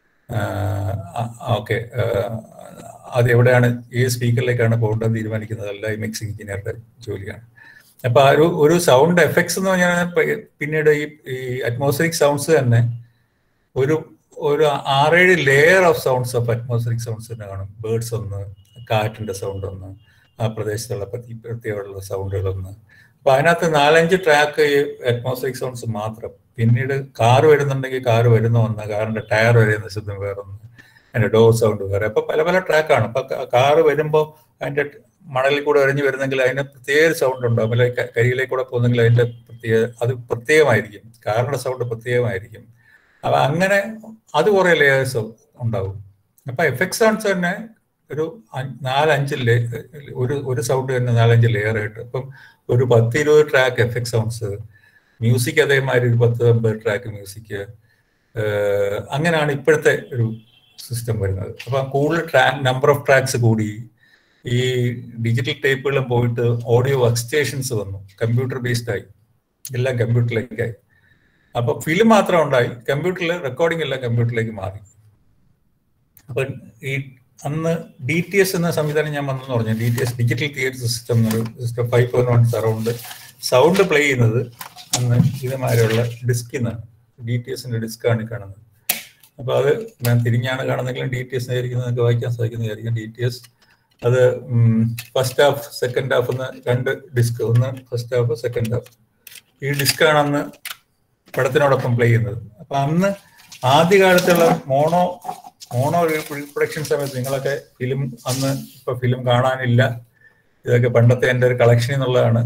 ഓക്കെ അത് എവിടെയാണ് ഏത് സ്പീക്കറിലേക്കാണ് പോകേണ്ടത് തീരുമാനിക്കുന്നതല്ല ഈ മിക്സിംഗ് എഞ്ചിനീയറുടെ ജോലിയാണ് അപ്പൊ ആ ഒരു ഒരു സൗണ്ട് എഫക്ട്സ് എന്ന് പറഞ്ഞാൽ പ- പിന്നീട് ഈ ഈ അറ്റ്മോസ്ഫിയറിക് സൗണ്ട്സ് തന്നെ ഒരു ഒരു ആറേഴ് layer of sounds of atmospheric sounds തന്നെ കാണും ബേർഡ്സ് ഒന്ന് കാറ്റിന്റെ സൗണ്ട് ഒന്ന് ആ പ്രദേശത്തുള്ള പ്രതി- പ്രത്യേകമുള്ള സൗണ്ടുകൾ ഒന്ന് അപ്പൊ അതിനകത്ത് നാലഞ്ച് ട്രാക്ക് ഈ അറ്റ്മോസ്ഫിയറിക് സൗണ്ട്സ് മാത്രം പിന്നീട് കാർ വരുന്നുണ്ടെങ്കിൽ കാർ വരുന്ന ഒന്ന് കാറിന്റെ ടയർ വരുന്ന ശബ്ദം വേറെ ഒന്ന് അതിന്റെ ഡോർ സൗണ്ട് വേറെ അപ്പൊ പല പല ട്രാക്കാണ് അപ്പൊ കാറ് വരുമ്പോൾ അതിന്റെ മണലിൽ കൂടെ ഒരഞ്ഞു വരുന്നെങ്കിൽ അതിന് പ്രത്യേക സൗണ്ട് ഉണ്ടാവും അല്ലെങ്കിൽ ക- കരിയിലേക്ക് കൂടെ പോകുന്നെങ്കിൽ അതിന്റെ പ്രത്യേക അത് പ്രത്യേകമായിരിക്കും കാറിന്റെ സൗണ്ട് പ്രത്യേകമായിരിക്കും അപ്പൊ അങ്ങനെ അത് കുറെ ലേയേഴ്സ് ഉണ്ടാവും അപ്പൊ എഫക്ട് സൗണ്ട്സ് തന്നെ ഒരു അഞ്ച് നാലഞ്ച് ലേ ഒരു ഒരു സൗണ്ട് തന്നെ നാലഞ്ച് ലെയർ ആയിട്ട് അപ്പം ഒരു പത്ത് ഇരുപത് ട്രാക്ക് എഫക്ട് സൗണ്ട്സ് മ്യൂസിക് അതേമാതിരി ഒരു പത്ത് അമ്പത് ട്രാക്ക് മ്യൂസിക് അങ്ങനെയാണ് ഇപ്പോഴത്തെ ഒരു സിസ്റ്റം വരുന്നത് അപ്പം കൂടുതൽ ട്രാക്ക് നമ്പർ ഓഫ് ട്രാക്സ് കൂടി ഈ ഡിജിറ്റൽ ടേപ്പുകളും പോയിട്ട് ഓഡിയോ വർക്ക് സ്റ്റേഷൻസ് വന്നു കമ്പ്യൂട്ടർ ബേസ്ഡ് ആയി എല്ലാം കമ്പ്യൂട്ടറിലേക്കായി അപ്പൊ ഫിലിം മാത്രം ഉണ്ടായി കമ്പ്യൂട്ടറിൽ റെക്കോർഡിംഗ് എല്ലാം കമ്പ്യൂട്ടറിലേക്ക് മാറി അപ്പൊ ഈ അന്ന് ഡി ടി എസ് എന്ന സംവിധാനം ഞാൻ വന്നെന്ന് പറഞ്ഞു D T S digital theatre system എന്നൊരു system five point one surround sound play ചെയ്യുന്നത് അന്ന് ഇതുമാതിരിയുള്ള ഡിസ്കിൽ നിന്നാണ് ഡി ടി എസിന്റെ ഡിസ്ക്കാണ് ഈ കാണുന്നത് അപ്പൊ അത് ഞാൻ തിരിഞ്ഞാണ് കാണുന്നെങ്കിലും ഡി ടി എസ് ആയിരിക്കുന്നത് വായിക്കാൻ സാധിക്കുന്നതായിരിക്കും ഡി ടി എസ് അത് ഫസ്റ്റ് ഹാഫ് സെക്കൻഡ് ഹാഫ് എന്ന് രണ്ട് ഡിസ്ക് ഒന്ന് ഫസ്റ്റ് ഹാഫ് സെക്കൻഡ് ഹാഫ് ഈ ഡിസ്ക്കാണ് അന്ന് പടത്തിനോടൊപ്പം പ്ലേ ചെയ്യുന്നത് അപ്പൊ അന്ന് ആദ്യകാലത്തുള്ള മോണോ മോണോ റീപ്രൊഡക്ഷൻ സമയത്ത് നിങ്ങളൊക്കെ ഫിലിം അന്ന് ഇപ്പൊ ഫിലിം കാണാനില്ല ഇതൊക്കെ പണ്ടത്തെ എൻ്റെ ഒരു കളക്ഷൻ എന്നുള്ളതാണ്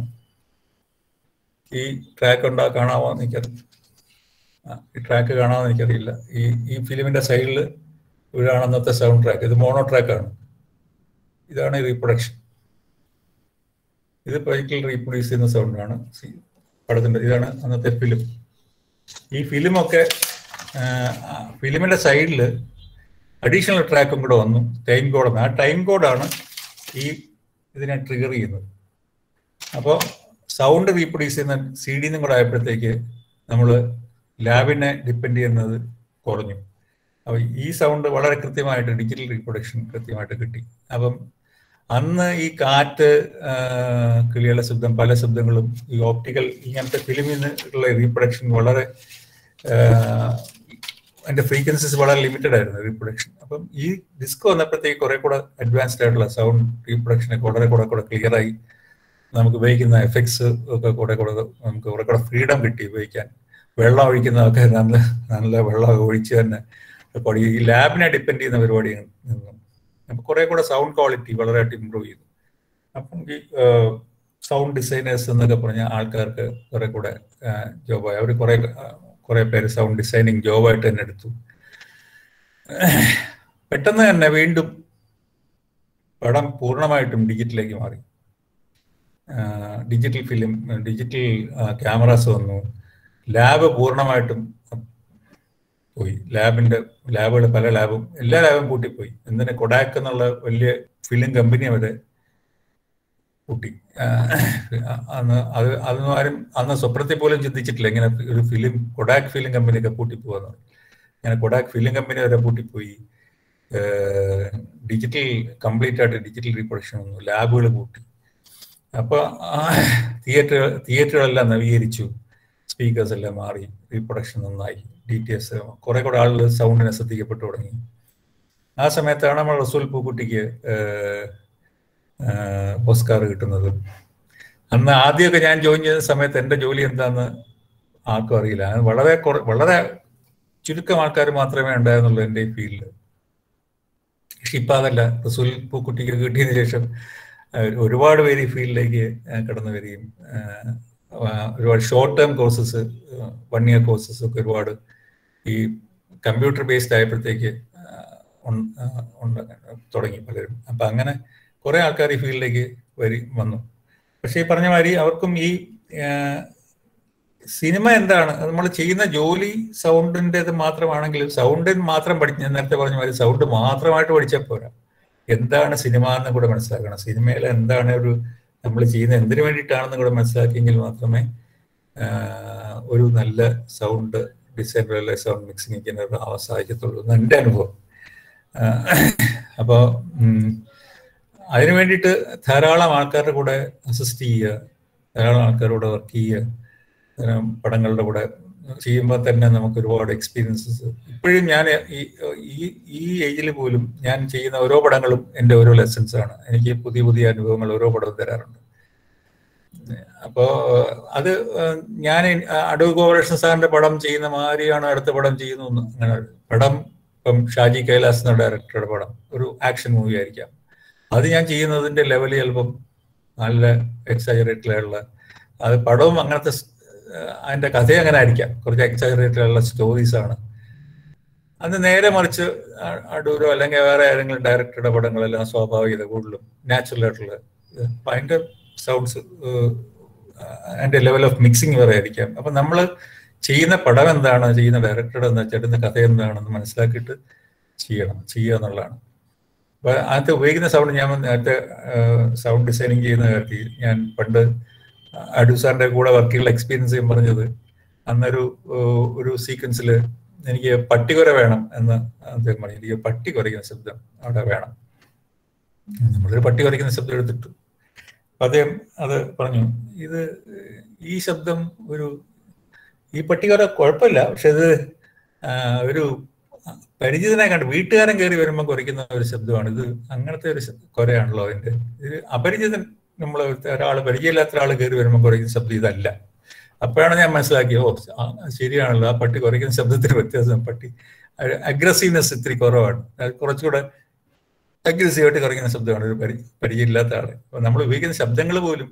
ഈ ട്രാക്ക് ഉണ്ടാ കാണാമോ എന്ന് എനിക്കറിയാം ആ, ഈ ട്രാക്ക് കാണാമെന്ന് എനിക്കറിയില്ല ഈ ഈ ഫിലിമിന്റെ സൈഡിൽ ഇവിടാണ് അന്നത്തെ സൗണ്ട് ട്രാക്ക് ഇത് മോണോ ട്രാക്കാണ് ഇതാണ് റീപ്രൊഡക്ഷൻ ഇത് പ്രൊജക്റ്റിൽ റീപ്രൊഡ്യൂസ് ചെയ്യുന്ന സൗണ്ടാണ് പടത്തിന്റെ ഇതാണ് അന്നത്തെ ഫിലിം ഈ ഫിലിമൊക്കെ ഫിലിമിന്റെ സൈഡിൽ അഡീഷണൽ ട്രാക്കും കൂടെ വന്നു ടൈം കോഡ് ആ ടൈം കോഡാണ് ഈ ഇതിനെ ട്രിഗർ ചെയ്യുന്നത് അപ്പോൾ സൗണ്ട് റീപ്രൊഡ്യൂസ് ചെയ്യുന്ന സി ഡി നിന്നും കൂടെ ആയപ്പോഴത്തേക്ക് നമ്മൾ ലാബിനെ ഡിപ്പെൻഡ് ചെയ്യുന്നത് കുറഞ്ഞു അപ്പോൾ ഈ സൗണ്ട് വളരെ കൃത്യമായിട്ട് ഡിജിറ്റൽ റീപ്രൊഡക്ഷൻ കൃത്യമായിട്ട് കിട്ടി അപ്പം അന്ന് ഈ കാറ്റ് ആ, കിളികളുടെ ശബ്ദം പല ശബ്ദങ്ങളും ഈ ഓപ്റ്റിക്കൽ ഇങ്ങനത്തെ ഫിലിമിൽ നിന്നുള്ള റീപ്രൊഡക്ഷൻ വളരെ ആ, അതിന്റെ ഫ്രീക്വൻസീസ് വളരെ ലിമിറ്റഡ് ആയിരുന്നു റീപ്രൊഡക്ഷൻ അപ്പം ഈ ഡിസ്ക് വന്നപ്പോഴത്തേക്ക് കുറെ കൂടെ അഡ്വാൻസ്ഡ് ആയിട്ടുള്ള സൗണ്ട് റീപ്രൊഡക്ഷനൊക്കെ വളരെ കൂടെ കൂടെ ക്ലിയർ ആയി നമുക്ക് ഉപയോഗിക്കുന്ന എഫക്ട്സ് ഒക്കെ കൂടെ കൂടെ നമുക്ക് കുറെ കൂടെ ഫ്രീഡം കിട്ടി ഉപയോഗിക്കാൻ വെള്ളം ഒഴിക്കുന്നതൊക്കെ നല്ല നല്ല വെള്ളം ഒഴിച്ച് തന്നെ റെക്കോർഡ് ചെയ്യും. ഈ ലാബിനെ ഡിപ്പെൻഡ് ചെയ്യുന്ന പരിപാടി നിന്നും അപ്പൊ കുറെ കൂടെ സൗണ്ട് ക്വാളിറ്റി വളരെയായിട്ട് ഇമ്പ്രൂവ് ചെയ്തു അപ്പം ഈ സൗണ്ട് ഡിസൈനേഴ്സ് എന്നൊക്കെ പറഞ്ഞ ആൾക്കാർക്ക് കുറെ കൂടെ ജോബായി അവർ കുറെ കുറെ പേര് സൗണ്ട് ഡിസൈനിങ് ജോബായിട്ട് തന്നെ എടുത്തു പെട്ടെന്ന് തന്നെ വീണ്ടും പടം പൂർണ്ണമായിട്ടും ഡിജിറ്റലിലേക്ക് മാറി ഡിജിറ്റൽ ഫിലിം ഡിജിറ്റൽ ക്യാമറാസ് വന്നു ലാബ് പൂർണ്ണമായിട്ടും പോയി ലാബിന്റെ ലാബുകൾ പല ലാബും എല്ലാ ലാബും പൂട്ടിപ്പോയി എന്തിന് കൊഡാക്ക് എന്നുള്ള വലിയ ഫിലിം കമ്പനി വരെ പൂട്ടി ആ, അന്ന് അത് അതൊന്നും ആരും അന്ന് സ്വപ്നത്തിൽ പോലും ചിന്തിച്ചിട്ടില്ല ഇങ്ങനെ ഒരു ഫിലിം കൊഡാക്ക് ഫിലിം കമ്പനിയൊക്കെ പൂട്ടിപ്പോവാന്ന് ഇങ്ങനെ കൊഡാക്ക് ഫിലിം കമ്പനി വരെ പൂട്ടിപ്പോയി ഡിജിറ്റൽ കംപ്ലീറ്റ് ആയിട്ട് ഡിജിറ്റൽ റീപ്രൊഡക്ഷൻ വന്നു ലാബുകൾ പൂട്ടി അപ്പൊ തിയേറ്റർ തിയേറ്ററുകളെല്ലാം നവീകരിച്ചു സ്പീക്കേഴ്സ് എല്ലാം മാറി റീപ്രൊഡക്ഷൻ നന്നായി ഡി ടി എസ് കുറെ കൂടെ ആളുകൾ സൗണ്ടിനെ ശ്രദ്ധിക്കപ്പെട്ടു തുടങ്ങി ആ സമയത്താണ് നമ്മൾ റസൂൽ പൂക്കുട്ടിക്ക് ഏഹ്, ഏഹ്, ഓസ്കാർ കിട്ടുന്നത് അന്ന് ആദ്യമൊക്കെ ഞാൻ ജോയിൻ ചെയ്ത സമയത്ത് എൻ്റെ ജോലി എന്താന്ന് ആർക്കും അറിയില്ല അത് വളരെ കുറ- വളരെ ചുരുക്കം ആൾക്കാർ മാത്രമേ ഉണ്ടായിരുന്നുള്ളൂ എൻ്റെ ഈ ഫീൽഡിൽ പക്ഷെ ഇപ്പം അതല്ല റസൂൽ പൂക്കുട്ടിക്ക് കിട്ടിയതിന് ശേഷം ഏഹ്, ഒരുപാട് പേര് ഈ ഫീൽഡിലേക്ക് ഏഹ്, കടന്നു വരികയും ഏഹ്, ആ, ഒരുപാട് short term courses one year courses ഒക്കെ ഒരുപാട് ഈ കമ്പ്യൂട്ടർ ബേസ്ഡ് ആയപ്പോഴത്തേക്ക് ആ, ഉൺ- ആ, ഉണ്ട് തുടങ്ങി പലരും അപ്പൊ അങ്ങനെ കുറെ ആൾക്കാർ ഈ ഫീൽഡിലേക്ക് വരി വന്നു പക്ഷെ ഈ പറഞ്ഞ മാതിരി അവർക്കും ഈ ആ, സിനിമ എന്താണ് നമ്മൾ ചെയ്യുന്ന ജോലി സൗണ്ടിൻ്റെത് മാത്രമാണെങ്കിലും സൗണ്ടിൽ മാത്രം പഠിച്ച് ഞാൻ നേരത്തെ പറഞ്ഞ മാതിരി സൗണ്ട് മാത്രമായിട്ട് പഠിച്ചാൽ പോരാ എന്താണ് സിനിമ എന്ന് കൂടെ മനസ്സിലാക്കണം സിനിമയിൽ എന്താണ് ഒരു നമ്മൾ ചെയ്യുന്ന എന്തിനു വേണ്ടിയിട്ടാണെന്ന് കൂടെ മനസ്സിലാക്കിയെങ്കിൽ മാത്രമേ ആ, ഒരു നല്ല സൗണ്ട് ഡിസൈൻ അല്ലെങ്കിൽ സൗണ്ട് മിക്സിംഗ് ചെയ്യുന്ന ആവാൻ സാധിക്കത്തുള്ളൂ എന്ന് എൻ്റെ അനുഭവം അപ്പോൾ അതിനു വേണ്ടിയിട്ട് ധാരാളം ആൾക്കാരുടെ കൂടെ അസിസ്റ്റ് ചെയ്യുക ധാരാളം ആൾക്കാരുടെ കൂടെ വർക്ക് ചെയ്യുക ഇത്തരം പടങ്ങളുടെ കൂടെ ചെയ്യുമ്പോൾ തന്നെ നമുക്ക് ഒരുപാട് എക്സ്പീരിയൻസസ് ഇപ്പോഴും ഞാൻ ഈ ഈ ഈ ഏജിൽ പോലും ഞാൻ ചെയ്യുന്ന ഓരോ പടങ്ങളും എൻ്റെ ഓരോ ലെസൺസ് ആണ് എനിക്ക് പുതിയ പുതിയ അനുഭവങ്ങൾ ഓരോ പടവും തരാറുണ്ട് അപ്പോ അത് ഞാൻ അടൂർ ഗോപാലകൃഷ്ണൻ സാറിന്റെ പടം ചെയ്യുന്ന മാതിരിയാണ് അടുത്ത പടം ചെയ്യുന്നു എന്ന് അങ്ങനെ പടം ഇപ്പം ഷാജി കൈലാസ് എന്ന ഡയറക്ടറുടെ പടം ഒരു ആക്ഷൻ മൂവി ആയിരിക്കാം അത് ഞാൻ ചെയ്യുന്നതിന്റെ ലെവൽ ചിലപ്പം നല്ല എക്സാജറേറ്റഡ് ആയിട്ടുള്ള അത് പടവും അങ്ങനത്തെ സ്- അതിന്റെ കഥ അങ്ങനെ ആയിരിക്കാം കുറച്ച് എക്സാജറേറ്റഡ് ആയിട്ടുള്ള സ്റ്റോറീസ് ആണ് അത് നേരെ മറിച്ച് അ- അടൂരോ അല്ലെങ്കിൽ വേറെ ഏതെങ്കിലും ഡയറക്ടറുടെ പടങ്ങളെല്ലാം സ്വാഭാവികത കൂടുതലും നാച്ചുറൽ ആയിട്ടുള്ള ഇത്. അപ്പൊ അതിന്റെ സൗണ്ട്സ് അതിന്റെ ലെവൽ ഓഫ് മിക്സിങ് വേറെ ആയിരിക്കാം അപ്പൊ നമ്മൾ ചെയ്യുന്ന പടം എന്താണ് ചെയ്യുന്ന ഡയറക്ടറുടെ എന്താ ചേട്ടുന്ന കഥ എന്താണെന്ന് മനസ്സിലാക്കിയിട്ട് ചെയ്യണം ചെയ്യുക എന്നുള്ളതാണ് അപ്പൊ അതിനകത്ത് ഉപയോഗിക്കുന്ന സൗണ്ട് ഞാൻ നേരത്തെ സൗണ്ട് ഡിസൈനിങ് ചെയ്യുന്ന കാര്യത്തിൽ ഞാൻ പണ്ട് അഡു സാറിന്റെ കൂടെ വർക്ക് ചെയ്യുന്ന എക്സ്പീരിയൻസ് ഞാൻ പറഞ്ഞത് അന്നൊരു ഏഹ്, ഒരു സീക്വൻസിൽ എനിക്ക് പട്ടികുര വേണം എന്ന് അദ്ദേഹം പറഞ്ഞു എനിക്ക് പട്ടി കുരയ്ക്കുന്ന ശബ്ദം അവിടെ വേണം നമ്മളൊരു പട്ടി കുരയ്ക്കുന്ന ശബ്ദം എടുത്തിട്ടു അപ്പൊ അദ്ദേഹം അത് പറഞ്ഞു ഇത് ഈ ശബ്ദം ഒരു ഈ പട്ടികുര കുഴപ്പമില്ല പക്ഷെ ഇത് ആ, ഒരു പരിചിതനെ കണ്ട് വീട്ടുകാരൻ കയറി വരുമ്പോൾ കുറയ്ക്കുന്ന ഒരു ശബ്ദമാണ് ഇത് അങ്ങനത്തെ ഒരു ശ- കുരയാണല്ലോ അതിന്റെ ഇത് അപരിചിതൻ നമ്മൾ ഒരാൾ പരിചയമില്ലാത്ത ഒരാൾ കയറി വരുമ്പോൾ കുറയ്ക്കുന്ന ശബ്ദം ഇതല്ല അപ്പോഴാണ് ഞാൻ മനസ്സിലാക്കി ഓ ആ, ശരിയാണല്ലോ ആ പട്ടി കുറയ്ക്കുന്ന ശബ്ദത്തിന് വ്യത്യാസം പട്ടി അഗ്രസീവ്നെസ് ഇത്തിരി കുറവാണ് അത് കുറച്ചുകൂടെ അഗ്രസീവായിട്ട് കുറയ്ക്കുന്ന ശബ്ദമാണ് ഒരു പരി പരിചയമില്ലാത്ത ആള് അപ്പൊ നമ്മൾ ഉപയോഗിക്കുന്ന ശബ്ദങ്ങൾ പോലും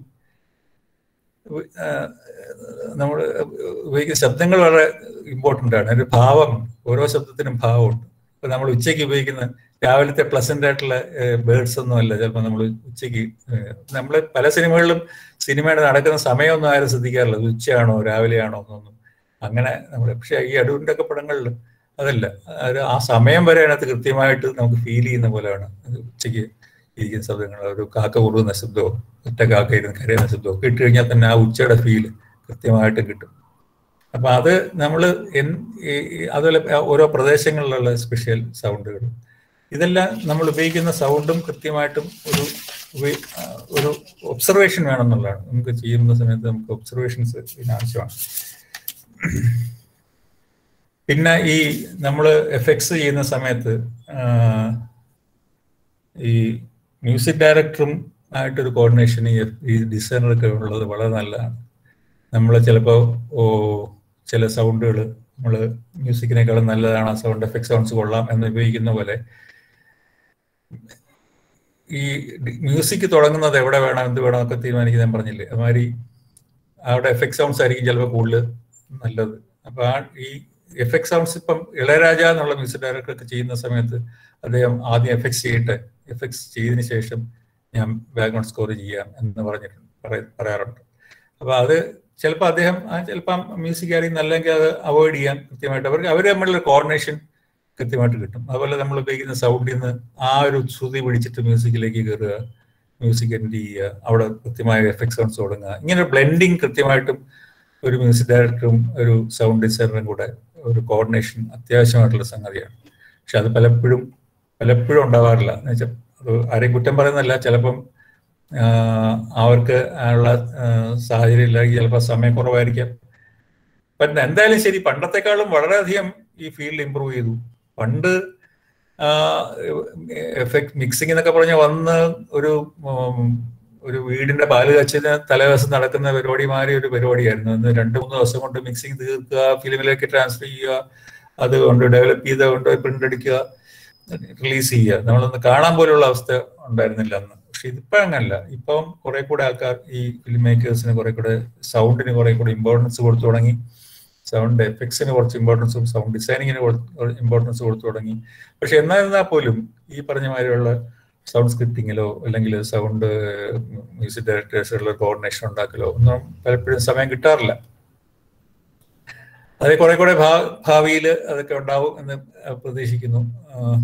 നമ്മൾ ഉപയോഗിക്കുന്ന ശബ്ദങ്ങൾ വളരെ ഇമ്പോർട്ടൻ്റ് ആണ് ഒരു ഭാവം ഓരോ ശബ്ദത്തിനും ഭാവമുണ്ട് ഇപ്പൊ നമ്മൾ ഉച്ചയ്ക്ക് ഉപയോഗിക്കുന്ന രാവിലത്തെ പ്ലസന്റ് ആയിട്ടുള്ള ബേർഡ്സ് ഒന്നും അല്ല ചിലപ്പോൾ നമ്മൾ ഉച്ചയ്ക്ക് നമ്മൾ പല സിനിമകളിലും സിനിമയുടെ നടക്കുന്ന സമയമൊന്നും ആരും ശ്രദ്ധിക്കാറില്ല ഇത് ഉച്ചയാണോ രാവിലെയാണോ എന്നൊന്നും അങ്ങനെ നമ്മൾ പക്ഷെ ഈ അടൂരിന്റെ ഒക്കെ പടങ്ങളിൽ അതല്ല അത് ആ സമയം വരെ അതിനകത്ത് കൃത്യമായിട്ട് നമുക്ക് ഫീൽ ചെയ്യുന്ന പോലെയാണ് അത് ഉച്ചയ്ക്ക് ഇരിക്കുന്ന ശബ്ദങ്ങൾ ഒരു കാക്ക കുറുകുന്ന ശബ്ദമോ ഒറ്റ കാക്ക ഇരുന്ന് കരയുന്ന ശബ്ദമോ ഒക്കെ ഇട്ട് കഴിഞ്ഞാൽ തന്നെ ആ ഉച്ചയുടെ ഫീല് കൃത്യമായിട്ട് കിട്ടും അപ്പൊ അത് നമ്മൾ അതുപോലെ ഓരോ പ്രദേശങ്ങളിലുള്ള സ്പെഷ്യൽ സൗണ്ടുകൾ ഇതെല്ലാം നമ്മൾ ഉപയോഗിക്കുന്ന സൗണ്ടും കൃത്യമായിട്ടും ഒരു ഉപ- ആ, ഒരു ഒബ്സർവേഷൻ വേണമെന്നുള്ളതാണ് നമുക്ക് ചെയ്യുന്ന സമയത്ത് നമുക്ക് ഒബ്സർവേഷൻസ് ഇതിന് ആവശ്യമാണ് പിന്നെ ഈ നമ്മൾ എഫക്ട്സ് ചെയ്യുന്ന സമയത്ത് ആ, ഈ മ്യൂസിക് ഡയറക്ടറും ആയിട്ടൊരു കോർഡിനേഷൻ ഈ ഈ ഡിസൈനറൊക്കെ ഉള്ളത് വളരെ നല്ലതാണ് നമ്മൾ ചിലപ്പോൾ ഓ ചില സൗണ്ടുകൾ നമ്മൾ മ്യൂസിക്കിനേക്കാളും നല്ലതാണ് ആ സൗണ്ട് എഫക്ട് സൗണ്ട്സ് കൊള്ളാം എന്ന് ഉപയോഗിക്കുന്ന പോലെ ഈ മ്യൂസിക് തുടങ്ങുന്നത് എവിടെ വേണം എന്ത് വേണം ഒക്കെ തീരുമാനിക്കുന്ന ഞാൻ പറഞ്ഞില്ലേ അതുമാതിരി അവിടെ എഫക്ട് സൗണ്ട്സ് ആയിരിക്കും ചിലപ്പോൾ കൂടുതൽ നല്ലത് അപ്പൊ ആ ഈ എഫക്ട് സൗണ്ട്സ് ഇപ്പം ഇളയരാജ എന്നുള്ള മ്യൂസിക് ഡയറക്ടർ ഒക്കെ ചെയ്യുന്ന സമയത്ത് അദ്ദേഹം ആദ്യം എഫക്ട്സ് ചെയ്യട്ടെ എഫക്ട്സ് ചെയ്തതിന് ശേഷം ഞാൻ ബാക്ക്ഗ്രൗണ്ട് സ്കോർ ചെയ്യാം എന്ന് പറഞ്ഞിട്ടുണ്ട് പറയ- പറയാറുണ്ട് അപ്പൊ അത് ചിലപ്പോൾ അദ്ദേഹം ചിലപ്പോൾ മ്യൂസിക് അറിയുന്ന അല്ലെങ്കിൽ അത് അവോയ്ഡ് ചെയ്യാൻ കൃത്യമായിട്ട് അവർക്ക് അവർ തമ്മിലുള്ള കോർഡിനേഷൻ കൃത്യമായിട്ട് കിട്ടും അതുപോലെ നമ്മൾ ഉപയോഗിക്കുന്ന സൗണ്ടിൽ നിന്ന് ആ ഒരു ശ്രുതി പിടിച്ചിട്ട് മ്യൂസിക്കിലേക്ക് കയറുക മ്യൂസിക് എൻഡ് ചെയ്യുക അവിടെ കൃത്യമായ എഫക്ട് സൗണ്ട്സ് തുടങ്ങുക ഇങ്ങനെ ബ്ലെൻഡിങ് കൃത്യമായിട്ടും ഒരു മ്യൂസിക് ഡയറക്ടറും ഒരു സൗണ്ട് ഡിസൈനറും കൂടെ ഒരു കോർഡിനേഷൻ അത്യാവശ്യമായിട്ടുള്ള സംഗതിയാണ് പക്ഷെ അത് പലപ്പോഴും പലപ്പോഴും ഉണ്ടാവാറില്ല എന്ന് വെച്ചാൽ അത് ആരെയും കുറ്റം പറയുന്നതല്ല ചിലപ്പം ആഹ് അവർക്ക് ഉള്ള സാഹചര്യം ഇല്ലെങ്കിൽ ചിലപ്പോൾ സമയക്കുറവായിരിക്കാം പിന്നെ എന്തായാലും ശരി പണ്ടത്തെക്കാളും വളരെയധികം ഈ ഫീൽഡ് ഇമ്പ്രൂവ് ചെയ്തു പണ്ട് എഫക്ട് മിക്സിംഗ് എന്നൊക്കെ പറഞ്ഞ വന്ന് ഒരു ഉം, ഒരു വീടിന്റെ പാല് കച്ചിന് തലേദിവസം നടക്കുന്ന പരിപാടി മാറി ഒരു പരിപാടിയായിരുന്നു ഇന്ന് രണ്ട് മൂന്ന് ദിവസം കൊണ്ട് മിക്സിംഗ് തീർക്കുക ഫിലിമിലേക്ക് ട്രാൻസ്ഫർ ചെയ്യുക അത് കൊണ്ട് ഡെവലപ്പ് ചെയ്ത് കൊണ്ട് പ്രിന്റ് അടിക്കുക റിലീസ് ചെയ്യുക നമ്മളൊന്ന് കാണാൻ പോലുള്ള അവസ്ഥ ഉണ്ടായിരുന്നില്ല അന്ന് പക്ഷെ ഇതിപ്പോ അങ്ങനല്ല ഇപ്പം കുറെ കൂടെ ആൾക്കാർ ഈ ഫിലിം മേക്കേഴ്സിന് കുറെ കൂടെ സൗണ്ടിന് കുറെ കൂടെ ഇമ്പോർട്ടൻസ് കൊടുത്തു തുടങ്ങി സൗണ്ട് എഫക്ട്സിന് കുറച്ച് ഇമ്പോർട്ടൻസും സൗണ്ട് ഡിസൈനിങ്ങിന് ഇമ്പോർട്ടൻസ് കൊടുത്തു തുടങ്ങി പക്ഷെ എന്നായിരുന്നാൽ പോലും ഈ പറഞ്ഞ മാതിരിയുള്ള സൗണ്ട് സ്ക്രിപ്റ്റിങ്ങിലോ അല്ലെങ്കിൽ സൗണ്ട് മ്യൂസിക് ഡയറക്ടേഴ്സുള്ള കോർഡിനേഷൻ ഉണ്ടാക്കലോ ഒന്നും പലപ്പോഴും സമയം കിട്ടാറില്ല അത് കുറെ കൂടെ ഭാവിയിൽ അതൊക്കെ ഉണ്ടാവും എന്ന് പ്രതീക്ഷിക്കുന്നു ആഹ്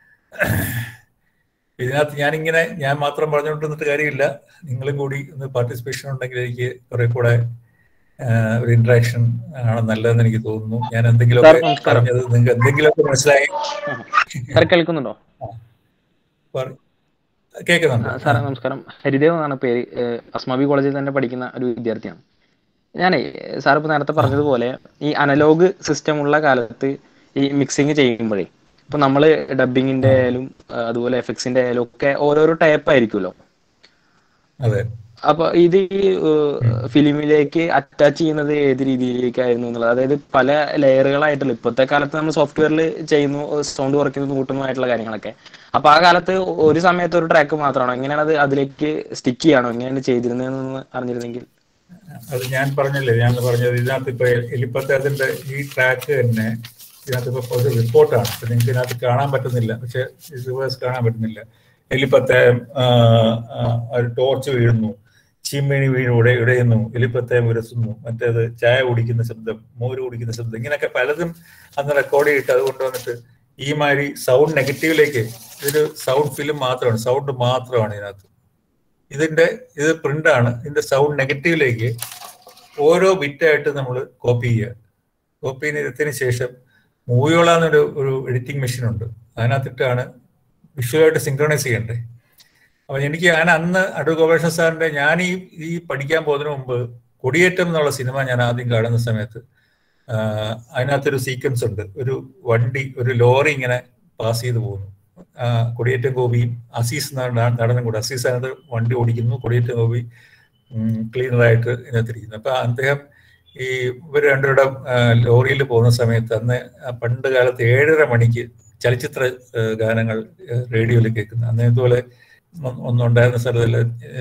ഇതിനകത്ത് ഞാനിങ്ങനെ ഞാൻ മാത്രം പറഞ്ഞുകൊണ്ടിരുന്നിട്ട് കാര്യമില്ല നിങ്ങളും കൂടി ഒന്ന് പാർട്ടിസിപ്പേഷൻ ഉണ്ടെങ്കിൽ എനിക്ക് കുറെ കൂടെ ആഹ് ഒരു ഇന്ററാക്ഷൻ ആണ് നല്ലതെന്ന് എനിക്ക് തോന്നുന്നു ഞാൻ എന്തെങ്കിലുമൊക്കെ സാർ, നമസ്കാരം. പറഞ്ഞത് നിങ്ങൾക്ക് എന്തെങ്കിലുമൊക്കെ മനസ്സിലായി സാർ കേൾക്കുന്നുണ്ടോ പറ- കേൾക്കുന്നുണ്ട് ആ, സാർ നമസ്കാരം ഹരിദേവ് എന്നാണ് പേര് ഏഹ് അസ്മാബി കോളേജിൽ തന്നെ പഠിക്കുന്ന ഒരു വിദ്യാർത്ഥിയാണ് ഞാനേ സാർ ഇപ്പൊ നേരത്തെ പറഞ്ഞതുപോലെ ഈ അനലോഗ് സിസ്റ്റം ഉള്ള കാലത്ത് ഈ മിക്സിങ് ചെയ്യുമ്പോഴേ ഇപ്പൊ നമ്മള് ഡബിങ്ങിന്റെ ആയാലും ആ, അതുപോലെ എഫക്ട്സിന്റെ ആയാലും ഒക്കെ ഓരോരോ ടൈപ്പ് ആയിരിക്കുമല്ലോ അതെ അപ്പൊ ഇത് ഈ ഫിലിമിലേക്ക് അറ്റാച്ച് ചെയ്യുന്നത് ഏത് രീതിയിലേക്കായിരുന്നു എന്നുള്ളത് അതായത് പല ലെയറുകളായിട്ടുള്ള ഇപ്പോഴത്തെ കാലത്ത് നമ്മൾ സോഫ്റ്റ്വെയറിൽ ചെയ്യുന്നു സൗണ്ട് കുറയ്ക്കുന്നു കൂട്ടുന്നതായിട്ടുള്ള കാര്യങ്ങളൊക്കെ അപ്പൊ ആ കാലത്ത് ഒരു സമയത്ത് ഒരു ട്രാക്ക് മാത്രമാണോ എങ്ങനെയാണ് അത് അതിലേക്ക് സ്റ്റിക്ക് ചെയ്യാണോ എങ്ങനെയാണ് ചെയ്തിരുന്നതെന്ന് അറിഞ്ഞിരുന്നെങ്കിൽ അത് ഞാൻ പറഞ്ഞില്ലേ ഞാൻ പറഞ്ഞത് ഇതിനകത്ത് ഇപ്പൊ എലിപ്പത്താത്തിന്റെ ഈ ട്രാക്ക് തന്നെ ഇതിനകത്ത് ഇപ്പൊ ഒരു റിപ്പോർട്ടാണ് അപ്പൊ നിങ്ങൾക്ക് ഇതിനകത്ത് കാണാൻ പറ്റുന്നില്ല പക്ഷെ റിവേഴ്സ് കാണാൻ പറ്റുന്നില്ല എലിപ്പത്തായം ഒരു ടോർച്ച് വീഴുന്നു ചീമേണി വീണ് ഉട ഇടയുന്നു എലിപ്പത്തായം ഉരസുന്നു മറ്റേത് ചായ കുടിക്കുന്ന ശബ്ദം മോര് കുടിക്കുന്ന ശബ്ദം ഇങ്ങനെയൊക്കെ പലതും അന്ന് റെക്കോർഡ് ചെയ്തിട്ട് അത് കൊണ്ടുവന്നിട്ട് ഈ മാതിരി സൗണ്ട് നെഗറ്റീവിലേക്ക് ഇതൊരു സൗണ്ട് ഫിലിം മാത്രമാണ് സൗണ്ട് മാത്രമാണ് ഇതിനകത്ത് ഇതിന്റെ ഇത് പ്രിന്റാണ് ഇതിന്റെ സൗണ്ട് നെഗറ്റീവിലേക്ക് ഓരോ ബിറ്റായിട്ട് നമ്മൾ കോപ്പി ചെയ്യുക കോപ്പി ചെയ്തതിന് ശേഷം മൂവിയോളാന്നൊരു ഒരു എഡിറ്റിംഗ് മെഷീൻ ഉണ്ട് അതിനകത്തിട്ടാണ് വിഷ്വലായിട്ട് സിങ്ക്രണൈസ് ചെയ്യണ്ടേ അപ്പൊ എനിക്ക് ഞാൻ അന്ന് അടൂർ ഗോപാലകൃഷ്ണ സാറിന്റെ ഞാൻ ഈ ഈ പഠിക്കാൻ പോകുന്നതിന് മുമ്പ് കൊടിയേറ്റം എന്നുള്ള സിനിമ ഞാൻ ആദ്യം കാണുന്ന സമയത്ത് ആഹ് അതിനകത്തൊരു സീക്വൻസ് ഉണ്ട് ഒരു വണ്ടി ഒരു ലോറി ഇങ്ങനെ പാസ് ചെയ്ത് പോകുന്നു ആഹ് കൊടിയേറ്റം ഗോപിയും അസീസ് എന്നാണ് നടനും കൂടെ അസീസ് അതിനകത്ത് വണ്ടി ഓടിക്കുന്നു കൊടിയേറ്റം ഗോപി ക്ലീനറായിട്ട് ഇതിനകത്തിരിക്കുന്നു അപ്പൊ അദ്ദേഹം ഈ ഇവർ രണ്ടുപേരുടെ ലോറിയിൽ പോകുന്ന സമയത്ത് അന്ന് ആ പണ്ട് കാലത്ത് ഏഴര മണിക്ക് ചലച്ചിത്ര ആഹ് ഗാനങ്ങൾ റേഡിയോയിൽ കേൾക്കുന്നു അന്ന് ഇതുപോലെ ഒ- ഒന്നുണ്ടായിരുന്ന സ്ഥലത്തിൽ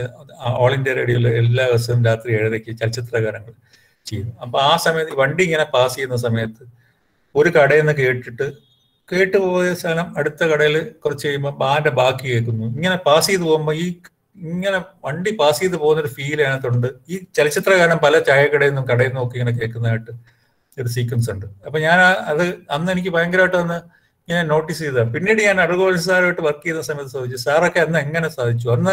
ഓൾ ഇന്ത്യ റേഡിയോയിൽ എല്ലാ ദിവസവും രാത്രി ഏഴരയ്ക്ക് ചലച്ചിത്ര ഗാനങ്ങൾ ചെയ്യുന്നു അപ്പൊ ആ സമയത്ത് ഈ വണ്ടി ഇങ്ങനെ പാസ് ചെയ്യുന്ന സമയത്ത് ഒരു കടയിൽ നിന്ന് കേട്ടിട്ട് കേട്ട് പോയ സ്ഥലം അടുത്ത കടയിൽ കുറച്ച് കഴിയുമ്പോൾ ബാന്റെ ബാക്കി കേൾക്കുന്നു ഇങ്ങനെ പാസ് ചെയ്ത് പോകുമ്പോൾ ഈ ഇങ്ങനെ വണ്ടി പാസ് ചെയ്ത് പോകുന്ന ഒരു ഫീൽ അതിനകത്തുണ്ട് ഈ ചലച്ചിത്ര ഗാനം പല ചായക്കടയിൽ നിന്നും കടയിൽ നിന്നും ഒക്കെ ഇങ്ങനെ കേൾക്കുന്നതായിട്ട് ഒരു സീക്വൻസ് ഉണ്ട് അപ്പൊ ഞാൻ ആ- അത് അന്ന് എനിക്ക് ഭയങ്കരമായിട്ട് ഒന്ന് ഇങ്ങനെ നോട്ടീസ് ചെയ്ത പിന്നീട് ഞാൻ അറുകോൾ സാറുമായിട്ട് വർക്ക് ചെയ്യുന്ന സമയത്ത് ചോദിച്ചു സാറൊക്കെ അന്ന് എങ്ങനെ സാധിച്ചു അന്ന്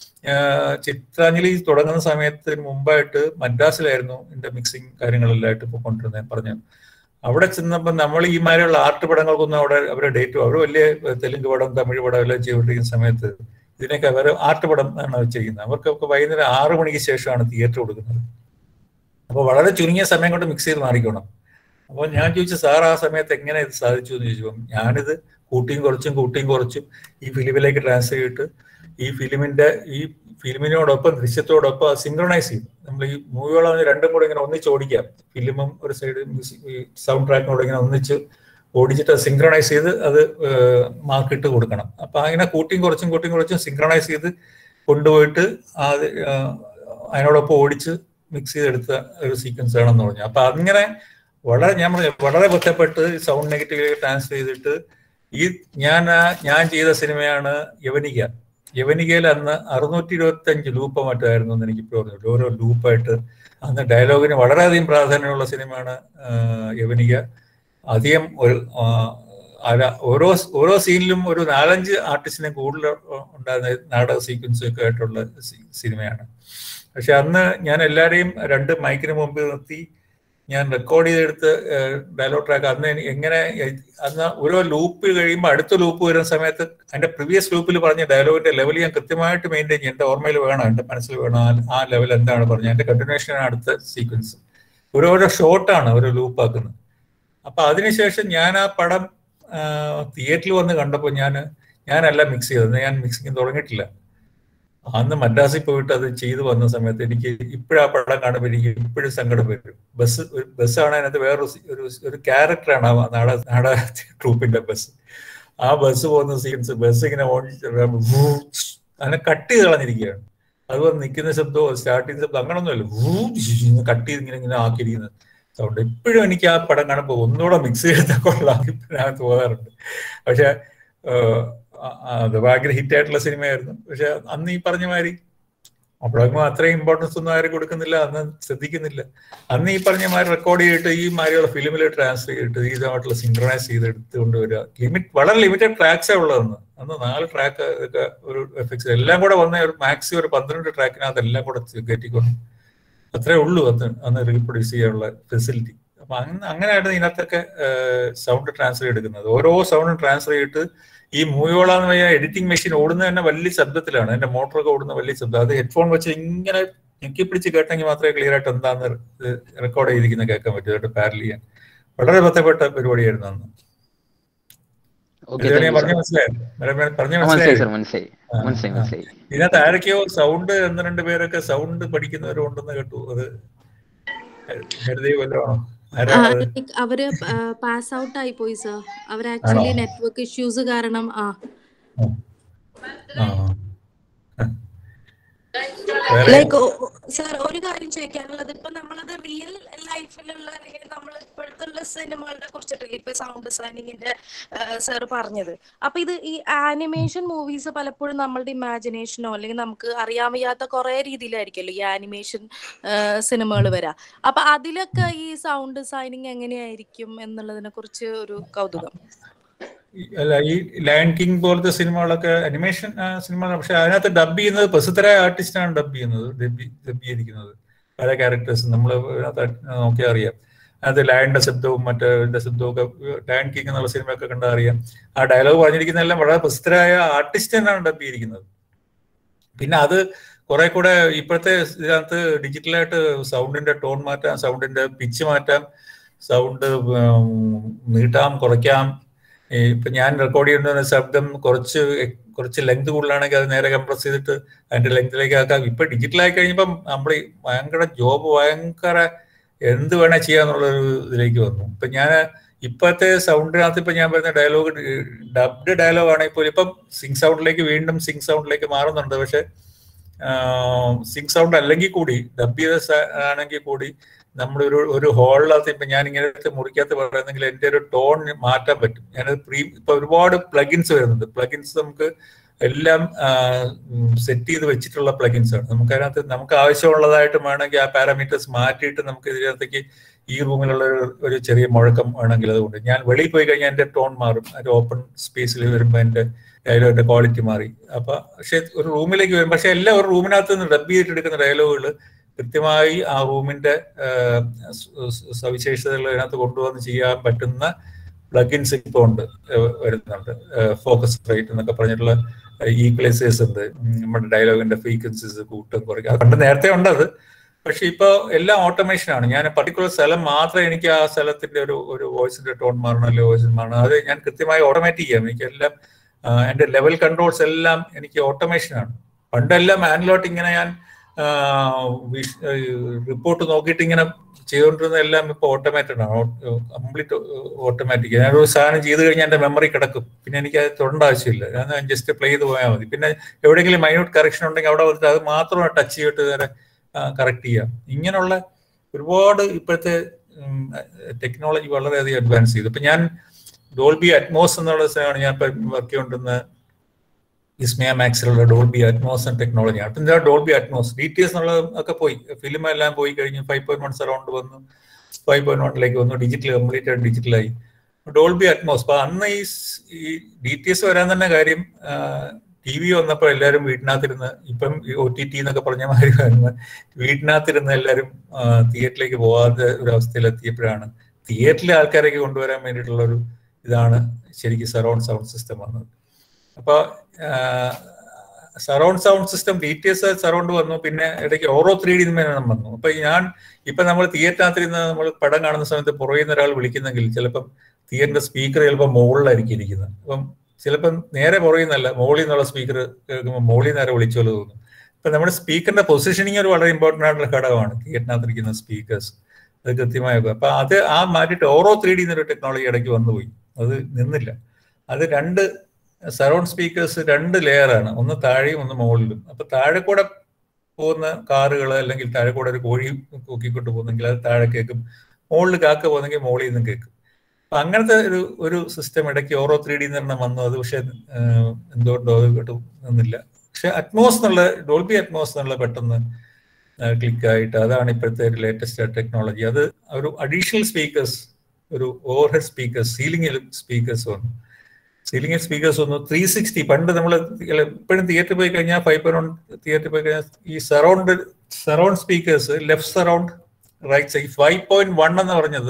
ആഹ് ചിത്രാഞ്ജലി തുടങ്ങുന്ന സമയത്തിന് മുമ്പായിട്ട് മദ്രാസിലായിരുന്നു എന്റെ മിക്സിങ് കാര്യങ്ങളെല്ലായിട്ട് പോയിക്കൊണ്ടിരുന്നത് ഞാൻ പറഞ്ഞു അവിടെ ചെന്നപ്പോൾ നമ്മൾ ഈ മാതിരിയുള്ള ആർട്ട് പടങ്ങൾക്കൊന്നും അവിടെ അവരുടെ ഡേറ്റും അവർ വലിയ തെലുങ്ക് പടം തമിഴ് പടം എല്ലാം ചെയ്തുകൊണ്ടിരിക്കുന്ന സമയത്ത് ഇതിനൊക്കെ അവർ ആർട്ട് പടം ആണ് വെച്ചിരിക്കുന്നത് അവർക്കൊക്കെ വൈകുന്നേരം ആറു മണിക്ക് ശേഷമാണ് തിയേറ്റർ കൊടുക്കുന്നത് അപ്പോൾ വളരെ ചുരുങ്ങിയ സമയം കൊണ്ട് മിക്സ് ചെയ്ത് മാറിക്കണം അപ്പോൾ ഞാൻ ചോദിച്ചു സാർ ആ സമയത്ത് എങ്ങനെ ഇത് സാധിച്ചു എന്ന് ചോദിച്ചപ്പോൾ ഞാനിത് കൂട്ടിയും കുറച്ചും കൂട്ടിയും കുറച്ചും ഈ ഫിലിമിലേക്ക് ട്രാൻസ്ഫർ ചെയ്തിട്ട് ഈ ഫിലിമിന്റെ ഈ ഫിലിമിനോടൊപ്പം ദൃശ്യത്തോടൊപ്പം സിങ്ക്രണൈസ് ചെയ്യും നമ്മൾ ഈ മൂവികളാണ് രണ്ടും കൂടെ ഇങ്ങനെ ഒന്നിച്ച് ഓടിക്കാം ഫിലിമും ഒരു സൈഡ് മ്യൂസിക് ഈ സൗണ്ട് ട്രാക്കിനോട് ഇങ്ങനെ ഒന്നിച്ച് ഓടിച്ചിട്ട് സിങ്ക്രണൈസ് ചെയ്ത് അത് മാർക്കിട്ട് കൊടുക്കണം അപ്പൊ അങ്ങനെ കൂട്ടിയും കുറച്ചും കൂട്ടിയും കുറച്ചും സിങ്ക്രണൈസ് ചെയ്ത് കൊണ്ടുപോയിട്ട് അത് ആഹ് അതിനോടൊപ്പം ഓടിച്ച് മിക്സ് ചെയ്തെടുത്ത ഒരു സീക്വൻസ് ആണെന്ന് പറഞ്ഞു അപ്പൊ അങ്ങനെ വളരെ ഞാൻ പറഞ്ഞു വളരെ ബന്ധപ്പെട്ട് സൗണ്ട് നെഗറ്റീവിലേക്ക് ട്രാൻസ്ഫർ ചെയ്തിട്ട് ഈ ഞാൻ ആ- ഞാൻ ചെയ്ത സിനിമയാണ് യവനിക യവനികയിൽ അന്ന് അറുന്നൂറ്റി ഇരുപത്തി അഞ്ച് ലൂപ്പ് മറ്റായിരുന്നു എന്ന് എനിക്ക് ഇപ്പോൾ ഓർമ്മയുണ്ട് ഓരോ ലൂപ്പായിട്ട് അന്ന് ഡയലോഗിന് വളരെയധികം പ്രാധാന്യമുള്ള സിനിമയാണ് ആഹ് യവനിക അധികം ഒരു ആഹ് അര- ഓരോ ഓരോ സീനിലും ഒരു നാലഞ്ച് ആർട്ടിസ്റ്റിനെ കൂടുതൽ ഉണ്ടായിരുന്ന നാടക സീക്വൻസ് ഒക്കെ ആയിട്ടുള്ള സി- സിനിമയാണ് പക്ഷെ അന്ന് ഞാൻ എല്ലാവരെയും രണ്ട് മൈക്കിന് മുമ്പിൽ നിർത്തി ഞാൻ റെക്കോർഡ് ചെയ്തെടുത്ത് ഡയലോഗ് ട്രാക്ക് അന്ന് എനി- എങ്ങനെ എ- അന്ന് ഓരോ ലൂപ്പ് കഴിയുമ്പോൾ അടുത്ത ലൂപ്പ് വരുന്ന സമയത്ത് അതിന്റെ പ്രീവിയസ് ലൂപ്പിൽ പറഞ്ഞ ഡയലോഗിന്റെ ലെവൽ ഞാൻ കൃത്യമായിട്ട് മെയിൻറ്റെയിൻ ചെയ്യും എന്റെ ഓർമ്മയിൽ വേണം എന്റെ മനസ്സിൽ വേണം ആ- ആ ലെവൽ എന്താണ് പറഞ്ഞത് എന്റെ കണ്ടിന്യൂഷനാണ് അടുത്ത സീക്വൻസ് ഓരോരോ ഷോട്ടാണ് ഒരു ലൂപ്പ് ആക്കുന്നത് അപ്പൊ അതിനുശേഷം ഞാൻ ആ പടം തിയേറ്ററിൽ വന്ന് കണ്ടപ്പോൾ ഞാൻ ഞാനല്ല മിക്സ് ചെയ്തത് ഞാൻ മിക്സിങ് തുടങ്ങിയിട്ടില്ല അന്ന് മദ്രാസിൽ പോയിട്ട് അത് ചെയ്തു വന്ന സമയത്ത് എനിക്ക് ഇപ്പോഴും ആ പടം കാണുമ്പോൾ എനിക്ക് ഇപ്പോഴും സങ്കടം വരും ബസ് ഒരു ബസ്സാണ് അതിനകത്ത് വേറൊരു സി- ഒരു ഒരു ക്യാരക്ടറാണ് ആ നാടക നാടക ട്രൂപ്പിന്റെ ബസ് ആ ബസ് പോകുന്ന സീൻസ് ബസ് ഇങ്ങനെ ഓടിച്ച് അങ്ങനെ കട്ട് ചെയ്ത് കളഞ്ഞിരിക്കുകയാണ് അതുപോലെ നിൽക്കുന്ന ശബ്ദമോ സ്റ്റാർട്ട് ചെയ്യുന്ന ശബ്ദം അങ്ങനൊന്നുമല്ല കട്ട് ചെയ്ത് ഇങ്ങനെ ഇങ്ങനെ ആക്കിയിരിക്കുന്നത് സൗണ്ട് ഇപ്പോഴും എനിക്ക് ആ പടം കാണുമ്പോൾ ഒന്നുകൂടെ മിക്സ് ചെയ്താൽ കൊള്ളാം ഇപ്പോഴാണ് തോന്നാറുണ്ട് പക്ഷെ ഏഹ്, ആ- ആ, അത് ഭയങ്കര ഹിറ്റ് ആയിട്ടുള്ള സിനിമയായിരുന്നു പക്ഷെ അന്ന് ഈ പറഞ്ഞ മാതിരി അപ്പോഴൊന്നും അത്രയും ഇമ്പോർട്ടൻസ് ഒന്നും ആരും കൊടുക്കുന്നില്ല അന്ന് ശ്രദ്ധിക്കുന്നില്ല അന്ന് ഈ പറഞ്ഞ മാതിരി റെക്കോർഡ് ചെയ്തിട്ട് ഈ മാതിരിയുള്ള ഫിലിമിൽ ട്രാൻസ്ഫർ ചെയ്തിട്ട് ഇതുമായിട്ടുള്ള സിങ്ക്രണൈസ് ചെയ്ത് എടുത്ത് കൊണ്ടുവരിക ലിമിറ്റ് വളരെ ലിമിറ്റഡ് ട്രാക്സേ ഉള്ളതെന്ന് അന്ന് നാല് ട്രാക്ക് ഒക്കെ ഒരു എഫക്ട്സ് എല്ലാം കൂടെ വന്ന ഒരു മാക്സിമം ഒരു പന്ത്രണ്ട് ട്രാക്കിനകത്ത് എല്ലാം കൂടെ കയറ്റിക്കൊണ്ട് അത്രേ ഉള്ളൂ അന്ന് അന്ന് റീപ്രൊഡ്യൂസ് ചെയ്യാനുള്ള ഫെസിലിറ്റി അപ്പൊ അങ്ങനെ അങ്ങനെയാണ് ഇതിനകത്തൊക്കെ സൗണ്ട് ട്രാൻസ്ഫർ എടുക്കുന്നത് ഓരോ സൗണ്ടും ട്രാൻസ്ഫർ ചെയ്തിട്ട് ഈ മൂവിയോള എന്ന് പറഞ്ഞാൽ എഡിറ്റിംഗ് മെഷീൻ ഓടുന്നത് തന്നെ വലിയ ശബ്ദത്തിലാണ് എന്റെ മോട്ടറൊക്കെ ഓടുന്ന വലിയ ശബ്ദം അത് ഹെഡ്ഫോൺ വെച്ച് ഇങ്ങനെ ഞെക്കി പിടിച്ച് കേട്ടെങ്കിൽ മാത്രമേ ക്ലിയർ ആയിട്ട് എന്താന്ന് റെക്കോർഡ് ചെയ്തിരിക്കുന്ന കേൾക്കാൻ പറ്റൂ അതായിട്ട് പാരൽ ചെയ്യാൻ വളരെ ബന്ധപ്പെട്ട പരിപാടിയായിരുന്നു അന്ന് ഓക്കെ ഇതുവരെ താങ്ക് യു പറഞ്ഞു സാർ മനസ്സിലായോ പറഞ്ഞു മനസ്സിലായി മനസ്സിലായോ സാർ മനസ്സിലായി ആ, മനസ്സിലായി ആ. മനസ്സിലായി ഇതിനകത്ത് ആരൊക്കെയോ സൗണ്ട് ഒന്ന് രണ്ട് പേരൊക്കെ സൗണ്ട് പഠിക്കുന്നവരും ഉണ്ടെന്ന് കേട്ടു അത് ഹരിദേവ് വല്ലതാണോ ആ, ആരാണത് like അവര് പാസ് ഔട്ട് ആയി പോയി സർ അവർ ആണോ ആക്ച്വലി നെറ്റ്വർക്ക് ഇഷ്യൂസ് കാരണം ആ ആ ആ. വേറെ ലൈക്ക് സർ ഒരു കാര്യം ചോദിക്കാനുള്ളത് ഇപ്പൊ നമ്മളത് റിയൽ ലൈഫിലുള്ള അല്ലെങ്കിൽ നമ്മൾ ഇപ്പോഴത്തെ സിനിമകളെ കുറിച്ചിട്ടില്ല ഇപ്പൊ സൗണ്ട് ഡിസൈനിങ്ങിന്റെ സർ പറഞ്ഞത് അപ്പൊ ഇത് ഈ ആനിമേഷൻ മൂവീസ് പലപ്പോഴും നമ്മളുടെ ഇമാജിനേഷനോ അല്ലെങ്കിൽ നമുക്ക് അറിയാൻ വയ്യാത്ത കുറെ രീതിയിലായിരിക്കുമല്ലോ ഈ ആനിമേഷൻ സിനിമകൾ വരാ അപ്പൊ അതിലൊക്കെ ഈ സൗണ്ട് ഡിസൈനിങ് എങ്ങനെയായിരിക്കും എന്നുള്ളതിനെ കുറിച്ച് ഒരു കൗതുകം ഈ- അല്ല ഈ ലയൺ കിങ് പോലത്തെ സിനിമകളൊക്കെ അനിമേഷൻ സിനിമകളാണ് പക്ഷെ അതിനകത്ത് ഡബ് ചെയ്യുന്നത് പ്രസിദ്ധരായ ആർട്ടിസ്റ്റാണ് ഡബ് ചെയ്യുന്നത് ഡബ് ഡബ് ചെയ്തിരിക്കുന്നത് പല ക്യാരക്ടേഴ്സ് നമ്മൾ നോക്കിയാൽ അറിയാം അത് ലയണിന്റെ ശബ്ദവും മറ്റേ ഇതിന്റെ ശബ്ദവും ഒക്കെ ലയൺ കിങ് എന്നുള്ള സിനിമയൊക്കെ കണ്ടാൽ അറിയാം ആ ഡയലോഗ് പറഞ്ഞിരിക്കുന്നതെല്ലാം വളരെ പ്രസിദ്ധരായ ആർട്ടിസ്റ്റ് തന്നെയാണ് ഡബ് ചെയ്തിരിക്കുന്നത് പിന്നെ അത് കുറെ കൂടെ ഇപ്പോഴത്തെ ഇതിനകത്ത് ഡിജിറ്റലായിട്ട് സൗണ്ടിന്റെ ടോൺ മാറ്റാം സൗണ്ടിന്റെ പിച്ച് മാറ്റാം സൗണ്ട് നീട്ടാം കുറയ്ക്കാം ഈ ഇപ്പൊ ഞാൻ റെക്കോർഡ് ചെയ്യുന്ന ശബ്ദം കുറച്ച് കുറച്ച് ലെങ്ത് കൂടുതലാണെങ്കിൽ അത് നേരെ കംപ്രസ് ചെയ്തിട്ട് അതിന്റെ ലെങ്തിലേക്ക് ആക്കാം ഇപ്പൊ ഡിജിറ്റലായി കഴിഞ്ഞപ്പം നമ്മൾ ഭയങ്കര ജോബ് ഭയങ്കര എന്ത് വേണേ ചെയ്യാന്നുള്ളൊരു ഇതിലേക്ക് വന്നു ഇപ്പൊ ഞാൻ ഇപ്പോഴത്തെ സൗണ്ടിനകത്ത് ഇപ്പൊ ഞാൻ പറയുന്ന ഡയലോഗ് ഡബ്ഡ് ഡയലോഗ് ആണെങ്കിൽ പോലും ഇപ്പം സിങ് സൗണ്ടിലേക്ക് വീണ്ടും സിങ് സൗണ്ടിലേക്ക് മാറുന്നുണ്ട് പക്ഷെ സിങ് സൗണ്ട് അല്ലെങ്കിൽ കൂടി ഡബ് ചെയ്ത സ- ആണെങ്കിൽ കൂടി നമ്മളൊരു ഒരു ഹോളിനകത്ത് ഇപ്പൊ ഞാൻ ഇങ്ങനെ മുറിക്കകത്ത് പറയുന്നെങ്കിൽ എന്റെ ഒരു ടോൺ മാറ്റാൻ പറ്റും ഞാനത് പ്രീ ഇപ്പൊ ഒരുപാട് പ്ലഗിൻസ് വരുന്നുണ്ട് പ്ലഗിൻസ് നമുക്ക് എല്ലാം സെറ്റ് ചെയ്ത് വെച്ചിട്ടുള്ള പ്ലഗിൻസ് ആണ് നമുക്ക് അതിനകത്ത് നമുക്ക് ആവശ്യമുള്ളതായിട്ട് വേണമെങ്കിൽ ആ പാരാമീറ്റേഴ്സ് മാറ്റിയിട്ട് നമുക്ക് ഇതിനകത്തേക്ക് ഈ റൂമിലുള്ള ഒരു- ഒരു ചെറിയ മുഴക്കം വേണമെങ്കിൽ അതുകൊണ്ട് ഞാൻ വെളിയിൽ പോയി കഴിഞ്ഞാൽ എന്റെ ടോൺ മാറും ഒരു ഓപ്പൺ സ്പേസിൽ വരുമ്പോൾ എന്റെ ഡയലോഗിന്റെ ക്വാളിറ്റി മാറി അപ്പൊ പക്ഷെ ഒരു റൂമിലേക്ക് വരും പക്ഷെ എല്ലാം ഒരു റൂമിനകത്ത് നിന്ന് ഡബ് ചെയ്തിട്ട് എടുക്കുന്ന ഡയലോഗുകൾ കൃത്യമായി ആ റൂമിന്റെ സവിശേഷതകൾ അതിനകത്ത് കൊണ്ടുവന്ന് ചെയ്യാൻ പറ്റുന്ന പ്ലഗിൻസ് ഇപ്പോൾ ഉണ്ട് ഏഹ് വരുന്നുണ്ട് ഫോക്കസ് റേറ്റ് എന്നൊക്കെ പറഞ്ഞിട്ടുള്ള ഈക്വലൈസേഴ്സ് ഉണ്ട് ഉം, നമ്മുടെ ഡയലോഗിന്റെ ഫ്രീക്വൻസീസ് കൂട്ടും കുറയ്ക്കും അത് പണ്ട് നേരത്തെ ഉണ്ട് അത് പക്ഷെ ഇപ്പൊ എല്ലാം ഓട്ടോമേഷൻ ആണ് ഞാൻ പർട്ടിക്കുലർ സ്ഥലം മാത്രമേ എനിക്ക് ആ സ്ഥലത്തിന്റെ ഒരു ഒരു വോയിസിന്റെ ടോൺ മാറണം അല്ലെങ്കിൽ വോയിസ് മാറണം അത് ഞാൻ കൃത്യമായി ഓട്ടോമാറ്റിക് ചെയ്യാം എനിക്ക് എല്ലാം ആ, എന്റെ ലെവൽ കൺട്രോൾസ് എല്ലാം എനിക്ക് ഓട്ടോമേഷൻ ആണ് പണ്ടെല്ലാം മാനുവലായിട്ട് ഇങ്ങനെ ഞാൻ റിപ്പോർട്ട് നോക്കിയിട്ട് ഇങ്ങനെ ചെയ്തുകൊണ്ടിരുന്ന എല്ലാം ഇപ്പൊ ഓട്ടോമാറ്റഡ് ആണ് കംപ്ലീറ്റ് ഓട്ടോമാറ്റിക് ഞാനൊരു സാധനം ചെയ്ത് കഴിഞ്ഞാൽ എന്റെ മെമ്മറി കിടക്കും പിന്നെ എനിക്ക് അത് തൊടേണ്ട ആവശ്യമില്ല ഞാൻ ജസ്റ്റ് പ്ലേ ചെയ്ത് പോയാൽ മതി പിന്നെ എവിടെയെങ്കിലും മൈന്യൂട്ട് കറക്ഷൻ ഉണ്ടെങ്കിൽ അവിടെ വന്നിട്ട് അത് മാത്രം ടച്ച് ചെയ്തിട്ട് നേരെ കറക്റ്റ് ചെയ്യാം ഇങ്ങനെയുള്ള ഒരുപാട് ഇപ്പോഴത്തെ ടെക്നോളജി വളരെയധികം അഡ്വാൻസ് ചെയ്തു ഇപ്പൊ ഞാൻ ഡോൾബി അറ്റ്മോസ് എന്നുള്ള സാധനമാണ് ഞാൻ വർക്ക് ചെയ്തുകൊണ്ടിരുന്ന ഇസ്മിയ മാക്സിലുള്ള ഡോൾബി അറ്റ്മോസ് ടെക്നോളജി ആണ് പിന്നെ Dolby Atmos D T S എന്നുള്ളത് ഒക്കെ പോയി ഫിലിം എല്ലാം പോയി കഴിഞ്ഞു ഫൈവ് പോയിന്റ് വൺ സറൗണ്ട് വന്നു ഫൈവ് പോയിന്റ് വണ്ണിലേക്ക് വന്നു ഡിജിറ്റൽ കംപ്ലീറ്റ് ഡിജിറ്റലായി ഡോൾബി അറ്റ്മോസ് അപ്പൊ അന്ന് ഈ സ്- ഈ ഡി ടി എസ് വരാൻ തന്നെ കാര്യം ടി വി വന്നപ്പോൾ എല്ലാവരും വീട്ടിനകത്തിരുന്ന് ഇപ്പം ഒ ടി ടി എന്നൊക്കെ പറഞ്ഞ മാതിരി വരുന്ന വീട്ടിനകത്തിരുന്ന് എല്ലാവരും തിയേറ്ററിലേക്ക് പോകാത്ത ഒരു അവസ്ഥയിലെത്തിയപ്പോഴാണ് തിയേറ്ററിലെ ആൾക്കാരേക്ക് കൊണ്ടുവരാൻ വേണ്ടിയിട്ടുള്ള ഒരു ഇതാണ് ശരിക്കും സറൗണ്ട് സൗണ്ട് സിസ്റ്റം വന്നത് അപ്പൊ surround sound system D T S surround വന്നു പിന്നെ ഇടയ്ക്ക് ഓരോ ത്രീ ഡി വന്നു അപ്പൊ ഞാൻ ഇപ്പൊ നമ്മൾ തിയേറ്ററിനകത്തിരുന്ന് നമ്മൾ പടം കാണുന്ന സമയത്ത് പുറകിൽ നിന്ന് ഒരാൾ വിളിക്കുന്നെങ്കിൽ ചിലപ്പം തിയേറ്ററിന്റെ സ്പീക്കർ ചിലപ്പോൾ മുകളിലായിരിക്കും ഇരിക്കുന്നത് അപ്പം ചിലപ്പം നേരെ പുറകിൽ നിന്നല്ല മുകളിൽ നിന്നുള്ള സ്പീക്കർ കേൾക്കുമ്പോൾ മുകളിൽ നേരെ വിളിച്ചോലെ തോന്നും അപ്പൊ നമ്മുടെ സ്പീക്കറിന്റെ പൊസിഷനിങ് ഒരു വളരെ ഇമ്പോർട്ടന്റ് ആയിട്ടുള്ള ഘടകമാണ് തിയേറ്ററിനകത്തിരിക്കുന്ന സ്പീക്കേഴ്സ് അത് കൃത്യമായി വെക്കുക. അപ്പൊ അത് ആ മാറ്റിയിട്ട് ഓരോ ത്രീ ഡി എന്നൊരു ടെക്നോളജി ഇടയ്ക്ക് വന്നുപോയി അത് നിന്നില്ല അത് രണ്ട് സറൗണ്ട് സ്പീക്കേഴ്സ് രണ്ട് ലെയർ ആണ് ഒന്ന് താഴെയും ഒന്ന് മുകളിലും അപ്പൊ താഴെ കൂടെ പോകുന്ന കാറുകൾ അല്ലെങ്കിൽ താഴെ കൂടെ ഒരു കോഴി കൂക്കിക്കൊണ്ട് പോകുന്നെങ്കിൽ അത് താഴെ കേൾക്കും മുകളിൽ കാക്ക പോകുന്നെങ്കിൽ മുകളിൽ നിന്നും കേൾക്കും അപ്പൊ അങ്ങനത്തെ ഒരു ഒരു സിസ്റ്റം ഇടയ്ക്ക് ഓരോ ത്രീ ഡി തന്നെ വന്നു അത് പക്ഷെ ഏഹ്, എന്തുകൊണ്ടോ അത് കേട്ടു നിന്നില്ല പക്ഷെ അറ്റ്മോസ് എന്നുള്ള ഡോൾബി അറ്റ്മോസ് എന്നുള്ള പെട്ടെന്ന് ക്ലിക്ക് ആയിട്ട് അതാണ് ഇപ്പോഴത്തെ ഒരു ലേറ്റസ്റ്റ് ടെക്നോളജി അത് ഒരു അഡീഷണൽ സ്പീക്കേഴ്സ് ഒരു ഓവർ ഹെഡ് സ്പീക്കേഴ്സ് സീലിംഗിൽ സ്പീക്കേഴ്സ് വന്നു സീലിംഗിൽ സ്പീക്കേഴ്സ് വന്നു ത്രീ സിക്സ്റ്റി പണ്ട് നമ്മൾ ഇപ്പോഴും തിയേറ്ററിൽ പോയി കഴിഞ്ഞാൽ ഫൈവ് പോയിന്റ് തിയേറ്ററിൽ പോയി കഴിഞ്ഞാൽ ഈ surround surround speakers left surround right side five point one എന്ന് പറഞ്ഞത്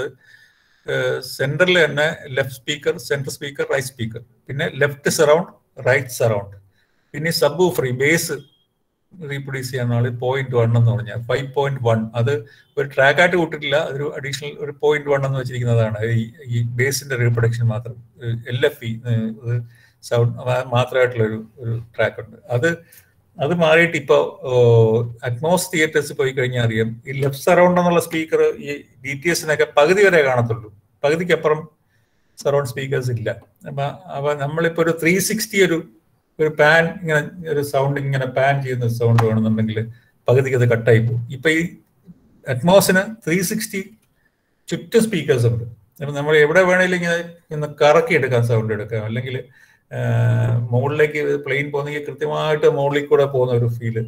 സെന്ററിൽ തന്നെ left speaker central speaker right speaker പിന്നെ ലെഫ്റ്റ് സറൗണ്ട് റൈറ്റ് സറൗണ്ട് പിന്നെ സബ് ഫ്രീ ബേസ് റീപ്രൊഡ്യൂസ് ചെയ്യാൻ ആള് പോയിന്റ് വൺ എന്ന് പറഞ്ഞാൽ ഫൈവ് പോയിന്റ് വൺ അത് ഒരു ട്രാക്കായിട്ട് കൂട്ടിട്ടില്ല അതൊരു അഡീഷണൽ ഒരു പോയിന്റ് വൺ എന്ന് വെച്ചിരിക്കുന്നതാണ് ഈ ഈ ബേസിന്റെ റീപ്രൊഡക്ഷൻ മാത്രം എൽ എഫ് ഇ സൗണ്ട് മാത്രമായിട്ടുള്ള ഒരു ഒരു ട്രാക്ക് ഉണ്ട് അത് അത് മാറിയിട്ട് ഇപ്പോൾ അറ്റ്മോസ് തിയേറ്റേഴ്സ് പോയി കഴിഞ്ഞാൽ അറിയാം ഈ ലെഫ്റ്റ് സറൗണ്ട് എന്നുള്ള സ്പീക്കർ ഈ ഡി ടി എസിനൊക്കെ പകുതി വരെ കാണത്തുള്ളൂ പകുതിക്കപ്പുറം സറൗണ്ട് സ്പീക്കേഴ്സ് ഇല്ല അപ്പൊ അപ്പൊ നമ്മളിപ്പോ ഒരു ത്രീ സിക്സ്റ്റി ഒരു ഒരു പാൻ ഇങ്ങനെ ഒരു സൗണ്ട് ഇങ്ങനെ പാൻ ചെയ്യുന്ന സൗണ്ട് വേണമെന്നുണ്ടെങ്കിൽ പകുതിക്ക് അത് കട്ടായി പോകും ഇപ്പൊ ഈ അറ്റ്മോസിന് ത്രീ സിക്സ്റ്റി ചുറ്റും സ്പീക്കേഴ്സ് ഉണ്ട് അപ്പൊ നമ്മൾ എവിടെ വേണേലും ഇങ്ങനെ ഇന്ന് കറക്കി എടുക്കാം സൗണ്ട് എടുക്കാം അല്ലെങ്കിൽ മുകളിലേക്ക് പ്ലെയിൻ പോകുന്നെങ്കിൽ കൃത്യമായിട്ട് മുകളിൽ കൂടെ പോകുന്ന ഒരു ഫീല്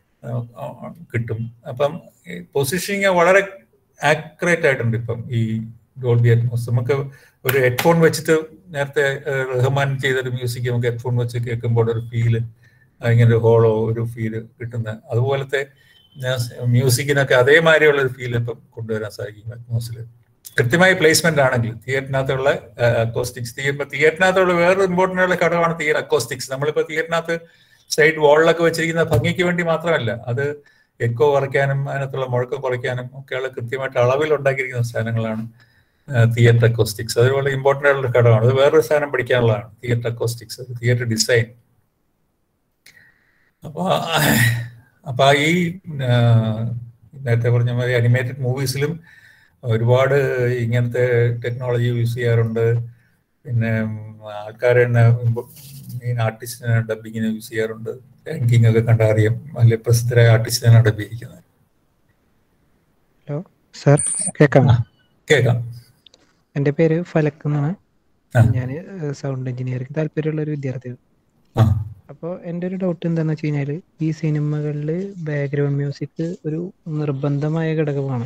കിട്ടും അപ്പം പൊസിഷനിങ് വളരെ ആക്യുറേറ്റ് ആയിട്ടുണ്ട് ഇപ്പം ഈ ഡോൾബി അറ്റ്മോസ് നമുക്ക് ഒരു ഹെഡ്ഫോൺ വെച്ചിട്ട് നേരത്തെ ഏഹ്, റഹ്മാൻ ചെയ്തൊരു മ്യൂസിക് നമുക്ക് ഹെഡ്ഫോൺ വെച്ച് കേൾക്കുമ്പോൾ ഒരു ഫീല് ഇങ്ങനെ ഒരു ഹോളോ ഒരു ഫീല് കിട്ടുന്ന അതുപോലത്തെ മ്യൂസിക്കിനൊക്കെ അതേമാതിരിയുള്ള ഒരു ഫീൽ ഇപ്പം കൊണ്ടുവരാൻ സാധിക്കും അറ്റ്മോസിൽ കൃത്യമായ പ്ലേസ്മെന്റ് ആണെങ്കിൽ തിയേറ്ററിനകത്തുള്ള അക്കോസ്റ്റിക്സ് ഇപ്പൊ തിയേറ്ററിനകത്തുള്ള വേറൊരു ഇമ്പോർട്ടൻ്റ് ഉള്ള ഘടകമാണ് തിയേറ്റർ അക്കോസ്റ്റിക്സ് നമ്മളിപ്പോ തിയേറ്ററിനകത്ത് സൈഡ് വാളിലൊക്കെ വെച്ചിരിക്കുന്ന ഭംഗിക്ക് വേണ്ടി മാത്രമല്ല അത് എക്കോ കുറയ്ക്കാനും അതിനകത്തുള്ള മുഴക്കം കുറയ്ക്കാനും ഒക്കെയുള്ള കൃത്യമായിട്ട് അളവിൽ ഉണ്ടാക്കിയിരിക്കുന്ന സാധനങ്ങളാണ് തിയേറ്റർ അക്കോസ്റ്റിക്സ് അത് വളരെ ഇമ്പോർട്ടൻ്റ് ആയിട്ടുള്ള ഘടകമാണ് അത് വേറൊരു സാധനം പഠിക്കാനുള്ളതാണ് തിയേറ്റർ അക്കോസ്റ്റിക്സ് തിയേറ്റർ ഡിസൈൻ അപ്പൊ അപ്പൊ ഈ ആ, നേരത്തെ പറഞ്ഞ മാതിരി അനിമേറ്റഡ് മൂവീസിലും ഒരുപാട് ഇങ്ങനത്തെ ടെക്നോളജി യൂസ് ചെയ്യാറുണ്ട് പിന്നെ ആൾക്കാരെ തന്നെ മെയിൻ ആർട്ടിസ്റ്റിനെ ഡബിങ്ങിന് യൂസ് ചെയ്യാറുണ്ട് റാങ്കിങ് ഒക്കെ കണ്ടറിയാം വലിയ പ്രസിദ്ധരായ ആർട്ടിസ്റ്റിനാണ് ഡബ് ചെയ്തിരിക്കുന്നത് ഹലോ സാർ കേൾക്കാമോ കേൾക്കാം എൻ്റെ പേര് ഫലക് എന്നാണ് ആ. ഞാൻ സൗണ്ട് എഞ്ചിനീയറിംഗ് താല്പര്യമുള്ള ഒരു വിദ്യാർത്ഥിയാണ് ആ. അപ്പോൾ എൻ്റെ ഒരു ഡൗട്ട് എന്താണെന്ന് വെച്ച് കഴിഞ്ഞാൽ ഈ സിനിമകളിൽ ബാക്ക്ഗ്രൗണ്ട് മ്യൂസിക് ഒരു നിർബന്ധമായ ഘടകമാണ്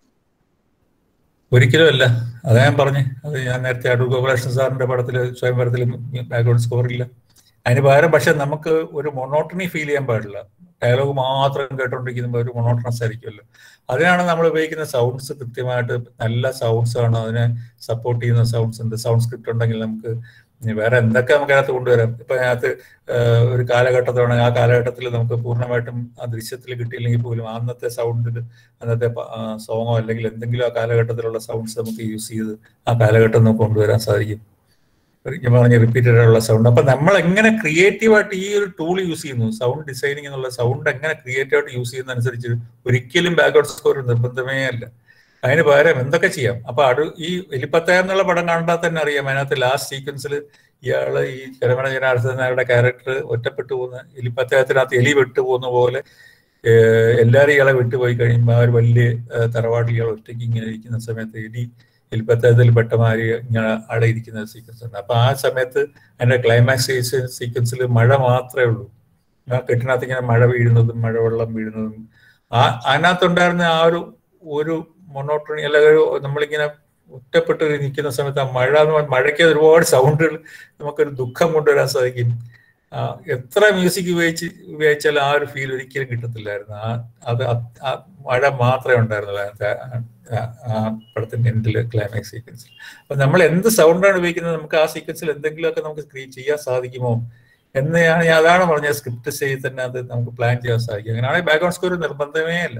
ഒരിക്കലും അല്ല അതാ ഞാൻ പറഞ്ഞു അത് ഞാൻ നേരത്തെ അടൂർ ഗോപാലകൃഷ്ണൻ സാറിന്റെ പടത്തിൽ സ്വയംവരത്തിലും ബാക്ക്ഗ്രൗണ്ട് സ്കോർ ഇല്ല അതിന് പകരം പക്ഷെ നമുക്ക് ഒരു മൊണോട്ടണി ഫീൽ ചെയ്യാൻ പാടില്ല ഡയലോഗ് മാത്രം കേട്ടോണ്ടിരിക്കുമ്പോൾ ഒരു മൊണോട്ടണസ് ആയിരിക്കുമല്ലോ അതിനാണ് നമ്മൾ ഉപയോഗിക്കുന്ന സൗണ്ട്സ് കൃത്യമായിട്ട് നല്ല സൗണ്ട്സ് ആണ് അതിനെ സപ്പോർട്ട് ചെയ്യുന്ന സൗണ്ട്സ് ഉണ്ട് സൗണ്ട് സ്ക്രിപ്റ്റ് ഉണ്ടെങ്കിൽ നമുക്ക് ഇനി വേറെ എന്തൊക്കെ നമുക്ക് അതിനകത്ത് കൊണ്ടുവരാം ഇപ്പൊ അതിനകത്ത് ആഹ് ഒരു കാലഘട്ടത്തിലാണെങ്കിൽ ആ കാലഘട്ടത്തിൽ നമുക്ക് പൂർണ്ണമായിട്ടും ആ ദൃശ്യത്തിൽ കിട്ടിയില്ലെങ്കിൽ പോലും അന്നത്തെ സൗണ്ടിൽ അന്നത്തെ സോങ്ങോ അല്ലെങ്കിൽ എന്തെങ്കിലും ആ കാലഘട്ടത്തിലുള്ള സൗണ്ട്സ് നമുക്ക് യൂസ് ചെയ്ത് ആ കാലഘട്ടം നമുക്ക് കൊണ്ടുവരാൻ സാധിക്കും ഞാൻ പറഞ്ഞ റിപ്പീറ്റഡ് ആയിട്ടുള്ള സൗണ്ട് അപ്പൊ നമ്മൾ എങ്ങനെ ക്രിയേറ്റീവായിട്ട് ഈ ഒരു ടൂൾ യൂസ് ചെയ്യുന്നു സൗണ്ട് ഡിസൈനിങ് എന്നുള്ള സൗണ്ട് എങ്ങനെ ക്രിയേറ്റീവായിട്ട് യൂസ് ചെയ്യുന്ന അനുസരിച്ച് ഒരിക്കലും ബാക്ക്ഗ്രൗണ്ട് സ്കോർ നിർബന്ധമേ അല്ല അതിന് പകരം എന്തൊക്കെ ചെയ്യാം അപ്പൊ അടു ഈ എലിപ്പത്തയ എന്നുള്ള പടം കണ്ടാൽ തന്നെ അറിയാം അതിനകത്ത് ലാസ്റ്റ് സീക്വൻസിൽ ഇയാള് ഈ കരമണ ജനാർദ്ദൻ നായരുടെ ക്യാരക്ടർ ഒറ്റപ്പെട്ടു പോകുന്ന എലിപ്പത്തയത്തിനകത്ത് എലി വിട്ടു പോകുന്ന പോലെ ഏഹ് എല്ലാരും ഇയാളെ വിട്ടുപോയി കഴിയുമ്പോൾ ആ ഒരു വലിയ ഏഹ് തറവാട്ടിൽ ഇയാൾ ഒറ്റയ്ക്ക് ഇങ്ങനെ ഇരിക്കുന്ന സമയത്ത് എലി എലിപ്പത്തയത്തിൽ പെട്ടമാരി ഇങ്ങനെ അവിടെ ഇരിക്കുന്ന സീക്വൻസ് ഉണ്ട് അപ്പൊ ആ സമയത്ത് അതിന്റെ ക്ലൈമാക്സ് സീക്വൻസിൽ മഴ മാത്രമേ ഉള്ളൂ ആ കെട്ടിനകത്ത് ഇങ്ങനെ മഴ വീഴുന്നതും മഴവെള്ളം വീഴുന്നതും ആ അതിനകത്തുണ്ടായിരുന്ന ആ ഒരു ഒരു മൊണോട്ടണി അല്ലെങ്കിൽ ഒരു നമ്മളിങ്ങനെ ഒറ്റപ്പെട്ട് നിൽക്കുന്ന സമയത്ത് ആ മഴ എന്ന് പറഞ്ഞാൽ മഴയ്ക്ക് ഒരുപാട് സൗണ്ടുകൾ നമുക്കൊരു ദുഃഖം കൊണ്ടുവരാൻ സാധിക്കും ആ, എത്ര മ്യൂസിക് ഉപയോഗിച്ച് ഉപയോഗിച്ചാലും ആ ഒരു ഫീൽ ഒരിക്കലും കിട്ടത്തില്ലായിരുന്നു ആ അത് അത് ആ മഴ മാത്രമേ ഉണ്ടായിരുന്നുള്ളൂ അതിനകത്ത് ആ- ആ- ആ പടത്തിന്റെ എൻഡില് ക്ലൈമാക്സ് സീക്വൻസിൽ അപ്പൊ നമ്മൾ എന്ത് സൗണ്ടാണ് ഉപയോഗിക്കുന്നത് നമുക്ക് ആ സീക്വൻസിൽ എന്തെങ്കിലുമൊക്കെ നമുക്ക് ക്രിയേറ്റ് ചെയ്യാൻ സാധിക്കുമോ എന്ന് ഞാൻ ഞാൻ അതാണ് പറഞ്ഞത് സ്ക്രിപ്റ്റ് ചെയ്ത് തന്നെ അത് നമുക്ക് പ്ലാൻ ചെയ്യാൻ സാധിക്കും അങ്ങനെയാണെങ്കിൽ ബാക്ക്ഗ്രൗണ്ട് സ്കോർ നിർബന്ധമേ അല്ല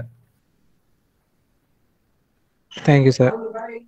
താങ്ക് യു സാർ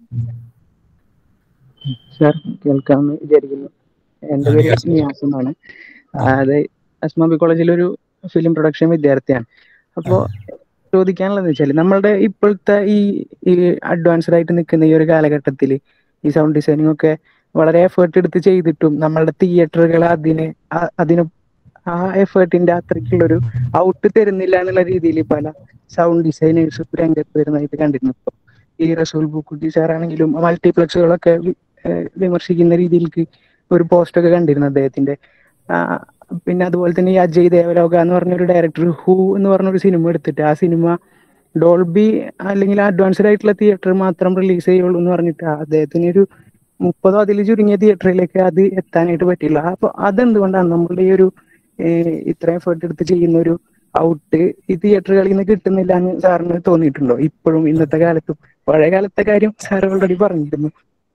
സാർ കേൾക്കാമെന്ന് വിചാരിക്കുന്നു എൻ്റെ ആ, പേര് നിയാസ്. നിയാസ് എന്നാണ് ആ. അതായത് അസ്മാബി കോളേജിലൊരു ഫിലിം പ്രൊഡക്ഷൻ വിദ്യാർത്ഥിയാണ് അപ്പോൾ ചോദിക്കാനുള്ളത് വെച്ചാൽ നമ്മളുടെ ഇപ്പോഴത്തെ ഈ ഈ അഡ്വാൻസ്ഡ് ആയിട്ട് നിൽക്കുന്ന ഈ ഒരു കാലഘട്ടത്തിൽ ഈ സൗണ്ട് ഡിസൈനിങ് ഒക്കെ വളരെ എഫേർട്ട് എടുത്ത് ചെയ്തിട്ടും നമ്മളുടെ തിയേറ്ററുകൾ അതിന് ആ- അതിന് ആ എഫേർട്ടിന്റെ അത്രയ്ക്കുള്ളൊരു ഔട്ട് തരുന്നില്ല എന്നുള്ള രീതിയിൽ പല സൗണ്ട് ഡിസൈനേഴ്സ് രംഗത്ത് വരുന്നതായിട്ട് കണ്ടിരുന്നു ഇപ്പൊ ഈ റസൂൽ ബുക്കുട്ടി സാറാണെങ്കിലും മൾട്ടിപ്ലക്സുകളൊക്കെ വി- ഏഹ് വിമർശിക്കുന്ന രീതിയിലേക്ക് ഒരു പോസ്റ്റ് ഒക്കെ കണ്ടിരുന്നു അദ്ദേഹത്തിന്റെ ആ, പിന്നെ അതുപോലെ തന്നെ ഈ അജയ് ദേവലോക എന്ന് പറഞ്ഞ ഒരു ഡയറക്ടർ ഹൂ എന്ന് പറഞ്ഞ ഒരു സിനിമ എടുത്തിട്ട് ആ സിനിമ ഡോൾബി അല്ലെങ്കിൽ അഡ്വാൻസ്ഡ് ആയിട്ടുള്ള തിയേറ്റർ മാത്രം റിലീസ് ചെയ്യുള്ളൂ എന്ന് പറഞ്ഞിട്ട് അദ്ദേഹത്തിന് ഒരു മുപ്പതോ അതിൽ ചുരുങ്ങിയ തിയേറ്ററിലേക്ക് അത് എത്താനായിട്ട് പറ്റില്ല അപ്പൊ അതെന്തുകൊണ്ടാണ് നമ്മളുടെ ഈ ഒരു ഏഹ് ഇത്രയും എഫേർട്ട് എടുത്ത് ചെയ്യുന്ന ഒരു ഔട്ട് ഈ തിയേറ്ററുകളിൽ നിന്ന് കിട്ടുന്നില്ല എന്ന് സാറിന് തോന്നിയിട്ടുണ്ടോ ഇപ്പോഴും ഇന്നത്തെ കാലത്തും പഴയ കാലത്തെ കാര്യം സാർ ഓൾറെഡി പറഞ്ഞിരുന്നു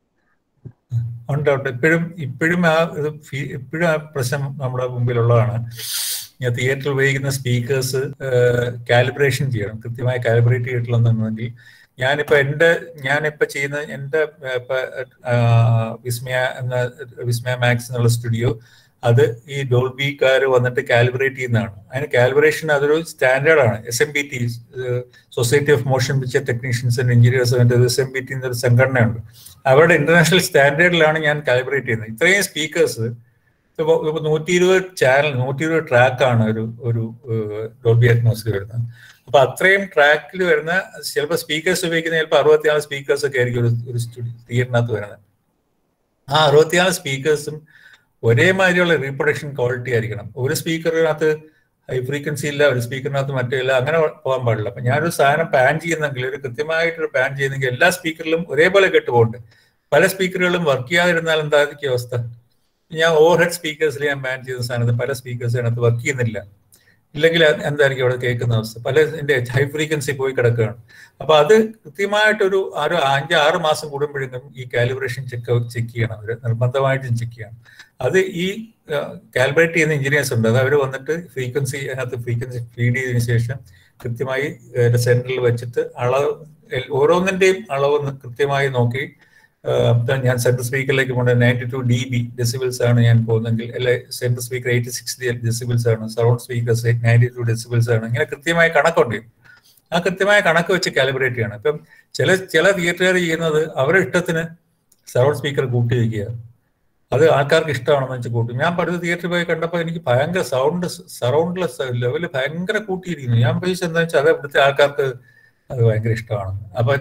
ഉണ്ട് ഉണ്ട് ഇപ്പോഴും ഇപ്പോഴും ആ ഇത് ഫീ- ഇപ്പോഴും ആ പ്രശ്നം നമ്മുടെ മുമ്പിലുള്ളതാണ് ഞാൻ തിയേറ്ററിൽ ഉപയോഗിക്കുന്ന സ്പീക്കേഴ്സ് കാലിബ്രേഷൻ ചെയ്യണം കൃത്യമായി കാലിബ്രേറ്റ് ചെയ്തിട്ടില്ലെന്നുണ്ടെങ്കിൽ ഞാനിപ്പോ എന്റെ ഞാനിപ്പോ ചെയ്യുന്ന എന്റെ ഏഹ്, ഇപ്പൊ ആഹ്, വിസ്മയ എന്ന വിസ്മയ മാക്സ് എന്നുള്ള സ്റ്റുഡിയോ അത് ഈ ഡോൾബിക്കാർ വന്നിട്ട് കാലിബ്രേറ്റ് ചെയ്യുന്നതാണ് അതിന് കാലിബ്രേഷൻ അതൊരു സ്റ്റാൻഡേർഡാണ് S M P T society of motion picture technicians and engineers S M P T എന്നൊരു സംഘടനയുണ്ട് അവരുടെ ഇന്റർനാഷണൽ സ്റ്റാൻഡേർഡിലാണ് ഞാൻ കാലിബ്രേറ്റ് ചെയ്യുന്നത് ഇത്രയും സ്പീക്കേഴ്സ് ഇപ്പൊ ഇപ്പൊ നൂറ്റി ഇരുപത് ചാനൽ നൂറ്റി ഇരുപത് ട്രാക്കാണ് ഒരു ഒരു ഡോൾബി അറ്റ്മോസ്ഫിയർ വരുന്നത് അപ്പൊ അത്രയും ട്രാക്കിൽ വരുന്ന ചിലപ്പോൾ സ്പീക്കേഴ്സ് ഉപയോഗിക്കുന്ന ചിലപ്പോൾ അറുപത്തിനാല് സ്പീക്കേഴ്സ് ഒക്കെ ആയിരിക്കും ഒരു ഒരു സ്റ്റുഡിയോ തിയേറ്ററിനകത്ത് വരുന്നത് ആ അറുപത്തിനാല് സ്പീക്കേഴ്സും ഒരേമാതിരിയുള്ള റീപ്രൊഡക്ഷൻ ക്വാളിറ്റി ആയിരിക്കണം ഒരു സ്പീക്കറിനകത്ത് ഹൈ ഫ്രീക്വൻസി ഇല്ല ഒരു സ്പീക്കറിനകത്ത് മറ്റേ ഇല്ല അങ്ങനെ പോകാൻ പാടില്ല അപ്പൊ ഞാനൊരു സാധനം പാൻ ചെയ്യുന്നെങ്കിൽ ഒരു കൃത്യമായിട്ടൊരു പാൻ ചെയ്യുന്നെങ്കിൽ എല്ലാ സ്പീക്കറിലും ഒരേപോലെ കേട്ട് പോകണ്ടേ പല സ്പീക്കറുകളും വർക്ക് ചെയ്യാതിരുന്നാൽ എന്തായിരിക്കും അവസ്ഥ ഞാൻ ഓവർ ഹെഡ് സ്പീക്കേഴ്സിൽ ഞാൻ ബാൻ ചെയ്ത സ്ഥാനത്ത് പല സ്പീക്കേഴ്സ് അതിനകത്ത് വർക്ക് ചെയ്യുന്നില്ല ഇല്ലെങ്കിൽ അത് എന്തായിരിക്കും അവിടെ കേൾക്കുന്ന അവസ്ഥ പല ഇതിന്റെ ഹൈ ഫ്രീക്വൻസി പോയി കിടക്കുകയാണ് അപ്പൊ അത് കൃത്യമായിട്ടൊരു ഒരു അഞ്ച് ആറ് മാസം കൂടുമ്പോഴേക്കും ഈ കാലിബ്രേഷൻ ചെക്ക് ചെക്ക് ചെയ്യണം അവർ നിർബന്ധമായിട്ടും ചെക്ക് ചെയ്യണം അത് ഈ കാൽക്കുലേറ്റ് ചെയ്യുന്ന എഞ്ചിനീയേഴ്സ് ഉണ്ട് അത് അവർ വന്നിട്ട് ഫ്രീക്വൻസി അതിനകത്ത് ഫ്രീക്വൻസി ഫീഡ് ചെയ്തതിനു ശേഷം കൃത്യമായി സെന്ററിൽ വെച്ചിട്ട് അളവ് എൽ- ഓരോന്നിന്റെയും അളവ് ന- കൃത്യമായി നോക്കി ആഹ് ഇപ്പൊ ഞാൻ സെൻട്രൽ സ്പീക്കറിലേക്ക് പോകുന്നത് ninety two D B decibels ആണ് ഞാൻ പോകുന്നതെങ്കിൽ അല്ലെ central speaker eighty six decibels ആണ് surround speakers ninety two decibels ആണ് ഇങ്ങനെ കൃത്യമായ കണക്കുണ്ട് ആ കൃത്യമായ കണക്ക് വെച്ച് കാലിബ്രേറ്റ് ചെയ്യണം ഇപ്പം ചില ചില തിയേറ്ററുകാർ ചെയ്യുന്നത് അവരുടെ ഇഷ്ടത്തിന് സറൗണ്ട് സ്പീക്കർ കൂട്ടി വയ്ക്കുക അത് ആൾക്കാർക്ക് ഇഷ്ടമാണെന്ന് വെച്ച് കൂട്ടും ഞാൻ പടുത്ത തിയേറ്ററിൽ പോയി കണ്ടപ്പോൾ എനിക്ക് ഭയങ്കര സൗണ്ട് സറൗണ്ട്ലെസ് ലെവല് ഭയങ്കര കൂട്ടിയിരിക്കുന്നു ഞാൻ പ്രതീക്ഷിച്ചത് എന്താ വെച്ചാൽ അത് ഇവിടുത്തെ ആൾക്കാർക്ക് അത് ഭയങ്കര ഇഷ്ടമാണ് അപ്പൊ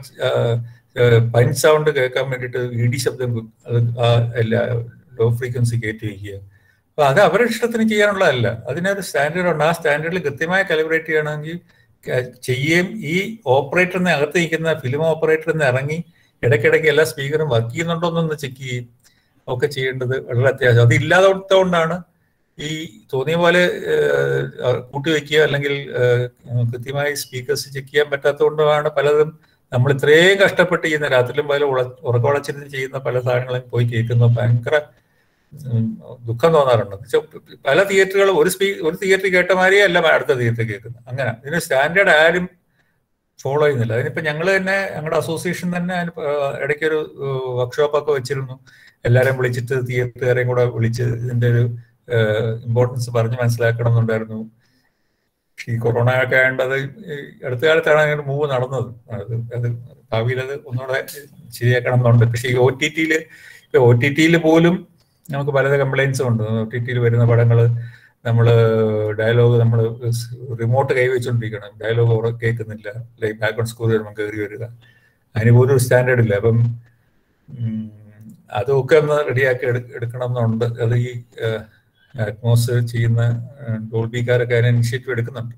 പൈൻ സൗണ്ട് കേൾക്കാൻ വേണ്ടിയിട്ട് ഇടി ശബ്ദം കു- അത് ആ എല്ലാ ലോ ഫ്രീക്വൻസി കയറ്റി വയ്ക്കുക അപ്പൊ അത് അവരുടെ ഇഷ്ടത്തിന് ചെയ്യാനുള്ളതല്ല അതിനൊരു സ്റ്റാൻഡേർഡ് ഉണ്ട് ആ സ്റ്റാൻഡേർഡിൽ കൃത്യമായി കാലിബ്രേറ്റ് ചെയ്യണമെങ്കിൽ ക- ചെയ്യുകയും ഈ ഓപ്പറേറ്ററിനെ അകത്ത് നിൽക്കുന്ന ഫിലിം ഓപ്പറേറ്ററിന് ഇറങ്ങി ഇടയ്ക്കിടയ്ക്ക് എല്ലാ സ്പീക്കറും വർക്ക് ചെയ്യുന്നുണ്ടോ എന്നൊന്ന് ചെക്ക് ചെയ്യും ഒക്കെ ചെയ്യേണ്ടത് വളരെ അത്യാവശ്യം അത് ഇല്ലാത്തതുകൊണ്ടാണ് ഈ തോന്നിയ പോലെ ഏഹ്, കൂട്ടിവെക്കുക അല്ലെങ്കിൽ ഏഹ്, കൃത്യമായി സ്പീക്കേഴ്സ് ചെക്ക് ചെയ്യാൻ പറ്റാത്തതുകൊണ്ടാണ് പലതും നമ്മൾ ഇത്രയും കഷ്ടപ്പെട്ട് ചെയ്യുന്ന രാത്രിയിലും പല ഉറക്കവളച്ചിരുന്ന് ചെയ്യുന്ന പല സാധനങ്ങളും പോയി കേൾക്കുന്ന ഭയങ്കര ഉം, ദുഃഖം തോന്നാറുണ്ട് പക്ഷെ പല തിയേറ്ററുകളും ഒരു സ്പീ ഒരു തിയേറ്റർ കേട്ട മാതിരിയേ അല്ല അടുത്ത തിയേറ്റർ കേൾക്കുന്നത് അങ്ങനെ ഇതിന് സ്റ്റാൻഡേർഡ് ആരും ഫോളോ ചെയ്യുന്നില്ല അതിനിപ്പോ ഞങ്ങൾ തന്നെ ഞങ്ങളുടെ അസോസിയേഷൻ തന്നെ അതിന് പ- ഇടയ്ക്കൊരു വർക്ക്ഷോപ്പ് ഒക്കെ വെച്ചിരുന്നു എല്ലാരെയും വിളിച്ചിട്ട് തിയേറ്ററുകാരെയും കൂടെ വിളിച്ച് ഇതിന്റെ ഒരു ഇമ്പോർട്ടൻസ് പറഞ്ഞ് മനസ്സിലാക്കണം എന്നുണ്ടായിരുന്നു പക്ഷെ ഈ കൊറോണ ഒക്കെ ആയതുകൊണ്ട് അത് ഈ അടുത്ത കാലത്താണ് അങ്ങനെ മൂവ് നടന്നത് അത് അത് ഭാവിയിൽ അത് ഒന്നുകൂടെ ശരിയാക്കണം എന്നുണ്ട് പക്ഷെ ഈ ഒ ടി ടിയിൽ ഒ ടി ടിയിൽ പോലും നമുക്ക് പല കംപ്ലൈൻസും ഉണ്ട് ഒ ടി ടിയിൽ വരുന്ന പടങ്ങൾ നമ്മൾ ഡയലോഗ് നമ്മൾ റിമോട്ട് കൈവച്ചുകൊണ്ടിരിക്കണം ഡയലോഗ് കേൾക്കുന്നില്ല ലൈക്ക് ബാക്ക്ഗ്രൗണ്ട് സ്കോർ വരുമ്പോൾ കയറി വരിക അതിന് പോലും ഒരു സ്റ്റാൻഡേർഡ് ഇല്ല അപ്പം ഉം, അതൊക്കെ ഒന്ന് റെഡിയാക്കി എടുക്കണം എന്നുണ്ട് അത് ഈ അറ്റ്മോസ് ചെയ്യുന്ന ഡോൾബിക്കാരൊക്കെ അതിന് ഇനിഷ്യേറ്റീവ് എടുക്കുന്നുണ്ട്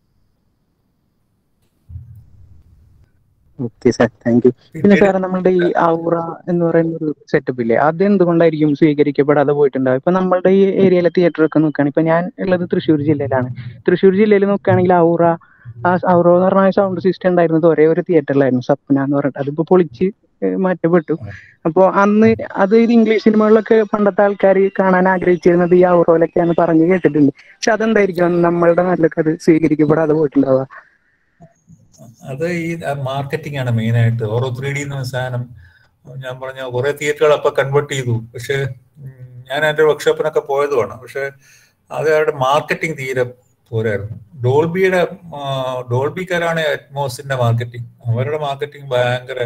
ഓക്കെ സാർ താങ്ക് യു പിന്നെ സാർ നമ്മളുടെ ഈ ഔറ എന്ന് പറയുന്ന ഒരു സെറ്റപ്പ് ഇല്ലേ അത് എന്തുകൊണ്ടായിരിക്കും സ്വീകരിക്കപ്പെടാതെ പോയിട്ടുണ്ടാവുക ഇപ്പൊ നമ്മളുടെ ഈ ഏരിയയിലെ തിയേറ്റർ ഒക്കെ നോക്കുകയാണ് ഇപ്പൊ ഞാൻ ഉള്ളത് തൃശ്ശൂർ ജില്ലയിലാണ് തൃശ്ശൂർ ജില്ലയിൽ നോക്കുകയാണെങ്കിൽ ഔറ ആ ഔറ എന്ന് പറഞ്ഞ സൗണ്ട് സിസ്റ്റം ഉണ്ടായിരുന്നത് ഒരേ ഒരു തിയേറ്ററിലായിരുന്നു സപ്ന എന്ന് പറഞ്ഞിട്ട് അതിപ്പോ പൊളിച്ച് ഏഹ് മാറ്റപ്പെട്ടു അപ്പോ അന്ന് അത് ഇത് ഇംഗ്ലീഷ് സിനിമകളിലൊക്കെ പണ്ടത്തെ ആൾക്കാർ കാണാൻ ആഗ്രഹിച്ചിരുന്നത് ഈ ഔറോയിലൊക്കെയാണ് പറഞ്ഞു കേട്ടിട്ടുണ്ട് പക്ഷെ അതെന്തായിരിക്കും നമ്മളുടെ നാട്ടിലൊക്കെ അത് സ്വീകരിക്കപ്പെടാതെ പോയിട്ടുണ്ടാവുക അത് ഈ മാർക്കറ്റിംഗ് ആണ് മെയിൻ ആയിട്ട് ഓരോ ത്രീ ഡി എന്ന സാധനം ഞാൻ പറഞ്ഞ കുറെ തിയേറ്ററുകൾ അപ്പൊ കൺവേർട്ട് ചെയ്തു പക്ഷെ ഉം, ഞാൻ എൻ്റെ വർക്ക്ഷോപ്പിനൊക്കെ പോയതുമാണ് പക്ഷെ അത് അവരുടെ മാർക്കറ്റിംഗ് തീരെ പോരായിരുന്നു ഡോൾബിയുടെ ആ, ഡോൾബിക്കാരാണ് അറ്റ്മോസിന്റെ മാർക്കറ്റിംഗ് അവരുടെ മാർക്കറ്റിംഗ് ഭയങ്കര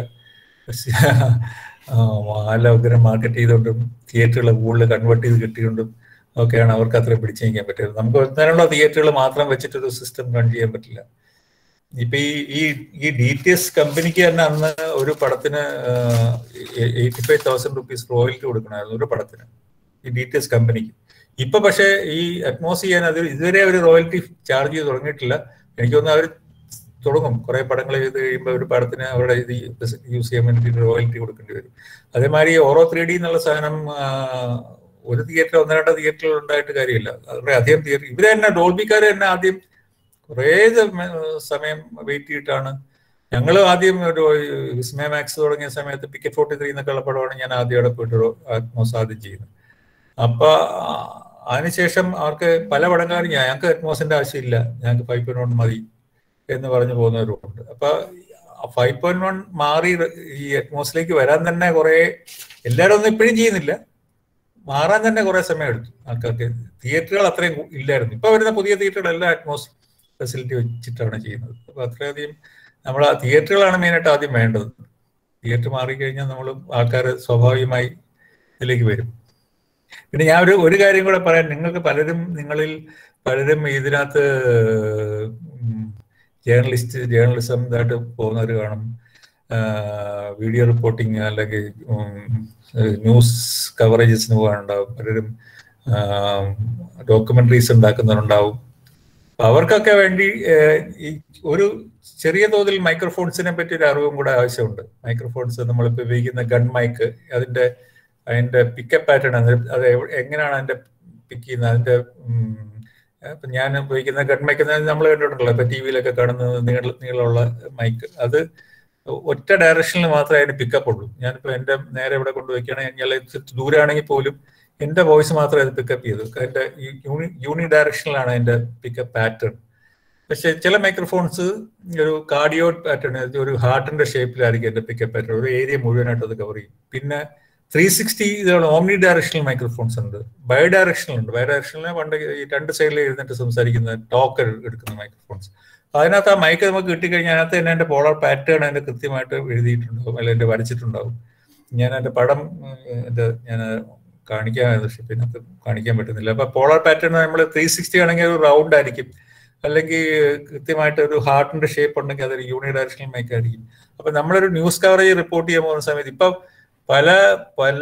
മാലഗ്രം മാർക്കറ്റ് ചെയ്തുകൊണ്ടും തിയേറ്ററുകൾ കൂടുതൽ കൺവേർട്ട് ചെയ്ത് കിട്ടിയോണ്ടും ഒക്കെയാണ് അവർക്ക് അത്ര പിടിച്ചു നിൽക്കാൻ പറ്റിയത് നമുക്ക് ഒന്നിനുള്ള തിയേറ്ററുകൾ മാത്രം വെച്ചിട്ടൊരു സിസ്റ്റം റൺ ചെയ്യാൻ പറ്റില്ല ഇപ്പൊ ഈ ഈ ഈ ഡി ടി എസ് കമ്പനിക്ക് തന്നെ അന്ന് ഒരു പടത്തിന് eighty five thousand rupees royalty കൊടുക്കണമായിരുന്നു ഒരു പടത്തിന് ഈ ഡി ടി എസ് കമ്പനിക്ക് ഇപ്പൊ പക്ഷേ ഈ അറ്റ്മോസ് ചെയ്യാൻ അത് ഇതുവരെ അവർ റോയൽറ്റി ചാർജ് ചെയ്ത് തുടങ്ങിയിട്ടില്ല എനിക്ക് തോന്നുന്നു അവർ തുടങ്ങും കുറെ പടങ്ങൾ ചെയ്ത് കഴിയുമ്പോൾ ഒരു പടത്തിന് അവരുടെ ഇത് യൂസ് ചെയ്യാൻ വേണ്ടി റോയൽറ്റി കൊടുക്കേണ്ടി വരും അതേമാതിരി ഓരോ ത്രീ ഡി എന്നുള്ള സാധനം ആ, ഒരു തിയേറ്റർ ഒന്ന് രണ്ട് തിയേറ്ററുകൾ ഉണ്ടായിട്ട് കാര്യമില്ല അവരുടെ അധികം തിയേറ്റർ ഇവര് തന്നെ ഡോൾബിക്കാർ തന്നെ ആദ്യം കുറേ സമയം വെയിറ്റ് ചെയ്തിട്ടാണ് ഞങ്ങൾ ആദ്യം ഒരു വിസ്മയ മാക്സ് തുടങ്ങിയ സമയത്ത് പിക്കറ്റ് ഫോർട്ടി ത്രീ എന്നൊക്കെ ഉള്ള പടമാണ് ഞാൻ ആദ്യം അവിടെ പോയിട്ട് അറ്റ്മോസ് ആദ്യം ചെയ്യുന്നത് അപ്പൊ ആ, അതിനുശേഷം അവർക്ക് പല പടക്കാരും ഞങ്ങൾക്ക് അറ്റ്മോസിന്റെ ആവശ്യമില്ല ഞങ്ങൾക്ക് ഫൈവ് പോയിന്റ് വൺ മതി എന്ന് പറഞ്ഞു പോകുന്നവരുണ്ട് അപ്പൊ ഫൈവ് പോയിന്റ് വൺ മാറി ഈ അറ്റ്മോസിലേക്ക് വരാൻ തന്നെ കുറെ എല്ലാവരും ഒന്നും ഇപ്പോഴും ചെയ്യുന്നില്ല മാറാൻ തന്നെ കുറെ സമയം എടുത്തു ആൾക്കാർക്ക് തിയേറ്ററുകൾ അത്രയും ഇല്ലായിരുന്നു ഇപ്പൊ വരുന്ന പുതിയ തിയേറ്ററുകളെല്ലാം അറ്റ്മോസ് ഫെസിലിറ്റി വെച്ചിട്ടാണ് ചെയ്യുന്നത് അപ്പൊ അത്രയധികം നമ്മൾ ആ തിയേറ്ററുകളാണ് മെയിനായിട്ട് ആദ്യം വേണ്ടത് തിയേറ്റർ മാറിക്കഴിഞ്ഞാൽ നമ്മൾ ആൾക്കാർ സ്വാഭാവികമായി ഇതിലേക്ക് വരും പിന്നെ ഞാൻ ഒരു ഒരു കാര്യം കൂടെ പറയാൻ നിങ്ങൾക്ക് പലരും നിങ്ങളിൽ പലരും ഇതിനകത്ത് ജേർണലിസ്റ്റ് ജേർണലിസം ഇതായിട്ട് പോകുന്നവർ കാണും വീഡിയോ റിപ്പോർട്ടിങ് അല്ലെങ്കിൽ ന്യൂസ് കവറേജസിന് പോകാനുണ്ടാവും പലരും ഡോക്യുമെന്ററീസ് ഉണ്ടാക്കുന്നവരുണ്ടാവും അപ്പൊ അവർക്കൊക്കെ വേണ്ടി ഏഹ്, ഈ ഒരു ചെറിയ തോതിൽ മൈക്രോഫോൺസിനെ പറ്റി ഒരു അറിവും കൂടെ ആവശ്യമുണ്ട് മൈക്രോഫോൺസ് നമ്മളിപ്പോൾ ഉപയോഗിക്കുന്ന ഗൺ മൈക്ക് അതിന്റെ അതിന്റെ പിക്കപ്പ് പാറ്റേൺ അത് അത് എവ- എങ്ങനെയാണ് അതിന്റെ പിക്ക് ചെയ്യുന്നത് അതിന്റെ ഉം, ഇപ്പൊ ഞാൻ ഉപയോഗിക്കുന്ന ഗൺ മൈക്ക് നമ്മൾ കണ്ടിട്ടുണ്ടല്ലോ ഇപ്പൊ ടി വിയിലൊക്കെ കാണുന്ന നീള നീളമുള്ള മൈക്ക് അത് ഒറ്റ ഡയറക്ഷനിൽ മാത്രമേ അതിന് പിക്കപ്പ് ഉള്ളൂ ഞാനിപ്പോ എന്റെ നേരെ ഇവിടെ കൊണ്ടുവയ്ക്കുകയാണെങ്കിൽ ഇച്ചിരി ദൂരാണെങ്കിൽ പോലും എന്റെ വോയിസ് മാത്രമേ അത് പിക്കപ്പ് ചെയ്തു എന്റെ യൂണി യൂണി ഡയറക്ഷനിലാണ് അതിന്റെ പിക്കപ്പ് പാറ്റേൺ പക്ഷെ ചില മൈക്രോഫോൺസ് ഒരു കാർഡിയോ പാറ്റേൺ ഒരു ഹാർട്ടിന്റെ ഷേപ്പിലായിരിക്കും എന്റെ പിക്കപ്പ് പാറ്റേൺ ഒരു ഏരിയ മുഴുവനായിട്ട് അത് കവർ ചെയ്യും പിന്നെ ത്രീ സിക്സ്റ്റി ഇതാണ് ഓംനി ഡയറക്ഷണൽ മൈക്രോഫോൺസ് ഉണ്ട് ബൈ ഡയറക്ഷണൽ ഉണ്ട് ബൈ ഡയറക്ഷണൽ പണ്ട് ഈ രണ്ട് സൈഡിൽ ഇരുന്നിട്ട് സംസാരിക്കുന്ന ടോക്കർ എടുക്കുന്ന മൈക്രോഫോൺസ് അപ്പൊ അതിനകത്ത് ആ മൈക്ക് നമുക്ക് കിട്ടിക്കഴിഞ്ഞാൽ അതിനകത്ത് തന്നെ എന്റെ പോളർ പാറ്റേൺ അതിന്റെ കൃത്യമായിട്ട് എഴുതിയിട്ടുണ്ടാവും അല്ലെങ്കിൽ എന്റെ വരച്ചിട്ടുണ്ടാവും ഞാൻ എന്റെ പടം ഉം, ഇത് ഞാൻ കാണിക്കാൻ പക്ഷെ ഇതിനകത്ത് കാണിക്കാൻ പറ്റുന്നില്ല അപ്പൊ പോളർ പാറ്റേൺ നമ്മൾ ത്രീ സിക്സ്റ്റി ആണെങ്കിൽ ഒരു റൗണ്ട് ആയിരിക്കും അല്ലെങ്കിൽ കൃത്യമായിട്ട് ഒരു ഹാർട്ടിന്റെ ഷേപ്പ് ഉണ്ടെങ്കിൽ അതൊരു യൂണി ഡയറക്ഷണൽ മൈക്ക് ആയിരിക്കും അപ്പൊ നമ്മളൊരു ന്യൂസ് കവറേജ് റിപ്പോർട്ട് ചെയ്യാൻ പോകുന്ന സമയത്ത് ഇപ്പൊ പല പല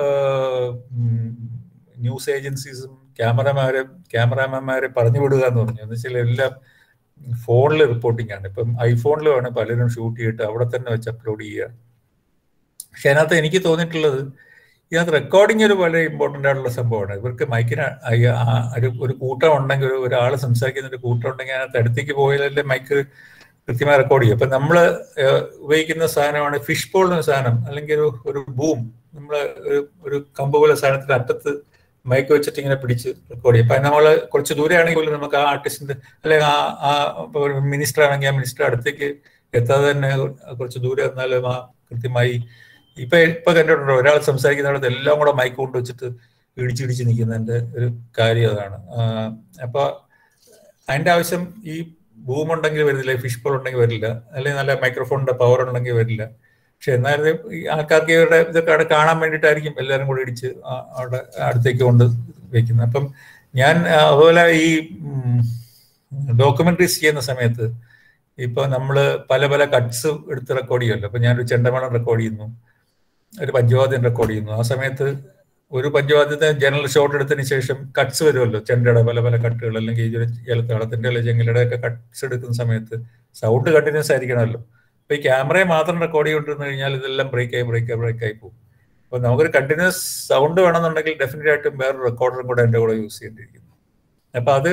ന്യൂസ് ഏജൻസീസും ക്യാമറമാരെ ക്യാമറാമാന്മാരെ പറഞ്ഞു വിടുക എന്ന് പറഞ്ഞു എന്ന് വെച്ചാൽ എല്ലാം ഫോണിൽ റിപ്പോർട്ടിംഗ് ആണ് ഇപ്പം ഐഫോണിൽ വേണം പലരും ഷൂട്ട് ചെയ്തിട്ട് അവിടെ തന്നെ വെച്ച് അപ്ലോഡ് ചെയ്യുക പക്ഷെ അതിനകത്ത് എനിക്ക് തോന്നിയിട്ടുള്ളത് ഇതിനകത്ത് റെക്കോർഡിംഗ് ഒരു വളരെ ഇമ്പോർട്ടൻ്റ് ആയിട്ടുള്ള സംഭവമാണ് ഇവർക്ക് മൈക്കിന് അയ്യ- ആ ഒരു ഒരു കൂട്ടം ഉണ്ടെങ്കിൽ ഒരു ഒരാൾ സംസാരിക്കുന്ന ഒരു കൂട്ടം ഉണ്ടെങ്കിൽ അതിനകത്ത് അടുത്തേക്ക് പോയാലല്ലേ മൈക്ക് കൃത്യമായി റെക്കോർഡ് ചെയ്യും അപ്പൊ നമ്മൾ ഉപയോഗിക്കുന്ന സാധനമാണ് ഫിഷ് ബോൾ എന്ന സാധനം അല്ലെങ്കിൽ ഒരു ഒരു ബൂം നമ്മൾ ഒരു ഒരു കമ്പ് പോലെ സാധനത്തിന്റെ അറ്റത്ത് മൈക്ക് വെച്ചിട്ട് ഇങ്ങനെ പിടിച്ച് റെക്കോർഡ് ചെയ്യും അപ്പൊ നമ്മൾ കുറച്ച് ദൂരെ ആണെങ്കിൽ പോലും നമുക്ക് ആ ആർട്ടിസ്റ്റിന്റെ അല്ലെങ്കിൽ ആ ആ മിനിസ്റ്റർ ആണെങ്കിൽ ആ മിനിസ്റ്റർ അടുത്തേക്ക് എത്താതെ തന്നെ കുറച്ച് ദൂരെ വന്നാലും ആ കൃത്യമായി ഇപ്പൊ ഇപ്പൊ കണ്ടിട്ടുണ്ടോ ഒരാൾ സംസാരിക്കുന്നിടത്ത് എല്ലാം കൂടെ മൈക്ക് കൊണ്ട് വെച്ചിട്ട് ഇടിച്ചിടിച്ച് നിൽക്കുന്നതിന്റെ ഒരു കാര്യം അതാണ് ആ, അപ്പൊ അതിന്റെ ആവശ്യം ഈ ബൂം ഉണ്ടെങ്കിൽ വരില്ല ഫിഷ് ബോൾ ഉണ്ടെങ്കിൽ വരില്ല അല്ലെങ്കിൽ നല്ല മൈക്രോഫോണിന്റെ പവർ ഉണ്ടെങ്കിൽ വരില്ല പക്ഷെ എന്നാലും ഈ ആൾക്കാർക്ക് ഇവരുടെ ഇതൊക്കെ അവിടെ കാണാൻ വേണ്ടിയിട്ടായിരിക്കും എല്ലാവരും കൂടി ഇടിച്ച് ആ- അവിടെ അടുത്തേക്ക് കൊണ്ട് വെക്കുന്നത് അപ്പം ഞാൻ ആ, അതുപോലെ ഈ ഡോക്യുമെന്ററീസ് ചെയ്യുന്ന സമയത്ത് ഇപ്പൊ നമ്മള് പല പല കട്ട്സ് എടുത്ത് റെക്കോർഡ് ചെയ്യുമല്ലോ അപ്പൊ ഞാനൊരു ചെണ്ടമേളം റെക്കോർഡ് ചെയ്യുന്നു ഒരു പഞ്ചവാദ്യം റെക്കോർഡ് ചെയ്യുന്നു ആ സമയത്ത് ഒരു പഞ്ചവാദ്യത്തെ ജനറൽ ഷോട്ട് എടുത്തതിന് ശേഷം കട്ട്സ് വരുമല്ലോ ചെണ്ടയുടെ പല പല കട്ടുകൾ അല്ലെങ്കിൽ ഈ ഒരു ഏലത്താളത്തിന്റെ അല്ലെങ്കിൽ ചെങ്ങലയുടെ ഒക്കെ കട്ട്സ് എടുക്കുന്ന സമയത്ത് സൗണ്ട് കണ്ടിന്യൂസ് ആയിരിക്കണമല്ലോ അപ്പൊ ഈ ക്യാമറയെ മാത്രം റെക്കോർഡ് ചെയ്തുകൊണ്ടിരുന്നു കഴിഞ്ഞാൽ ഇതെല്ലാം ബ്രേക്ക് ആയി ബ്രേക്ക് ആയി ബ്രേക്ക് ആയി പോകും അപ്പൊ നമുക്കൊരു കണ്ടിന്യൂസ് സൗണ്ട് വേണമെന്നുണ്ടെങ്കിൽ ഡെഫിനറ്റ് ആയിട്ടും വേറെ റെക്കോർഡറും കൂടെ എൻ്റെ കൂടെ യൂസ് ചെയ്യേണ്ടിയിരിക്കുന്നു അപ്പൊ അത്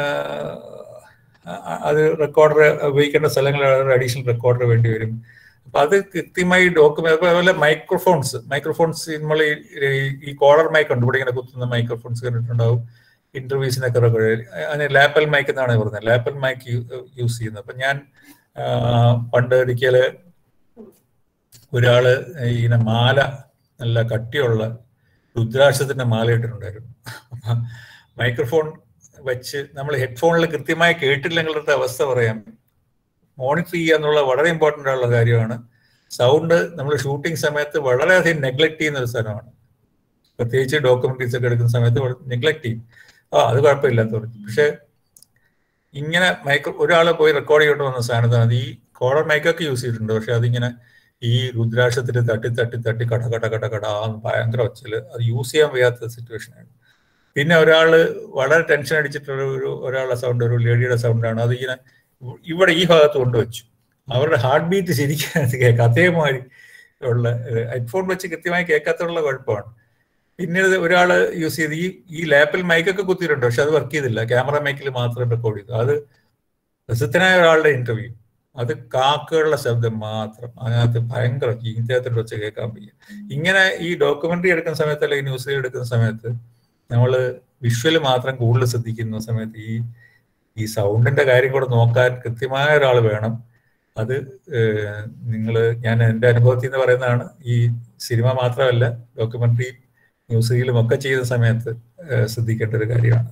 ആ, അത് റെക്കോർഡർ ഉപയോഗിക്കേണ്ട സ്ഥലങ്ങളിൽ അഡീഷണൽ റെക്കോർഡർ വേണ്ടി വരും അപ്പൊ അത് കൃത്യമായി ഡോക്യുമെന്റ് അതുപോലെ മൈക്രോഫോൺസ് മൈക്രോഫോൺസ് നമ്മൾ ഈ കോളർ മൈക്ക് ഉണ്ട് ഇവിടെ ഇങ്ങനെ കുത്തുന്ന മൈക്രോഫോൺസ് കണ്ടിട്ടുണ്ടാവും ഇന്റർവ്യൂസിനൊക്കെ റെക്കോർഡ് അതിന് ലാപ്പൽ മൈക്ക് എന്നാണ് പറയുന്നത് ലാപ്പൽ മൈക്ക് യൂസ് ചെയ്യുന്നത് അപ്പൊ ഞാൻ ആ, പണ്ട് ഒരിക്കല് ഒരാള് ഇങ്ങനെ മാല നല്ല കട്ടിയുള്ള രുദ്രാക്ഷത്തിന്റെ മാല ഇട്ടിട്ടുണ്ടായിരുന്നു മൈക്രോഫോൺ വെച്ച് നമ്മൾ ഹെഡ്ഫോണിൽ കൃത്യമായി കേട്ടില്ലെങ്കിലത്തെ അവസ്ഥ പറയാം മോണിറ്റർ ചെയ്യുക എന്നുള്ള വളരെ ഇമ്പോർട്ടൻ്റ് ആയിട്ടുള്ള കാര്യമാണ് സൗണ്ട് നമ്മൾ ഷൂട്ടിംഗ് സമയത്ത് വളരെയധികം നെഗ്ലക്ട് ചെയ്യുന്ന ഒരു സ്ഥലമാണ് പ്രത്യേകിച്ച് ഡോക്യുമെന്ററീസ് ഒക്കെ എടുക്കുന്ന സമയത്ത് നെഗ്ലക്ട് ചെയ്യും ആ അത് കുഴപ്പമില്ലാത്ത പറഞ്ഞു പക്ഷെ ഇങ്ങനെ മൈക്രോ ഒരാൾ പോയി റെക്കോർഡ് ചെയ്തോണ്ട് വന്ന സാധനത്താണ് അത് ഈ കോളർ മൈക്കൊക്കെ യൂസ് ചെയ്തിട്ടുണ്ട് പക്ഷെ അതിങ്ങനെ ഈ രുദ്രാക്ഷത്തിൽ തട്ടി തട്ടി തട്ടി കട കട കട കട ആ ഭയങ്കര ഒച്ചല് അത് യൂസ് ചെയ്യാൻ വയ്യാത്ത സിറ്റുവേഷനാണ് പിന്നെ ഒരാള് വളരെ ടെൻഷൻ അടിച്ചിട്ടുള്ള ഒരു ഒരാളുടെ സൗണ്ട് ഒരു ലേഡിയുടെ സൗണ്ടാണ് അത് ഇങ്ങനെ ഇവിടെ ഈ ഭാഗത്ത് കൊണ്ടുവച്ചു അവരുടെ ഹാർട്ട് ബീറ്റ് ശരിക്കും കേൾക്കാം അതേമാതിരി ഉള്ള ഹെഡ്ഫോൺ വെച്ച് കൃത്യമായി കേൾക്കാത്തുള്ള കുഴപ്പമാണ് പിന്നീട് ഒരാൾ യൂസ് ചെയ്ത് ഈ ഈ ലാപ്പിൽ മൈക്കൊക്കെ കുത്തിയിട്ടുണ്ട് പക്ഷെ അത് വർക്ക് ചെയ്തില്ല ക്യാമറ മൈക്കിൽ മാത്രം റെക്കോർഡ് ചെയ്തു അത് പ്രസിദ്ധനായ ഒരാളുടെ ഇന്റർവ്യൂ അത് കാക്കകളുടെ ശബ്ദം മാത്രം അതിനകത്ത് ഭയങ്കര ചീത്തയത്തിട്ട് വെച്ച് കേൾക്കാൻ വയ്യ ഇങ്ങനെ ഈ ഡോക്യുമെന്ററി എടുക്കുന്ന സമയത്ത് അല്ലെങ്കിൽ ന്യൂസ് എടുക്കുന്ന സമയത്ത് നമ്മൾ വിഷ്വൽ മാത്രം കൂടുതൽ ശ്രദ്ധിക്കുന്ന സമയത്ത് ഈ ഈ സൗണ്ടിന്റെ കാര്യം കൂടെ നോക്കാൻ കൃത്യമായ ഒരാൾ വേണം അത് നിങ്ങൾ ഞാൻ എൻ്റെ അനുഭവത്തിൽ നിന്ന് പറയുന്നതാണ് ഈ സിനിമ മാത്രമല്ല ഡോക്യുമെന്ററി ന്യൂസ് റീലും ഒക്കെ ചെയ്യുന്ന സമയത്ത് ഏഹ് ശ്രദ്ധിക്കേണ്ട ഒരു കാര്യമാണ്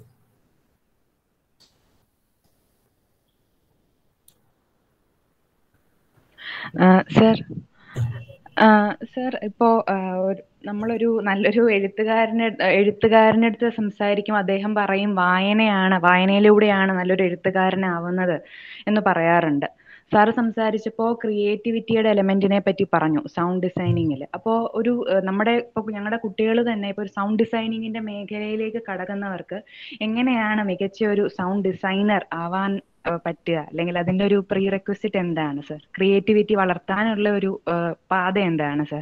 സർ സർ ഇപ്പോ ഒരു നമ്മളൊരു നല്ലൊരു എഴുത്തുകാരനെ എഴുത്തുകാരനടുത്ത് സംസാരിക്കും അദ്ദേഹം പറയും വായനയാണ് വായനയിലൂടെയാണ് നല്ലൊരു എഴുത്തുകാരനാവുന്നത് എന്ന് പറയാറുണ്ട് സാറ് സംസാരിച്ചപ്പോൾ ക്രിയേറ്റിവിറ്റിയുടെ എലമെന്റിനെ പറ്റി പറഞ്ഞു സൗണ്ട് ഡിസൈനിങ്ങിൽ അപ്പോൾ ഒരു ഏഹ്, നമ്മുടെ ഇപ്പോൾ ഞങ്ങളുടെ കുട്ടികൾ തന്നെ ഇപ്പോൾ ഒരു സൗണ്ട് ഡിസൈനിങ്ങിന്റെ മേഖലയിലേക്ക് കടക്കുന്നവർക്ക് എങ്ങനെയാണ് മികച്ച ഒരു സൗണ്ട് ഡിസൈനർ ആവാൻ ഏഹ്, പറ്റുക അല്ലെങ്കിൽ അതിന്റെ ഒരു പ്രീ റെക്വസിറ്റ് എന്താണ് സർ ക്രിയേറ്റിവിറ്റി വളർത്താനുള്ള ഒരു ഏഹ്, പാത എന്താണ് സർ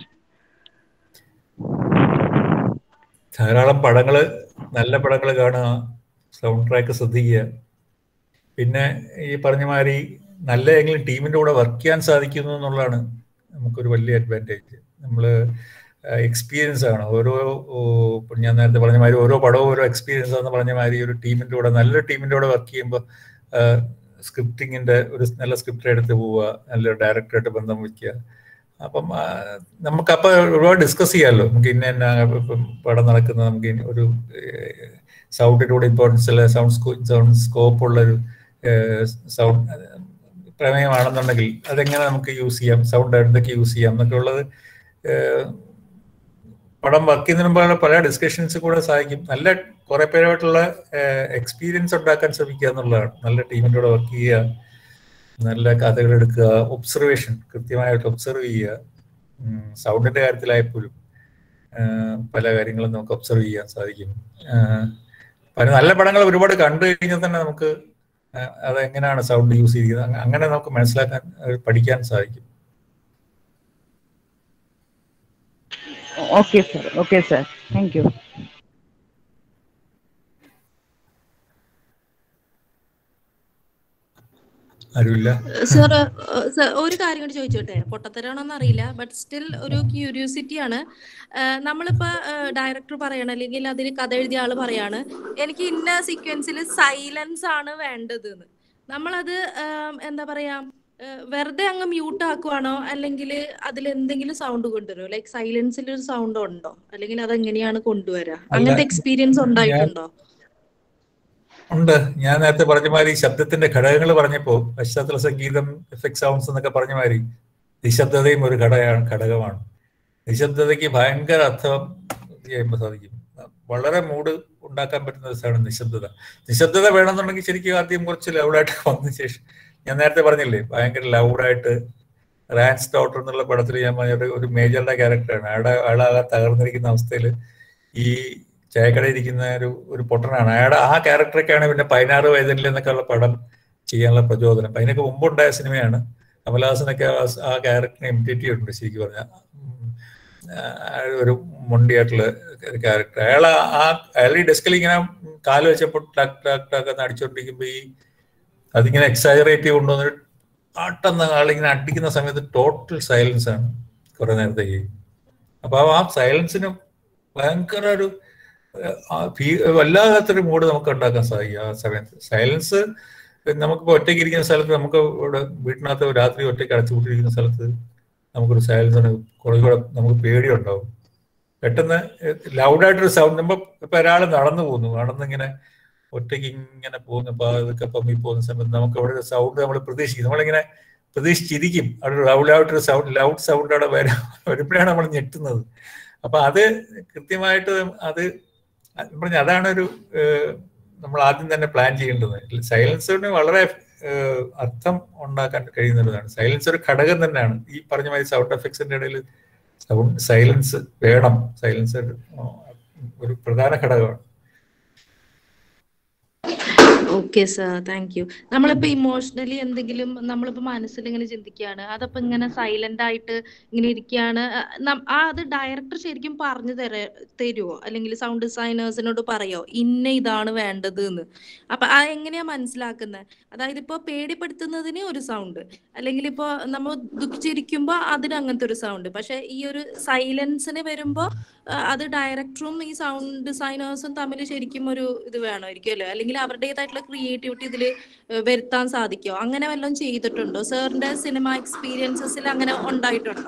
ധാരാളം പടങ്ങൾ നല്ല പടങ്ങൾ കാണുക സൗണ്ട് ട്രാക്ക് ശ്രദ്ധിക്കുക പിന്നെ ഈ പറഞ്ഞ മാതിരി നല്ല ഏതെങ്കിലും ടീമിൻ്റെ കൂടെ വർക്ക് ചെയ്യാൻ സാധിക്കുന്നു എന്നുള്ളതാണ് നമുക്കൊരു വലിയ അഡ്വാൻറ്റേജ് നമ്മൾ എക്സ്പീരിയൻസ് ആണ് ഓരോ ഓ, ഇപ്പൊ ഞാൻ നേരത്തെ പറഞ്ഞ മാതിരി ഓരോ പടവും ഓരോ എക്സ്പീരിയൻസ് എന്ന് പറഞ്ഞ മാതിരി ഒരു ടീമിൻ്റെ കൂടെ നല്ലൊരു ടീമിൻ്റെ കൂടെ വർക്ക് ചെയ്യുമ്പോൾ സ്ക്രിപ്റ്റിങ്ങിൻ്റെ ഒരു നല്ല സ്ക്രിപ്റ്റ് എടുത്ത് പോവുക നല്ലൊരു ഡയറക്ടറായിട്ട് ബന്ധം വയ്ക്കുക അപ്പം ആ, നമുക്ക് അപ്പൊ ഒരുപാട് ഡിസ്കസ് ചെയ്യാമല്ലോ നമുക്ക് ഇന്ന ഇന്ന ഇപ്പം പടം നടക്കുന്ന നമുക്ക് ഇനി ഒരു സൗണ്ടിലൂടെ ഇമ്പോർട്ടൻസ് ഉള്ള സൗണ്ട് സൗണ്ട് സ്കോപ്പ് ഉള്ള ഒരു സൗണ്ട് പ്രമേയമാണെന്നുണ്ടെങ്കിൽ അതെങ്ങനെ നമുക്ക് യൂസ് ചെയ്യാം സൗണ്ട് എന്തൊക്കെ യൂസ് ചെയ്യാം എന്നൊക്കെ ഉള്ളത് ഏഹ്, പടം വർക്ക് ചെയ്യുന്നതിന് മുമ്പുള്ള പല ഡിസ്കഷൻസ് കൂടെ സഹായിക്കും നല്ല കുറെ പേരുമായിട്ടുള്ള എക്സ്പീരിയൻസ് ഉണ്ടാക്കാൻ ശ്രമിക്കുക എന്നുള്ളതാണ് നല്ല ടീമിൻ്റെ കൂടെ വർക്ക് ചെയ്യുക നല്ല കഥകൾ എടുക്കുക ഒബ്സർവേഷൻ കൃത്യമായിട്ട് ഒബ്സർവ് ചെയ്യുക സൗണ്ടിന്റെ കാര്യത്തിലായപ്പോലും ആഹ് പല കാര്യങ്ങളും നമുക്ക് ഒബ്സർവ് ചെയ്യാൻ സാധിക്കും ആഹ് പല നല്ല പടങ്ങൾ ഒരുപാട് കണ്ടു കഴിഞ്ഞാൽ തന്നെ നമുക്ക് ആഹ് അത് എങ്ങനെയാണ് സൗണ്ട് യൂസ് ചെയ്തിരിക്കുന്നത് അങ്ങ- അങ്ങനെ നമുക്ക് മനസ്സിലാക്കാൻ ആഹ് പഠിക്കാൻ സാധിക്കും okay sir okay sir thank you ആരുമില്ല സർ ഒരു കാര്യം കൂടി ചോദിച്ചോട്ടെ പൊട്ടത്തരാണോന്ന് അറിയില്ല ബട്ട് സ്റ്റിൽ ഒരു ക്യൂരിയോസിറ്റി ആണ് ഏഹ് നമ്മളിപ്പോ ഡയറക്ടർ പറയണം അല്ലെങ്കിൽ അതിൽ കഥ എഴുതിയ ആള് പറയാണ് എനിക്ക് ഇന്ന സീക്വൻസിൽ സൈലൻസ് ആണ് വേണ്ടത് എന്ന് നമ്മളത് ഏം, എന്താ പറയാ ഏഹ് വെറുതെ അങ്ങ് മ്യൂട്ട് ആക്കുവാണോ അല്ലെങ്കിൽ അതിൽ എന്തെങ്കിലും സൗണ്ട് കൊണ്ടുവരുമോ ലൈക്ക് സൈലൻസിൽ ഒരു സൗണ്ട് ഉണ്ടോ അല്ലെങ്കിൽ അതെങ്ങനെയാണ് കൊണ്ടുവരിക അങ്ങനത്തെ എക്സ്പീരിയൻസ് ഉണ്ടായിട്ടുണ്ടോ ഉണ്ട് ഞാൻ നേരത്തെ പറഞ്ഞ മാതിരി ശബ്ദത്തിന്റെ ഘടകങ്ങൾ പറഞ്ഞപ്പോ പശ്ചാത്തല സംഗീതം എഫക്ട് സൗണ്ട്സ് എന്നൊക്കെ പറഞ്ഞ മാതിരി നിശബ്ദതയും ഒരു ഘടകമാണ് ഘടകമാണ് നിശബ്ദതയ്ക്ക് ഭയങ്കര അർത്ഥം ചെയ്യുമ്പോൾ സാധിക്കും വളരെ മൂഡ് ഉണ്ടാക്കാൻ പറ്റുന്ന ഒരു സാധനം നിശബ്ദത നിശബ്ദത വേണമെന്നുണ്ടെങ്കിൽ ശരിക്കും ആദ്യം കുറച്ച് ലൗഡായിട്ട് വന്ന ശേഷം ഞാൻ നേരത്തെ പറഞ്ഞില്ലേ ഭയങ്കര ലൗഡായിട്ട് റാൻസ് ഡോട്ടർ എന്നുള്ള പടത്തിൽ ഞാൻ പറഞ്ഞ ഒരു- ഒരു മേജറുടെ ക്യാരക്ടറാണ് അയാളുടെ അയാളാകെ തകർന്നിരിക്കുന്ന അവസ്ഥയിൽ ഈ ചായക്കടയിൽ ഇരിക്കുന്ന ഒരു ഒരു പൊട്ടനാണ് അയാളുടെ ആ ക്യാരക്ടറൊക്കെയാണ് പിന്നെ പതിനാറ് വയതിൽ എന്നൊക്കെ ഉള്ള പടം ചെയ്യാനുള്ള പ്രചോദനം അപ്പൊ അതിനൊക്കെ മുമ്പുണ്ടായ സിനിമയാണ് കമലഹാസനൊക്കെ ആ- ആ ക്യാരക്ടറിനെ ഇമിറ്റേറ്റ് ചെയ്തിട്ടുണ്ട് ശരിക്കും പറഞ്ഞാൽ ഒരു മൊണ്ടിയായിട്ടുള്ള ഒരു ക്യാരക്ടർ അയാൾ ആ അയാൾ ഈ ഡെസ്കിൽ ഇങ്ങനെ കാല് വെച്ചപ്പോൾ ടക്ക് ടക്ക് ടക്ക് എന്ന് അടിച്ചോണ്ടിരിക്കുമ്പോ ഈ അതിങ്ങനെ എക്സാജറേറ്റ് കൊണ്ടുവന്നിട്ട് ആട്ടെന്ന ആളിങ്ങനെ അടിക്കുന്ന സമയത്ത് ടോട്ടൽ സൈലൻസ് ആണ് കുറെ നേരത്തേക്ക് അപ്പൊ ആ സൈലൻസിന് ഭയങ്കര ഒരു ഏഹ്, ആ ഫീ- വല്ലാത്തൊരു മൂഡ് നമുക്ക് ഉണ്ടാക്കാൻ സാധിക്കും ആ സമയത്ത് സൈലൻസ് നമുക്കിപ്പോ ഒറ്റയ്ക്ക് ഇരിക്കുന്ന സ്ഥലത്ത് നമുക്ക് ഇവിടെ വീട്ടിനകത്ത് രാത്രി ഒറ്റയ്ക്ക് അടച്ചുപൂട്ടിയിരിക്കുന്ന സ്ഥലത്ത് നമുക്കൊരു സൈലൻസ് കുറെ കൂടെ നമുക്ക് പേടിയുണ്ടാവും പെട്ടെന്ന് ലൗഡായിട്ടൊരു സൗണ്ട് നമ്മൾ ഇപ്പൊ ഒരാൾ നടന്നു പോകുന്നു നടന്നിങ്ങനെ ഒറ്റയ്ക്ക് ഇങ്ങനെ പോകുന്നു അപ്പൊ അതൊക്കെ പമ്മി പോകുന്ന സമയത്ത് നമുക്ക് അവിടെ ഒരു സൗണ്ട് നമ്മൾ പ്രതീക്ഷിക്കും നമ്മളിങ്ങനെ പ്രതീക്ഷിച്ചിരിക്കും അവിടെ ലൗഡായിട്ടൊരു സൗണ്ട് ലൗഡ് സൗണ്ട് അവിടെ വരാ വരുമ്പോഴാണ് നമ്മൾ ഞെട്ടുന്നത് അപ്പൊ അത് കൃത്യമായിട്ട് അത് പറഞ്ഞ അതാണ് ഒരു ഏഹ്, നമ്മൾ ആദ്യം തന്നെ പ്ലാൻ ചെയ്യേണ്ടത് സൈലൻസിന് വളരെ ഏഹ്, അർത്ഥം ഉണ്ടാക്കാൻ കഴിയുന്നതാണ് സൈലൻസ് ഒരു ഘടകം തന്നെയാണ് ഈ പറഞ്ഞ മാതിരി സൗണ്ട് എഫക്ട്സിന്റെ ഇടയിൽ സൗണ്ട് സൈലൻസ് വേണം സൈലൻസ് ഒരു ഒരു പ്രധാന ഘടകമാണ് ഓക്കെ സർ താങ്ക് യു നമ്മളിപ്പോ ഇമോഷണലി എന്തെങ്കിലും നമ്മളിപ്പോ മനസ്സിൽ ഇങ്ങനെ ചിന്തിക്കുകയാണ് അതപ്പോ ഇങ്ങനെ സൈലന്റ് ആയിട്ട് ഇങ്ങനെ ഇരിക്കുകയാണ് അഹ് നം- ആ അത് ഡയറക്ടർ ശരിക്കും പറഞ്ഞു തര തരുമോ അല്ലെങ്കിൽ സൗണ്ട് ഡിസൈനേഴ്സിനോട് പറയോ ഇന്ന ഇതാണ് വേണ്ടത് എന്ന് അപ്പൊ ആ എങ്ങനെയാ മനസ്സിലാക്കുന്നത് അതായത് ഇപ്പൊ പേടിപ്പെടുത്തുന്നതിന് ഒരു സൗണ്ട് അല്ലെങ്കിൽ ഇപ്പൊ നമ്മൾ ദുഃഖിച്ചിരിക്കുമ്പോ അതിന് അങ്ങനത്തെ ഒരു സൗണ്ട് പക്ഷെ ഈ ഒരു സൈലൻസിന് വരുമ്പോ ആ, അത് ഡയറക്ടറും ഈ സൗണ്ട് ഡിസൈനേഴ്സും തമ്മിൽ ശരിക്കും ഒരു ഇത് വേണമായിരിക്കും അല്ലേ അല്ലെങ്കിൽ അവരുടേതായിട്ടുള്ള ക്രിയേറ്റിവിറ്റി ഇതിൽ വരുത്താൻ സാധിക്കുമോ അങ്ങനെ വല്ലതും ചെയ്തിട്ടുണ്ടോ സാറിന്റെ സിനിമ എക്സ്പീരിയൻസസിൽ അങ്ങനെ ഉണ്ടായിട്ടുണ്ടോ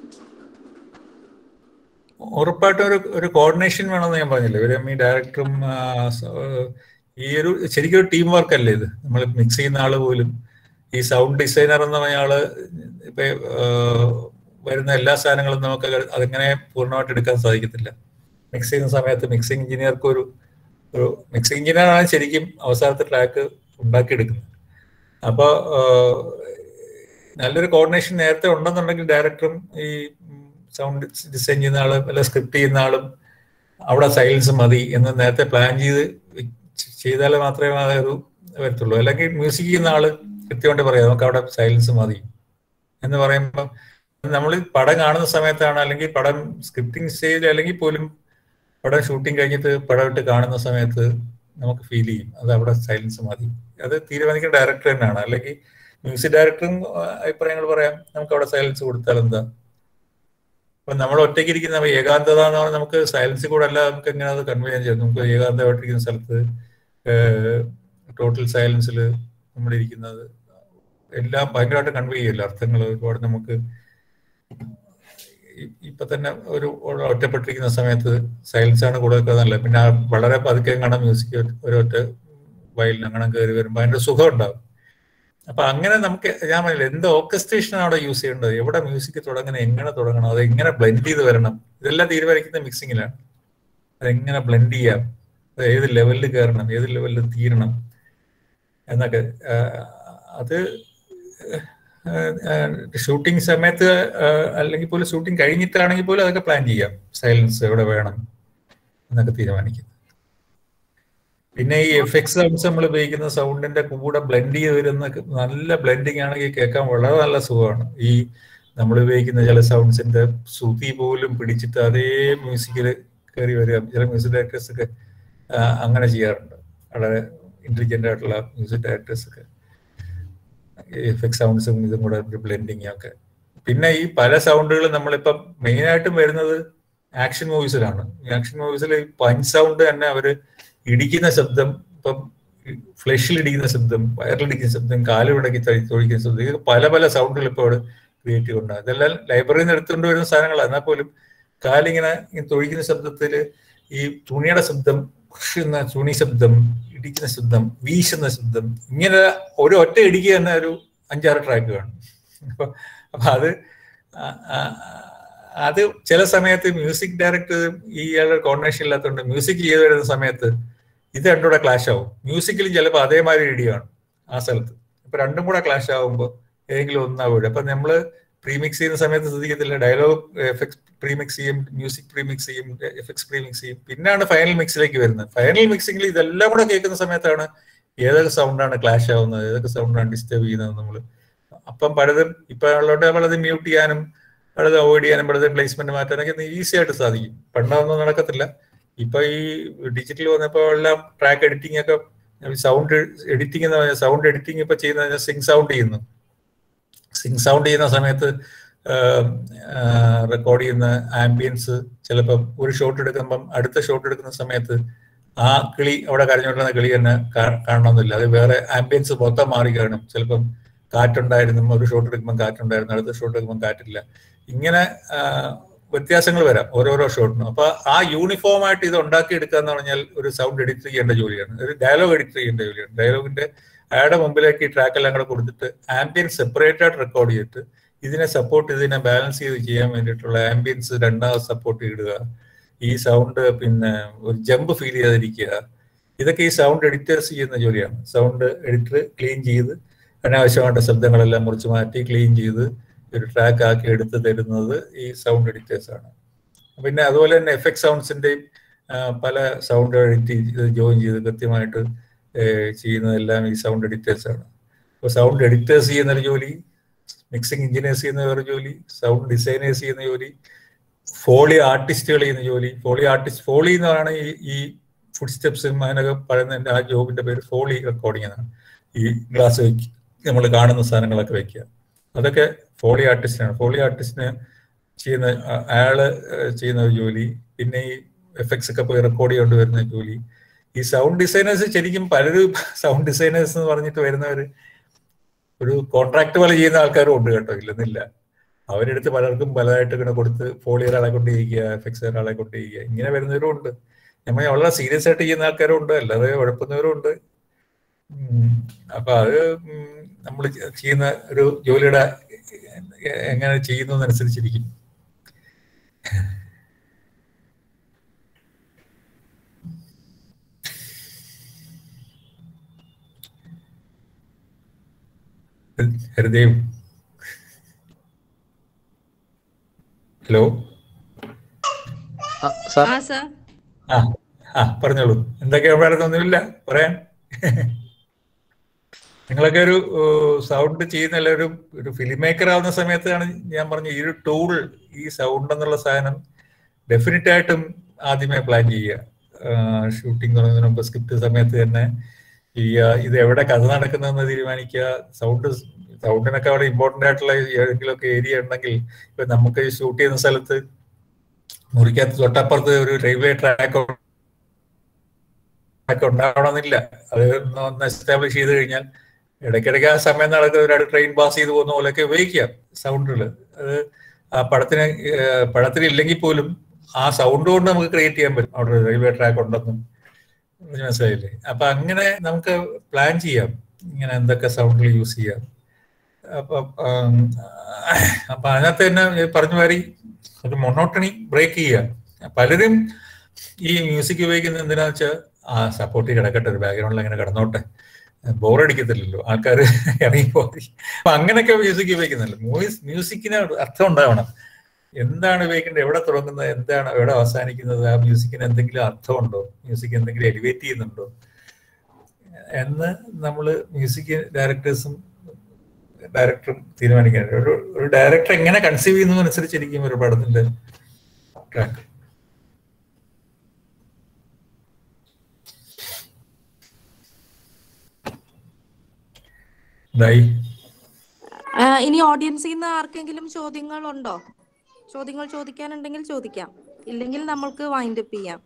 ഉറപ്പായിട്ടും ഒരു ഒരു കോർഡിനേഷൻ വേണമെന്ന് ഞാൻ പറഞ്ഞില്ലേ ഒരു ഈ ഡയറക്ടറും ആ, സ- ഏഹ്, ഈ ഒരു ശരിക്കും ഒരു ടീം വർക്ക് അല്ലേ ഇത് നമ്മൾ മിക്സ് ചെയ്യുന്ന ആള് പോലും ഈ സൗണ്ട് ഡിസൈനർ എന്ന് പറഞ്ഞ ആള് ഇപ്പൊ ഏഹ്, വരുന്ന എല്ലാ സാധനങ്ങളും നമുക്ക് അത് അതിങ്ങനെ പൂർണ്ണമായിട്ട് എടുക്കാൻ സാധിക്കത്തില്ല മിക്സ് ചെയ്യുന്ന സമയത്ത് മിക്സിംഗ് എഞ്ചിനീയർക്ക് ഒരു ഒരു മിക്സിംഗ് എഞ്ചിനീയർ ആണ് ശരിക്കും അവസാനത്തെ ട്രാക്ക് ഉണ്ടാക്കിയെടുക്കുന്നത് അപ്പോൾ നല്ലൊരു കോർഡിനേഷൻ നേരത്തെ ഉണ്ടെന്നുണ്ടെങ്കിൽ ഡയറക്ടറും ഈ സൗണ്ട് ഡിസൈൻ ചെയ്യുന്ന ആളും അല്ല സ്ക്രിപ്റ്റ് ചെയ്യുന്ന ആളും അവിടെ സൈലൻസ് മതി എന്ന് നേരത്തെ പ്ലാൻ ചെയ്ത് ചെയ്താൽ മാത്രമേ അതൊരു വരത്തുള്ളൂ അല്ലെങ്കിൽ മ്യൂസിക് ചെയ്യുന്ന ആള് കൃത്യമായിട്ട് പറയാം നമുക്ക് അവിടെ സൈലൻസ് മതി എന്ന് പറയുമ്പോൾ നമ്മൾ പടം കാണുന്ന സമയത്താണ് അല്ലെങ്കിൽ പടം സ്ക്രിപ്റ്റിംഗ് സ്റ്റേജിൽ അല്ലെങ്കിൽ പോലും പടം ഷൂട്ടിംഗ് കഴിഞ്ഞിട്ട് പടം ഇട്ട് കാണുന്ന സമയത്ത് നമുക്ക് ഫീൽ ചെയ്യും അത് അവിടെ സൈലൻസ് മതി അത് തീരുമാനിക്കുന്ന ഡയറക്ടർ തന്നെയാണ് അല്ലെങ്കിൽ മ്യൂസിക് ഡയറക്ടറും അഭിപ്രായങ്ങൾ പറയാം നമുക്ക് അവിടെ സൈലൻസ് കൊടുത്താൽ എന്താ അപ്പൊ നമ്മൾ ഒറ്റയ്ക്ക് ഇരിക്കുന്ന ഏകാന്തത എന്ന് പറഞ്ഞാൽ നമുക്ക് സൈലൻസ് കൂടെ അല്ല നമുക്ക് എങ്ങനെ അത് കൺവേ ചെയ്യാൻ ചെയ്യും നമുക്ക് ഏകാന്തമായിട്ടിരിക്കുന്ന സ്ഥലത്ത് ടോട്ടൽ സൈലൻസിൽ നമ്മൾ ഇരിക്കുന്നത് എല്ലാം ഭയങ്കരമായിട്ട് കൺവേ ചെയ്യില്ല അർത്ഥങ്ങൾ ഒരുപാട് നമുക്ക് ഇപ്പൊ തന്നെ ഒരു ഒറ്റപ്പെട്ടിരിക്കുന്ന സമയത്ത് സൈലൻസ് ആണ് കൂടുതൽ നല്ലത് പിന്നെ വളരെ പതുക്കെ കാണാൻ മ്യൂസിക് ഒരൊറ്റ വയലിൽ അങ്ങനെ കയറി വരുമ്പോൾ അതിന്റെ സുഖം ഉണ്ടാവും അപ്പൊ അങ്ങനെ നമുക്ക് ഞാൻ പറഞ്ഞില്ല എന്ത് ഓർക്കസ്ട്രേഷൻ അവിടെ യൂസ് ചെയ്യേണ്ടത് എവിടെ മ്യൂസിക് തുടങ്ങണം എങ്ങനെ തുടങ്ങണം അത് എങ്ങനെ ബ്ലെൻഡ് ചെയ്ത് വരണം ഇതെല്ലാം തീരുമാനിക്കുന്ന മിക്സിങ്ങിലാണ് അതെങ്ങനെ ബ്ലെൻഡ് ചെയ്യാം അത് ഏത് ലെവലിൽ കയറണം ഏത് ലെവലിൽ തീരണം എന്നൊക്കെ അത് ഷൂട്ടിംഗ് സമയത്ത് അല്ലെങ്കിൽ പോലും ഷൂട്ടിംഗ് കഴിഞ്ഞിട്ടാണെങ്കിൽ പോലും അതൊക്കെ പ്ലാൻ ചെയ്യാം സൈലൻസ് എവിടെ വേണം എന്നൊക്കെ തീരുമാനിക്കും പിന്നെ ഈ എഫക്ട്സ് സൗണ്ട്സ് നമ്മൾ ഉപയോഗിക്കുന്ന സൗണ്ടിന്റെ കൂടെ ബ്ലെൻഡ് ചെയ്ത് വരുന്ന നല്ല ബ്ലെൻഡിങ് ആണെങ്കിൽ കേൾക്കാൻ വളരെ നല്ല സുഖമാണ് ഈ നമ്മൾ ഉപയോഗിക്കുന്ന ചില സൗണ്ട്സിന്റെ ശ്രുതി പോലും പിടിച്ചിട്ട് അതേ മ്യൂസിക്കിൽ കയറി വരിക ചില മ്യൂസിക് ഡയറക്ടേഴ്സ് ഒക്കെ അങ്ങനെ ചെയ്യാറുണ്ട് വളരെ ഇന്റലിജന്റ് ആയിട്ടുള്ള മ്യൂസിക് ഡയറക്ടേഴ്സ് ഒക്കെ എഫക്ട് സൗണ്ട്സും ഇതും കൂടെ ഒരു ബ്ലെൻഡിങ് ഒക്കെ പിന്നെ ഈ പല സൗണ്ടുകളും നമ്മളിപ്പം മെയിൻ ആയിട്ടും വരുന്നത് ആക്ഷൻ മൂവീസിലാണ് ആക്ഷൻ മൂവീസിൽ പഞ്ച് സൗണ്ട് തന്നെ അവര് ഇടിക്കുന്ന ശബ്ദം ഇപ്പം ഫ്ലഷിൽ ഇടിക്കുന്ന ശബ്ദം വയറിലിടിക്കുന്ന ശബ്ദം കാലുവിടക്കി തൊഴിക്കുന്ന ശബ്ദം ഇത് പല പല സൗണ്ടുകൾ ഇപ്പോൾ അവിടെ ക്രിയേറ്റീവ് ഉണ്ട് ഇതെല്ലാം ലൈബ്രറിയിൽ നിന്ന് എടുത്തുകൊണ്ട് വരുന്ന സാധനങ്ങളാണ് എന്നാൽ പോലും കാലിങ്ങനെ തൊഴിക്കുന്ന ശബ്ദത്തിൽ ഈ തുണിയുടെ ശബ്ദം എന്ന തുണി ശബ്ദം ഇടിക്കുന്ന ശബ്ദം വീശുന്ന ശബ്ദം ഇങ്ങനെ ഒരു ഒറ്റ ഇടിക്കുക തന്നെ ഒരു അഞ്ചാറ് ട്രാക്ക് കാണും അപ്പൊ അപ്പൊ അത് അത് ചില സമയത്ത് മ്യൂസിക് ഡയറക്ടർ ഇയാളുടെ കോർഡിനേഷൻ ഇല്ലാത്തതുകൊണ്ട് മ്യൂസിക് ചെയ്തു വരുന്ന സമയത്ത് ഇത് രണ്ടും കൂടെ ക്ലാഷ് ആവും മ്യൂസിക്കിലും ചിലപ്പോൾ അതേമാതിരി ഇടിയാണ് ആ സ്ഥലത്ത് അപ്പൊ രണ്ടും കൂടെ ക്ലാഷ് ആവുമ്പോൾ ഏതെങ്കിലും ഒന്നാവും അപ്പൊ നമ്മള് പ്രീമിക്സ് ചെയ്യുന്ന സമയത്ത് ശ്രദ്ധിക്കത്തില്ല ഡയലോഗ് എഫക്ട്സ് പ്രീമിക്സ് ചെയ്യും മ്യൂസിക് പ്രീമിക്സ് ചെയ്യും എഫക്ട്സ് പ്രീമിക്സ് ചെയ്യും പിന്നാണ് ഫൈനൽ മിക്സിലേക്ക് വരുന്നത് ഫൈനൽ മിക്സിംഗിൽ ഇതെല്ലാം കൂടെ കേൾക്കുന്ന സമയത്താണ് ഏതൊക്കെ സൗണ്ടാണ് ക്ലാഷ് ആവുന്നത് ഏതൊക്കെ സൗണ്ടാണ് ഡിസ്റ്റർബ് ചെയ്യുന്നത് നമ്മൾ അപ്പം പലതും ഇപ്പൊ ഉള്ളതുകൊണ്ട് പലതും മ്യൂട്ട് ചെയ്യാനും പലതും അവോയ്ഡ് ചെയ്യാനും പലതും പ്ലേസ്മെന്റ് മാറ്റാനൊക്കെ ഈസി ആയിട്ട് സാധിക്കും പണ്ടാവുന്നത് നടക്കത്തില്ല ഇപ്പൊ ഈ ഡിജിറ്റൽ വന്നപ്പോ എല്ലാം ട്രാക്ക് എഡിറ്റിംഗ് ഒക്കെ സൗണ്ട് എഡിറ്റിംഗ് എന്ന് പറഞ്ഞാൽ സൗണ്ട് എഡിറ്റിംഗ് ഇപ്പൊ ചെയ്യുന്ന സിങ് സൗണ്ട് ചെയ്യുന്നു സിങ് സൗണ്ട് ചെയ്യുന്ന സമയത്ത് റെക്കോർഡ് ചെയ്യുന്ന ആംബിയൻസ് ചിലപ്പം ഒരു ഷോട്ട് എടുക്കുമ്പം അടുത്ത ഷോട്ട് എടുക്കുന്ന സമയത്ത് ആ കിളി അവിടെ കരഞ്ഞുകൊണ്ടിരുന്ന കിളി തന്നെ കാണണമെന്നില്ല അത് വേറെ ആംബിയൻസ് മൊത്തം മാറി കാണും ചിലപ്പം കാറ്റുണ്ടായിരുന്നു ഒരു ഷോട്ട് എടുക്കുമ്പോൾ കാറ്റുണ്ടായിരുന്നു അടുത്ത ഷോട്ട് എടുക്കുമ്പോൾ കാറ്റില്ല ഇങ്ങനെ വ്യത്യാസങ്ങൾ വരാം ഓരോരോ ഷോട്ടിനും അപ്പൊ ആ യൂണിഫോം ആയിട്ട് ഇത് ഉണ്ടാക്കി എടുക്കുക എന്ന് പറഞ്ഞാൽ ഒരു സൗണ്ട് എഡിറ്റ് ചെയ്യേണ്ട ജോലിയാണ് ഒരു ഡയലോഗ് എഡിറ്റ് ചെയ്യേണ്ട ജോലിയാണ് ഡയലോഗിന്റെ അയാളുടെ മുമ്പിലേക്ക് ഈ ട്രാക്ക് എല്ലാം കൂടെ കൊടുത്തിട്ട് ആംബിയൻസ് സെപ്പറേറ്റ് ആയിട്ട് റെക്കോർഡ് ചെയ്തിട്ട് ഇതിനെ സപ്പോർട്ട് ഇതിനെ ബാലൻസ് ചെയ്ത് ചെയ്യാൻ വേണ്ടിയിട്ടുള്ള ആംബിയൻസ് രണ്ടാമത് സപ്പോർട്ട് ഇടുക ഈ സൗണ്ട് പിന്നെ ഒരു ജമ്പ് ഫീൽ ചെയ്യാതിരിക്കുക ഇതൊക്കെ ഈ സൗണ്ട് എഡിറ്റേഴ്സ് ചെയ്യുന്ന ജോലിയാണ് സൗണ്ട് എഡിറ്റർ ക്ലീൻ ചെയ്ത് അനാവശ്യമായിട്ട് ശബ്ദങ്ങളെല്ലാം മുറിച്ച് മാറ്റി ക്ലീൻ ചെയ്ത് ഒരു ട്രാക്ക് ആക്കി എടുത്ത് തരുന്നത് ഈ സൗണ്ട് എഡിറ്റേഴ്സ് ആണ് പിന്നെ അതുപോലെ തന്നെ എഫക്ട് സൗണ്ട്സിന്റെയും പല സൗണ്ട് എഡിറ്റ് ചെയ്ത് ജോയിൻ ചെയ്ത് കൃത്യമായിട്ട് ചെയ്യുന്നതെല്ലാം ഈ സൗണ്ട് എഡിറ്റേഴ്സ് ആണ് അപ്പോൾ സൗണ്ട് എഡിറ്റേഴ്സ് ചെയ്യുന്ന ഒരു ജോലി മിക്സിംഗ് എഞ്ചിനീയേഴ്സ് ചെയ്യുന്ന ഒരു ജോലി സൗണ്ട് ഡിസൈനേഴ്സ് ചെയ്യുന്ന ജോലി ഫോളി ആർട്ടിസ്റ്റുകൾ ചെയ്യുന്ന ജോലി ഫോളി ആർട്ടിസ്റ്റ് ഫോളി എന്നാണ് ഈ ഈ ഫുഡ് സ്റ്റെപ്സും അതിനൊക്കെ പറയുന്ന ആ ജോബിന്റെ പേര് ഫോളി റെക്കോർഡിംഗ് എന്നാണ് ഈ ഗ്ലാസ് വെക്കുക നമ്മൾ കാണുന്ന സാധനങ്ങളൊക്കെ വെക്കുക അതൊക്കെ ഫോളി ആർട്ടിസ്റ്റാണ് ഫോളി ആർട്ടിസ്റ്റിന് ചെയ്യുന്ന അയാള് ചെയ്യുന്ന ഒരു ജോലി പിന്നെ ഈ എഫക്ട്സ് ഒക്കെ പോയി റെക്കോർഡ് ചെയ്തുകൊണ്ട് വരുന്ന ജോലി ഈ സൗണ്ട് ഡിസൈനേഴ്സ് ശരിക്കും പലരും സൗണ്ട് ഡിസൈനേഴ്സ് എന്ന് പറഞ്ഞിട്ട് വരുന്നവര് ഒരു കോൺട്രാക്ട് പോലെ ചെയ്യുന്ന ആൾക്കാരും ഉണ്ട് കേട്ടോ ഇല്ലെന്നില്ല അവരെടുത്ത് പലർക്കും പലതായിട്ട് ഇങ്ങനെ കൊടുത്ത് ഫോളി ഒരാളെ കൊണ്ട് ചെയ്യുക എഫക്ട്സ് ഒരാളെ കൊണ്ട് ചെയ്യുക ഇങ്ങനെ വരുന്നവരും ഉണ്ട് നമ്മൾ വളരെ സീരിയസ് ആയിട്ട് ചെയ്യുന്ന ആൾക്കാരും ഉണ്ട് അല്ലാതെ ഉഴപ്പുന്നവരും ഉണ്ട് അപ്പൊ അത് നമ്മൾ ചെയ്യുന്ന ഒരു ജോലിയുടെ എങ്ങനെ ചെയ്യുന്നതനുസരിച്ചിരിക്കും ഹരിദേവ് ഹലോ സാർ ആ സർ ആ ആ പറഞ്ഞോളൂ എന്തൊക്കെയാ പറയുന്നൊന്നുമില്ല പറയാൻ നിങ്ങളൊക്കെ ഒരു സൗണ്ട് ചെയ്യുന്ന ഒരു ഒരു ഫിലിം മേക്കർ ആവുന്ന സമയത്താണ് ഞാൻ പറഞ്ഞു ഈ ഒരു ടൂൾ ഈ സൗണ്ട് എന്നുള്ള സാധനം ഡെഫിനറ്റ് ആയിട്ടും ആദ്യമേ പ്ലാൻ ചെയ്യുക ഷൂട്ടിംഗ് തുടങ്ങുന്നതിന് മുമ്പ് സ്ക്രിപ്റ്റ് സമയത്ത് തന്നെ ചെയ്യുക ഇത് എവിടെ കഥ നടക്കുന്നതെന്ന് തീരുമാനിക്കുക സൗണ്ട് സൗണ്ടിനൊക്കെ അവിടെ ഇമ്പോർട്ടന്റ് ആയിട്ടുള്ള ഏതെങ്കിലുമൊക്കെ ഏരിയ ഉണ്ടെങ്കിൽ ഇപ്പൊ നമുക്ക് ഷൂട്ട് ചെയ്യുന്ന സ്ഥലത്ത് മുറിക്കകത്ത് തൊട്ടപ്പുറത്ത് ഒരു റെയിൽവേ ട്രാക്ക് ഒക്കെ ഉണ്ടാവണമെന്നില്ല അത് ഒന്ന് എസ്റ്റാബ്ലിഷ് ചെയ്ത് കഴിഞ്ഞാൽ ഇടയ്ക്കിടയ്ക്ക് ആ സമയം നടക്കുന്ന ഒരാൾ ട്രെയിൻ പാസ് ചെയ്ത് പോകുന്ന പോലെയൊക്കെ ഉപയോഗിക്കാം സൗണ്ടുകൾ അത് ആ പടത്തിന് പടത്തിന് ഇല്ലെങ്കിൽ പോലും ആ സൗണ്ട് കൊണ്ട് നമുക്ക് ക്രിയേറ്റ് ചെയ്യാൻ പറ്റും അവിടെ റെയിൽവേ ട്രാക്ക് ഉണ്ടെന്നും മനസ്സിലായില്ലേ അപ്പൊ അങ്ങനെ നമുക്ക് പ്ലാൻ ചെയ്യാം ഇങ്ങനെ എന്തൊക്കെ സൗണ്ടുകൾ യൂസ് ചെയ്യാം അപ്പൊ അപ്പൊ അതിനകത്ത് തന്നെ പറഞ്ഞു മാറി ഒരു മൊണോട്ടണി ബ്രേക്ക് ചെയ്യുക പലരും ഈ മ്യൂസിക് ഉപയോഗിക്കുന്നത് എന്തിനാന്ന് വെച്ചാൽ ആ സപ്പോർട്ട് കിടക്കട്ടെ ഒരു ബാക്ക്ഗ്രൗണ്ടിൽ അങ്ങനെ കിടന്നോട്ടെ ബോറടിക്കത്തില്ലല്ലോ ആൾക്കാർ ഇറങ്ങിപ്പോയി അപ്പൊ അങ്ങനെയൊക്കെ മ്യൂസിക് ഉപയോഗിക്കുന്നില്ല മൂവീസ് മ്യൂസിക്കിന് അർത്ഥം ഉണ്ടാവണം എന്താണ് ഉപയോഗിക്കേണ്ടത് എവിടെ തുടങ്ങുന്നത് എന്താണ് എവിടെ അവസാനിക്കുന്നത് ആ മ്യൂസിക്കിന് എന്തെങ്കിലും അർത്ഥമുണ്ടോ മ്യൂസിക് എന്തെങ്കിലും എലിവേറ്റ് ചെയ്യുന്നുണ്ടോ എന്ന് നമ്മൾ മ്യൂസിക് ഡയറക്ടേഴ്സും ഡയറക്ടറും തീരുമാനിക്കേണ്ടത് ഒരു ഒരു ഡയറക്ടർ എങ്ങനെ കൺസീവ് ചെയ്യുന്നതനുസരിച്ചിരിക്കും ഒരു പടത്തിന്റെ ട്രാക്ക് ഇതായി ഇനി ഓഡിയൻസിൽ നിന്ന് ആർക്കെങ്കിലും ചോദ്യങ്ങൾ ഉണ്ടോ ചോദ്യങ്ങൾ ചോദിക്കാനുണ്ടെങ്കിൽ ചോദിക്കാം ഇല്ലെങ്കിൽ നമ്മൾക്ക് വൈൻഡ് അപ്പ് ചെയ്യാം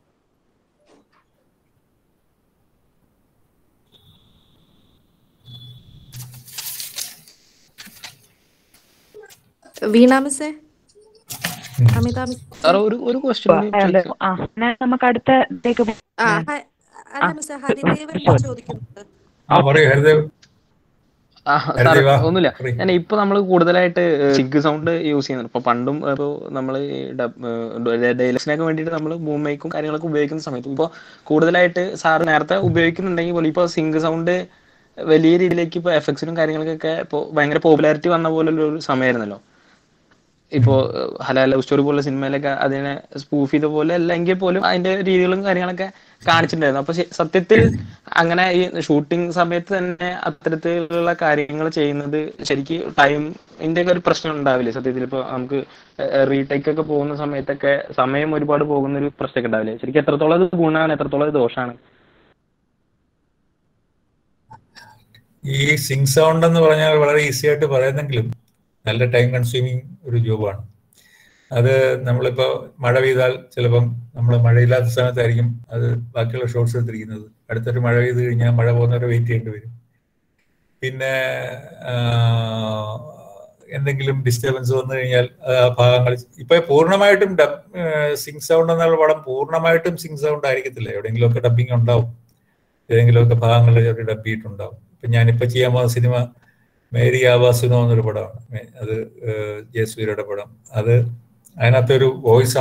വീണ മിസ്സേ അമിത സാർ ഒരു ഒരു ക്വസ്റ്റ്യൻ ആ എന്നാൽ നമുക്ക് അടുത്തത്തേക്ക് ആ ഹ- അല്ല മിസ്സേ ഹരിദേവൻ ചോദിക്കുന്നുണ്ട് ആ പറയൂ ഹരിദേവ് ആ, സാർ ഹരിദേവ്, വാ. ഒന്നുമില്ല പറയ്. ഞാൻ ഇപ്പൊ നമ്മൾ കൂടുതലായിട്ട് സിഗ് സൗണ്ട് യൂസ് ചെയ്യുന്നുണ്ട് ഇപ്പൊ പണ്ടും ഇപ്പൊ നമ്മൾ ഡയലക്സിനൊക്കെ വേണ്ടിയിട്ട് നമ്മൾ ബൂം മൈക്കും കാര്യങ്ങളൊക്കെ ഉപയോഗിക്കുന്ന സമയത്ത് ഇപ്പൊ കൂടുതലായിട്ട് സാർ നേരത്തെ ഉപയോഗിക്കുന്നുണ്ടെങ്കിൽ പോലും ഇപ്പൊ സിംഗ് സൗണ്ട് വലിയ രീതിയിലേക്ക് ഇപ്പൊ എഫക്ട്സിനും കാര്യങ്ങൾക്കൊക്കെ ഇപ്പൊ ഭയങ്കര പോപ്പുലാരിറ്റി വന്ന പോലുള്ള ഒരു സമയമായിരുന്നല്ലോ ഇപ്പോ ഹല ലവ് സ്റ്റോറി പോലുള്ള സിനിമയിലൊക്കെ അതിനെ സ്പൂഫ് ചെയ്ത പോലെ അല്ലെങ്കിൽ പോലും അതിന്റെ രീതികളും കാര്യങ്ങളൊക്കെ കാണിച്ചിട്ടുണ്ടായിരുന്നു അപ്പൊ ശ- സത്യത്തിൽ അങ്ങനെ ഈ ഷൂട്ടിംഗ് സമയത്ത് തന്നെ അത്തരത്തിലുള്ള കാര്യങ്ങൾ ചെയ്യുന്നത് ശരിക്ക് ടൈമിന്റെ ഒക്കെ ഒരു പ്രശ്നം ഉണ്ടാവില്ലേ സത്യത്തിൽ ഇപ്പൊ നമുക്ക് റീടേക്ക് ഒക്കെ പോകുന്ന സമയത്തൊക്കെ സമയം ഒരുപാട് പോകുന്ന ഒരു പ്രശ്നമൊക്കെ ഉണ്ടാവില്ലേ ശരിക്കും എത്രത്തോളം ഇത് ഗുണമാണ് എത്രത്തോളം ഇത് ദോഷമാണ് ഈ സിങ് സൗണ്ട് എന്ന് പറഞ്ഞാൽ വളരെ ഈസി ആയിട്ട് പറയുന്നെങ്കിലും നല്ല ടൈം കൺസ്യൂമിങ് ഒരു ജോബാണ് അത് നമ്മളിപ്പോ മഴ പെയ്താൽ ചിലപ്പം നമ്മൾ മഴയില്ലാത്ത സമയത്തായിരിക്കും അത് ബാക്കിയുള്ള ഷോട്ട്സ് എടുത്തിരിക്കുന്നത് അടുത്തൊരു മഴ പെയ്ത് കഴിഞ്ഞാൽ മഴ പോകുന്നവരെ വെയിറ്റ് ചെയ്യേണ്ടി വരും പിന്നെ ആ, എന്തെങ്കിലും ഡിസ്റ്റർബൻസ് വന്നു കഴിഞ്ഞാൽ അത് ആ ഭാഗങ്ങൾ ഇപ്പൊ പൂർണ്ണമായിട്ടും ഡബ് സിങ് സൗണ്ട് എന്നുള്ള പടം പൂർണ്ണമായിട്ടും സിങ് സൗണ്ട് ആയിരിക്കത്തില്ല എവിടെയെങ്കിലുമൊക്കെ ഡബിങ് ഉണ്ടാവും ഏതെങ്കിലുമൊക്കെ ഭാഗങ്ങളിൽ ചെറിയ ഡബ് ചെയ്തിട്ടുണ്ടാവും ഇപ്പൊ ഞാനിപ്പോ ചെയ്യാൻ പോകുന്ന സിനിമ മേരി ആവാസുനോ എന്നൊരു പടമാണ് മേ- അത് ഏഹ്, ജയസൂര്യയുടെ പടം അത് അതിനകത്ത് ഒരു വോയിസ്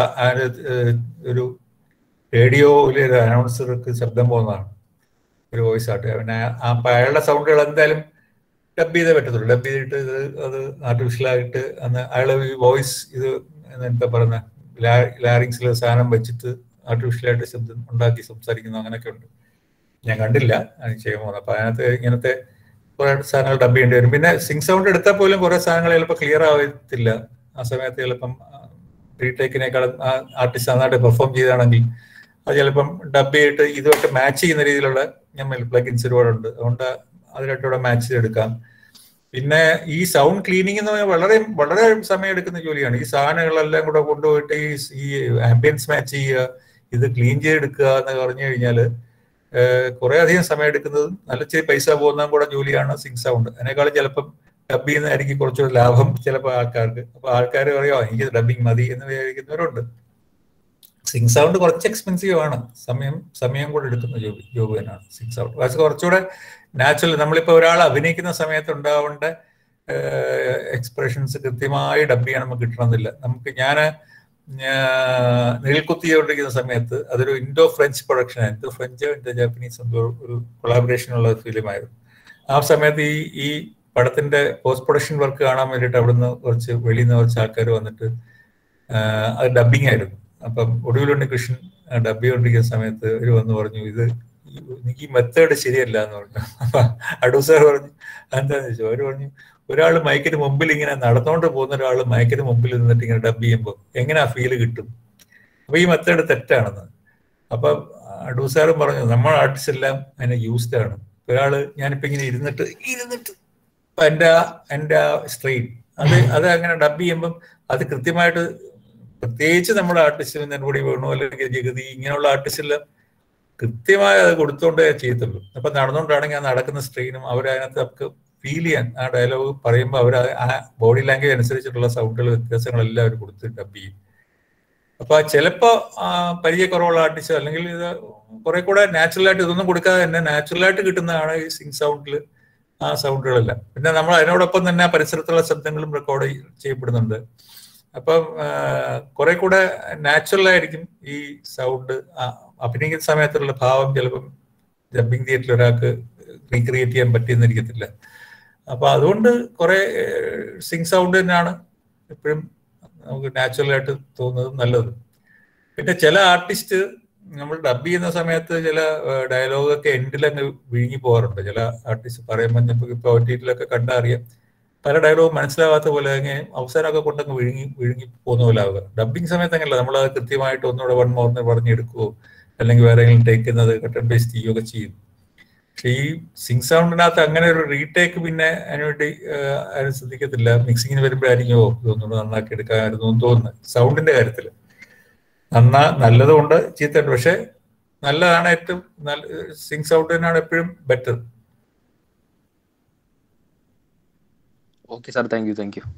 ഒരു റേഡിയോയിലെ ഒരു അനൗൺസർക്ക് ശബ്ദം പോകുന്നതാണ് ഒരു വോയിസ് ആയിട്ട് പിന്നെ ആ അപ്പൊ അയാളുടെ സൗണ്ടുകൾ എന്തായാലും ഡബ് ചെയ്തേ പറ്റത്തുള്ളൂ ഡബ് ചെയ്തിട്ട് ഇത് അത് ആർട്ടിഫിഷ്യലായിട്ട് അന്ന് അയാൾ ഈ വോയിസ് ഇത് എന്താ പറയുന്ന ലാരിങ്സിൽ സാധനം വെച്ചിട്ട് ആർട്ടിഫിഷ്യലായിട്ട് ശബ്ദം ഉണ്ടാക്കി സംസാരിക്കുന്നു അങ്ങനെയൊക്കെ ഉണ്ട് ഞാൻ കണ്ടില്ല അത് ചെയ്യാൻ പോകുന്നത് അപ്പൊ അതിനകത്ത് ഇങ്ങനത്തെ കുറെ സാധനങ്ങൾ ഡബ് ചെയ്യേണ്ടി വരും പിന്നെ സിങ് സൗണ്ട് എടുത്താൽ പോലും കുറെ സാധനങ്ങൾ ചിലപ്പോൾ ക്ലിയർ ആവത്തില്ല ആ സമയത്ത് ചിലപ്പം റീടേക്കിനേക്കാളും ആ ആർട്ടിസ്റ്റ് നന്നായിട്ട് പെർഫോം ചെയ്താണെങ്കിൽ അത് ചിലപ്പം ഡബ് ചെയ്തിട്ട് ഇതുമായിട്ട് മാച്ച് ചെയ്യുന്ന രീതിയിലുള്ള ഞാൻ പ്ലഗിൻസ് ഒരുപാടുണ്ട് അതുകൊണ്ട് അതിലായിട്ടൂടെ മാച്ച് ചെയ്തെടുക്കാം പിന്നെ ഈ സൗണ്ട് ക്ലീനിങ് എന്ന് പറഞ്ഞാൽ വളരെ വളരെ സമയം എടുക്കുന്ന ജോലിയാണ് ഈ സാധനങ്ങളെല്ലാം കൂടെ കൊണ്ടുപോയിട്ട് ഈ ഈ ആംബിയൻസ് മാച്ച് ചെയ്യുക ഇത് ക്ലീൻ ചെയ്തെടുക്കുക എന്ന് പറഞ്ഞു കഴിഞ്ഞാൽ കുറെ അധികം സമയം എടുക്കുന്നതും നല്ല ഇച്ചിരി പൈസ പോകുന്നതും കൂടെ ജോലിയാണ് സിങ് സൗണ്ട് അതിനേക്കാളും ചിലപ്പം ഡബ് ചെയ്യുന്നതായിരിക്കും കുറച്ചുകൂടി ലാഭം ചിലപ്പോൾ ആൾക്കാർക്ക് അപ്പൊ ആൾക്കാർ പറയുമോ എനിക്ക് ഡബിങ് മതി എന്ന് വിചാരിക്കുന്നവരുണ്ട് സിങ് സൗണ്ട് കുറച്ച് എക്സ്പെൻസീവ് ആണ് സമയം സമയം കൂടെ എടുക്കുന്ന ജോബ് ജോബ് തന്നെയാണ് സിങ് സൗണ്ട് പക്ഷെ കുറച്ചുകൂടെ നാച്ചുറൽ നമ്മളിപ്പോൾ ഒരാൾ അഭിനയിക്കുന്ന സമയത്ത് ഉണ്ടാവേണ്ട എക്സ്പ്രഷൻസ് കൃത്യമായി ഡബ് ചെയ്യാൻ നമുക്ക് കിട്ടണമെന്നില്ല നമുക്ക് ഞാൻ നിഴൽക്കുത്തി ചെയ്തുകൊണ്ടിരിക്കുന്ന സമയത്ത് അതൊരു ഇൻഡോ ഫ്രഞ്ച് പ്രൊഡക്ഷൻ ആയിരുന്നു ഫ്രഞ്ച് ഇൻഡോ ജാപ്പനീസ് എന്തോ ഒരു കൊളാബറേഷൻ ഉള്ള ഫിലിമായിരുന്നു ആ സമയത്ത് ഈ ഈ പടത്തിന്റെ പോസ്റ്റ് പ്രൊഡക്ഷൻ വർക്ക് കാണാൻ വേണ്ടിയിട്ട് അവിടുന്ന് കുറച്ച് വെളിയിൽ നിന്ന് കുറച്ച് ആൾക്കാർ വന്നിട്ട് ആഹ് അത് ഡബിങ് ആയിരുന്നു അപ്പം ഒടുവിലുണ്ട് കൃഷ്ണൻ ഡബ് ചെയ്തുകൊണ്ടിരിക്കുന്ന സമയത്ത് ഒരു വന്ന് പറഞ്ഞു ഇത് ഈ- എനിക്ക് ഈ മെത്തേഡ് ശരിയല്ല എന്ന് പറഞ്ഞു അപ്പൊ അടൂ സാർ പറഞ്ഞു എന്താന്ന് ചോദിച്ചു അവര് പറഞ്ഞു ഒരാൾ മയക്കിന് മുമ്പിൽ ഇങ്ങനെ നടന്നുകൊണ്ട് പോകുന്ന ഒരാൾ മയക്കിന് മുമ്പിൽ നിന്നിട്ട് ഇങ്ങനെ ഡബ് ചെയ്യുമ്പോൾ എങ്ങനെ ആ ഫീല് കിട്ടും അപ്പൊ ഈ മെത്തേഡ് തെറ്റാണെന്ന് അപ്പൊ അടൂ സാറും പറഞ്ഞു നമ്മൾ ആർട്ടിസ്റ്റ് എല്ലാം അതിനെ യൂസ്ഡ് ആണ് ഒരാള് ഞാനിപ്പോ ഇങ്ങനെ ഇരുന്നിട്ട് ഇരുന്നിട്ട് ഇപ്പൊ എന്റെ ആ എന്റെ ആ സ്ട്രെയിൻ അത് അത് അങ്ങനെ ഡബ് ചെയ്യുമ്പം അത് കൃത്യമായിട്ട് പ്രത്യേകിച്ച് നമ്മുടെ ആർട്ടിസ്റ്റ് നെൻപൊടി വേണു അല്ലെങ്കിൽ ജഗതി ഇങ്ങനെയുള്ള ആർട്ടിസ്റ്റ് എല്ലാം കൃത്യമായി അത് കൊടുത്തോണ്ടേ ചെയ്യത്തുള്ളൂ അപ്പൊ നടന്നുകൊണ്ടാണെങ്കിൽ ആ നടക്കുന്ന സ്ട്രെയിനും അവരതിനകത്ത് നമുക്ക് ഫീൽ ചെയ്യാൻ ആ ഡയലോഗ് പറയുമ്പോൾ അവർ ആ ബോഡി ലാംഗ്വേജ് അനുസരിച്ചിട്ടുള്ള സൗണ്ടുകൾ വ്യത്യാസങ്ങളെല്ലാം അവർ കൊടുത്ത് ഡബ് ചെയ്യും അപ്പൊ ചിലപ്പോ ആ, പരിചയക്കുറവുള്ള ആർട്ടിസ്റ്റ് അല്ലെങ്കിൽ ഇത് കുറെ കൂടെ നാച്ചുറൽ ആയിട്ട് ഇതൊന്നും കൊടുക്കാതെ തന്നെ നാച്ചുറൽ ആയിട്ട് കിട്ടുന്നതാണ് ഈ സിംഗ് സൗണ്ടിൽ ആ സൗണ്ടുകളെല്ലാം പിന്നെ നമ്മൾ അതിനോടൊപ്പം തന്നെ ആ പരിസരത്തുള്ള ശബ്ദങ്ങളും റെക്കോർഡ് ചെയ്യപ്പെടുന്നുണ്ട് അപ്പം കുറെ കൂടെ നാച്ചുറൽ ആയിരിക്കും ഈ സൗണ്ട് അഭിനയിക്കുന്ന സമയത്തുള്ള ഭാവം ചിലപ്പം ഡബിങ് തിയേറ്ററിൽ ഒരാൾക്ക് റീക്രിയേറ്റ് ചെയ്യാൻ പറ്റിയെന്നിരിക്കത്തില്ല അപ്പൊ അതുകൊണ്ട് കുറെ സിംഗ് സൗണ്ട് തന്നെയാണ് എപ്പോഴും നമുക്ക് നാച്ചുറൽ ആയിട്ട് തോന്നുന്നത് നല്ലത് പിന്നെ ചില ആർട്ടിസ്റ്റ് നമ്മൾ ഡബ് ചെയ്യുന്ന സമയത്ത് ചില ഡയലോഗ് ഒക്കെ എൻഡിലങ്ങ് വിഴുങ്ങി പോകാറുണ്ട് ചില ആർട്ടിസ്റ്റ് പറയുമ്പോൾ ഇപ്പൊ ഇപ്പൊ ഒ ടി ടിയിലൊക്കെ കണ്ടാൽ അറിയാം പല ഡയലോഗ് മനസ്സിലാവാത്ത പോലെ അങ്ങ് അവസാനമൊക്കെ കൊണ്ടങ്ങ് വിഴുങ്ങി വിഴുങ്ങി പോകുന്ന പോലെ ആവുക ഡബിങ് സമയത്ത് അങ്ങനെയല്ല നമ്മൾ അത് കൃത്യമായിട്ട് ഒന്നുകൂടെ വൺ മോറിന് പറഞ്ഞെടുക്കുവോ അല്ലെങ്കിൽ വേറെ എങ്കിലും ടേക്ക് ചെയ്യുന്നത് കട്ടൺ പേസ്റ്റ് ചെയ്യുകയൊക്കെ ചെയ്യും പക്ഷെ ഈ സിംഗ് സൗണ്ടിനകത്ത് അങ്ങനെ ഒരു റീടേക്ക് പിന്നെ അതിനുവേണ്ടി ആഹ്, ആരും ശ്രദ്ധിക്കത്തില്ല മിക്സിങ്ങിന് വരുമ്പോഴായിരിക്കും ഓ ഇതൊന്നുകൂടെ നന്നാക്കി എടുക്കാമായിരുന്നു എന്ന് തോന്നുന്നത് സൗണ്ടിന്റെ കാര്യത്തിൽ നന്നാ നല്ലതുകൊണ്ട് ചീത്തയുണ്ട് പക്ഷെ നല്ലതാണ് ഏറ്റവും നല്ല സിംഗ് സൗണ്ട് തന്നെയാണ് എപ്പോഴും better okay sir thank you thank you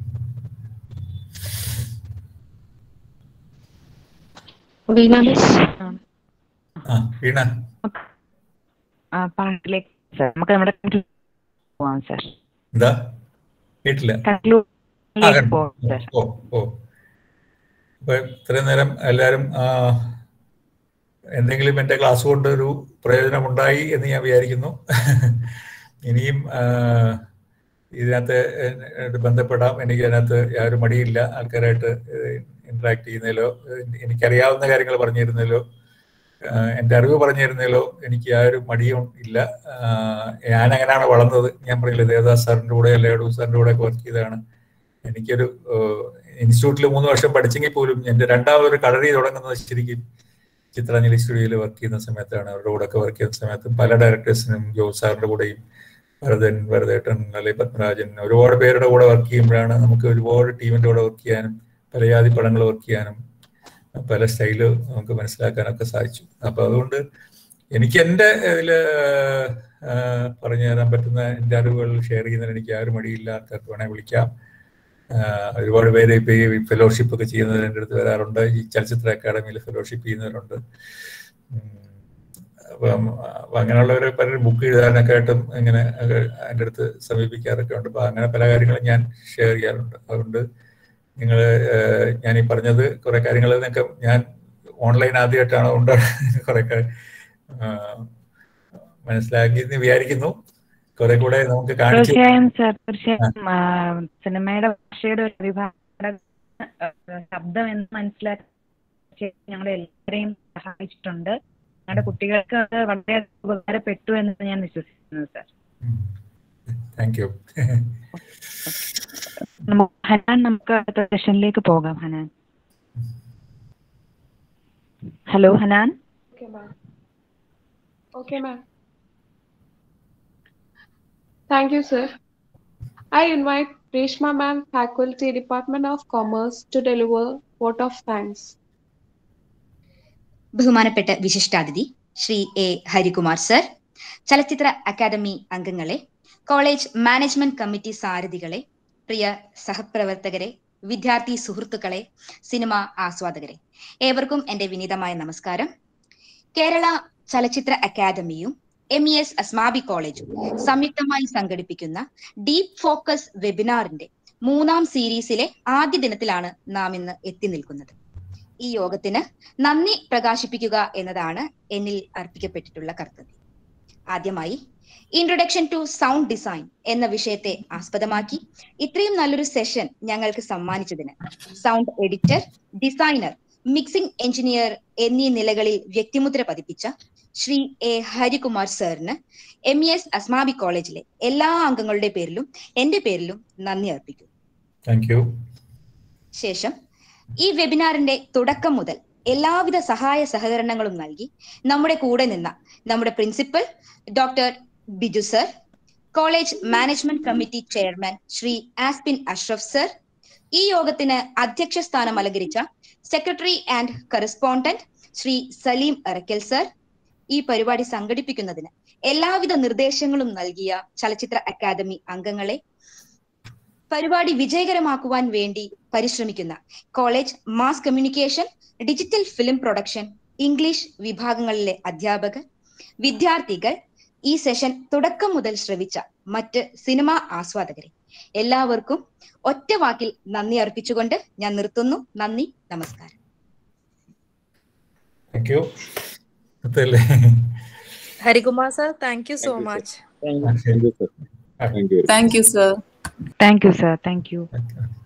Veena miss ആ വീണ ആ, പാട്ടിലേക്ക് സാർ നമുക്ക് നമ്മുടെ conclusion പോവാം സാർ എന്താ കേട്ടില്ല ആ കൺക്ലൂഡിലേക്ക് കണ്ടു പോവാം സാർ ഓ ഓ അപ്പൊ ഇത്രയും നേരം എല്ലാവരും ആ, എന്തെങ്കിലും എൻ്റെ ക്ലാസ് കൊണ്ട് ഒരു പ്രയോജനമുണ്ടായി എന്ന് ഞാൻ വിചാരിക്കുന്നു ഇനിയും ആ, ഇതിനകത്ത് എന്നെ ബന്ധപ്പെടാം എനിക്ക് അതിനകത്ത് യാതൊരു മടിയില്ല ആൾക്കാരായിട്ട് ഇന്ററാക്ട് ചെയ്യുന്നതിലോ എനിക്കറിയാവുന്ന കാര്യങ്ങൾ പറഞ്ഞു തരുന്നതിലോ ആ, എൻ്റെ അറിവ് പറഞ്ഞു തരുന്നതിലോ എനിക്ക് യാതൊരു മടിയും ഇല്ല ആ, ഞാൻ അങ്ങനെയാണ് വളർന്നത് ഞാൻ പറയില്ല ദേവദാസ് സാറിൻ്റെ കൂടെ അല്ലെ അടൂർ സാറിൻ്റെ കൂടെ ഒക്കെ വർക്ക് ചെയ്തതാണ് എനിക്കൊരു ഇൻസ്റ്റിറ്റ്യൂട്ടിൽ മൂന്ന് വർഷം പഠിച്ചെങ്കിൽ പോലും എൻ്റെ രണ്ടാമതൊരു കളരി തുടങ്ങുന്നത് ശരിക്കും ചിത്രാഞ്ജലി സ്റ്റുഡിയോയിൽ വർക്ക് ചെയ്യുന്ന സമയത്താണ് അവരുടെ കൂടെ ഒക്കെ വർക്ക് ചെയ്യുന്ന സമയത്തും പല ഡയറക്ടേഴ്സിനും ജോസ് സാറിന്റെ കൂടെയും ഭരതൻ ഭരതേട്ടൻ അല്ലെങ്കിൽ പത്മരാജൻ ഒരുപാട് പേരുടെ കൂടെ വർക്ക് ചെയ്യുമ്പോഴാണ് നമുക്ക് ഒരുപാട് ടീമിന്റെ കൂടെ വർക്ക് ചെയ്യാനും പല ജാതി പടങ്ങൾ വർക്ക് ചെയ്യാനും പല സ്റ്റൈല് നമുക്ക് മനസ്സിലാക്കാനൊക്കെ സാധിച്ചു അപ്പൊ അതുകൊണ്ട് എനിക്ക് എൻ്റെ ഇതില് ആഹ് പറഞ്ഞു തരാൻ പറ്റുന്ന എൻ്റെ അറിവുകൾ ഷെയർ ചെയ്യുന്നതിന് എനിക്ക് ആരും മടിയില്ല ആൾക്കാർക്ക് വേണേൽ വിളിക്കാം ആഹ് ഒരുപാട് പേര് ഇപ്പൊ ഈ ഫെലോഷിപ്പ് ഒക്കെ ചെയ്യുന്നവർ എൻ്റെ അടുത്ത് വരാറുണ്ട് ഈ ചലച്ചിത്ര അക്കാദമിയിൽ ഫെലോഷിപ്പ് ചെയ്യുന്നവരുണ്ട് ഉം. അപ്പം അപ്പൊ അങ്ങനെയുള്ളവരെ പലരും ബുക്ക് എഴുതാനൊക്കെ ആയിട്ടും ഇങ്ങനെ ഒക്കെ എൻ്റെ അടുത്ത് സമീപിക്കാറൊക്കെ ഉണ്ട് അപ്പൊ അങ്ങനെ പല കാര്യങ്ങളും ഞാൻ ഷെയർ ചെയ്യാറുണ്ട് അതുകൊണ്ട് നിങ്ങൾ ഞാൻ ഈ പറഞ്ഞത് കുറെ കാര്യങ്ങൾ നിങ്ങൾക്ക് ഞാൻ ഓൺലൈൻ ആദ്യമായിട്ടാണ് കൊണ്ട് കുറെ മനസ്സിലാക്കി എന്ന് വിചാരിക്കുന്നു കുറെ കൂടെ നമുക്ക് കാണിച്ചു തീർച്ചയായും സാർ തീർച്ചയായും ആ, സിനിമയുടെ ഭാഷയുടെ ഒരു വിഭാഗം ആ, ശബ്ദം എന്ന് മനസ്സിലാക്കി ഞങ്ങളുടെ എല്ലാവരെയും സഹായിച്ചിട്ടുണ്ട് ഞങ്ങളുടെ കുട്ടികൾക്ക് അത് വളരെ ഉപകാരപ്പെട്ടു എന്ന് ഞാൻ വിശ്വസിക്കുന്നു സാർ താങ്ക് യു നമുക്ക് ഹനാൻ നമുക്ക് അടുത്ത സെഷനിലേക്ക് പോകാം Hanan hello Hanan Okay, ma'am. Okay, ma'am. Thank you, sir. I invite Reshma ma'am, Faculty, Department of Commerce, to deliver vote of thanks. ബഹുമാനപ്പെട്ട വിശിഷ്ടാതിഥി ശ്രീ എ ഹരികുമാർ സർ ചലച്ചിത്ര അക്കാദമി അംഗങ്ങളെ കോളേജ് മാനേജ്മെന്റ് കമ്മിറ്റി സാരഥികളെ പ്രിയ സഹപ്രവർത്തകരെ വിദ്യാർത്ഥി സുഹൃത്തുക്കളെ സിനിമ ആസ്വാദകരെ ഏവർക്കും എന്റെ വിനീതമായ നമസ്കാരം കേരള ചലച്ചിത്ര അക്കാദമിയും എം ഇ എസ് അസ്മാബി കോളേജും സംയുക്തമായി സംഘടിപ്പിക്കുന്ന ഡീപ് ഫോക്കസ് വെബിനാറിന്റെ മൂന്നാം സീരീസിലെ ആദ്യ ദിനത്തിലാണ് നാം ഇന്ന് എത്തി നിൽക്കുന്നത് ഈ യോഗത്തിന് നന്ദി പ്രകാശിപ്പിക്കുക എന്നതാണ് എന്നിൽ അർപ്പിക്കപ്പെട്ടിട്ടുള്ള കർത്തവ്യം ആദ്യമായി ഇൻട്രൊഡക്ഷൻ ടു സൗണ്ട് ഡിസൈൻ എന്ന വിഷയത്തെ ആസ്പദമാക്കി ഇത്രയും നല്ലൊരു സെഷൻ ഞങ്ങൾക്ക് സമ്മാനിച്ചതിന് sound editor designer mixing engineer എന്നീ നിലകളിൽ വ്യക്തിമുദ്ര പതിപ്പിച്ച ശ്രീ എ ഹരികുമാർ സാറിന് എം ഇ എസ് അസ്മാബി കോളേജിലെ എല്ലാ അംഗങ്ങളുടെ പേരിലും എന്റെ പേരിലും നന്ദി അർപ്പിക്കുന്നു താങ്ക് യു ശേഷം ഈ വെബിനാറിന്റെ തുടക്കം മുതൽ എല്ലാവിധ സഹായ സഹകരണങ്ങളും നൽകി നമ്മുടെ കൂടെ നിന്ന നമ്മുടെ principal doctor Biju sir college management committee chairman Shri Aspin Ashraf sir ഈ യോഗത്തിന് അധ്യക്ഷ സ്ഥാനം അലങ്കരിച്ച secretary and correspondent Shri Saleem Arakkal sir ഈ പരിപാടി സംഘടിപ്പിക്കുന്നതിന് എല്ലാവിധ നിർദ്ദേശങ്ങളും നൽകിയ ചലച്ചിത്ര അക്കാദമി അംഗങ്ങളെ പരിപാടി വിജയകരമാക്കുവാൻ വേണ്ടി പരിശ്രമിക്കുന്ന college mass communication digital film production English വിഭാഗങ്ങളിലെ അധ്യാപകർ വിദ്യാർത്ഥികൾ ഈ സെഷൻ തുടക്കം മുതൽ ശ്രവിച്ച മറ്റ് സിനിമാ ആസ്വാദകരെ എല്ലാവർക്കും ഒറ്റ വാക്കിൽ നന്ദി അർപ്പിച്ചുകൊണ്ട് ഞാൻ നിർത്തുന്നു നന്ദി നമസ്കാരം താങ്ക് യു അതല്ലേ Harikumar sir thank you so much ശരി Thank you, sir. Thank you sir thank you Thank you.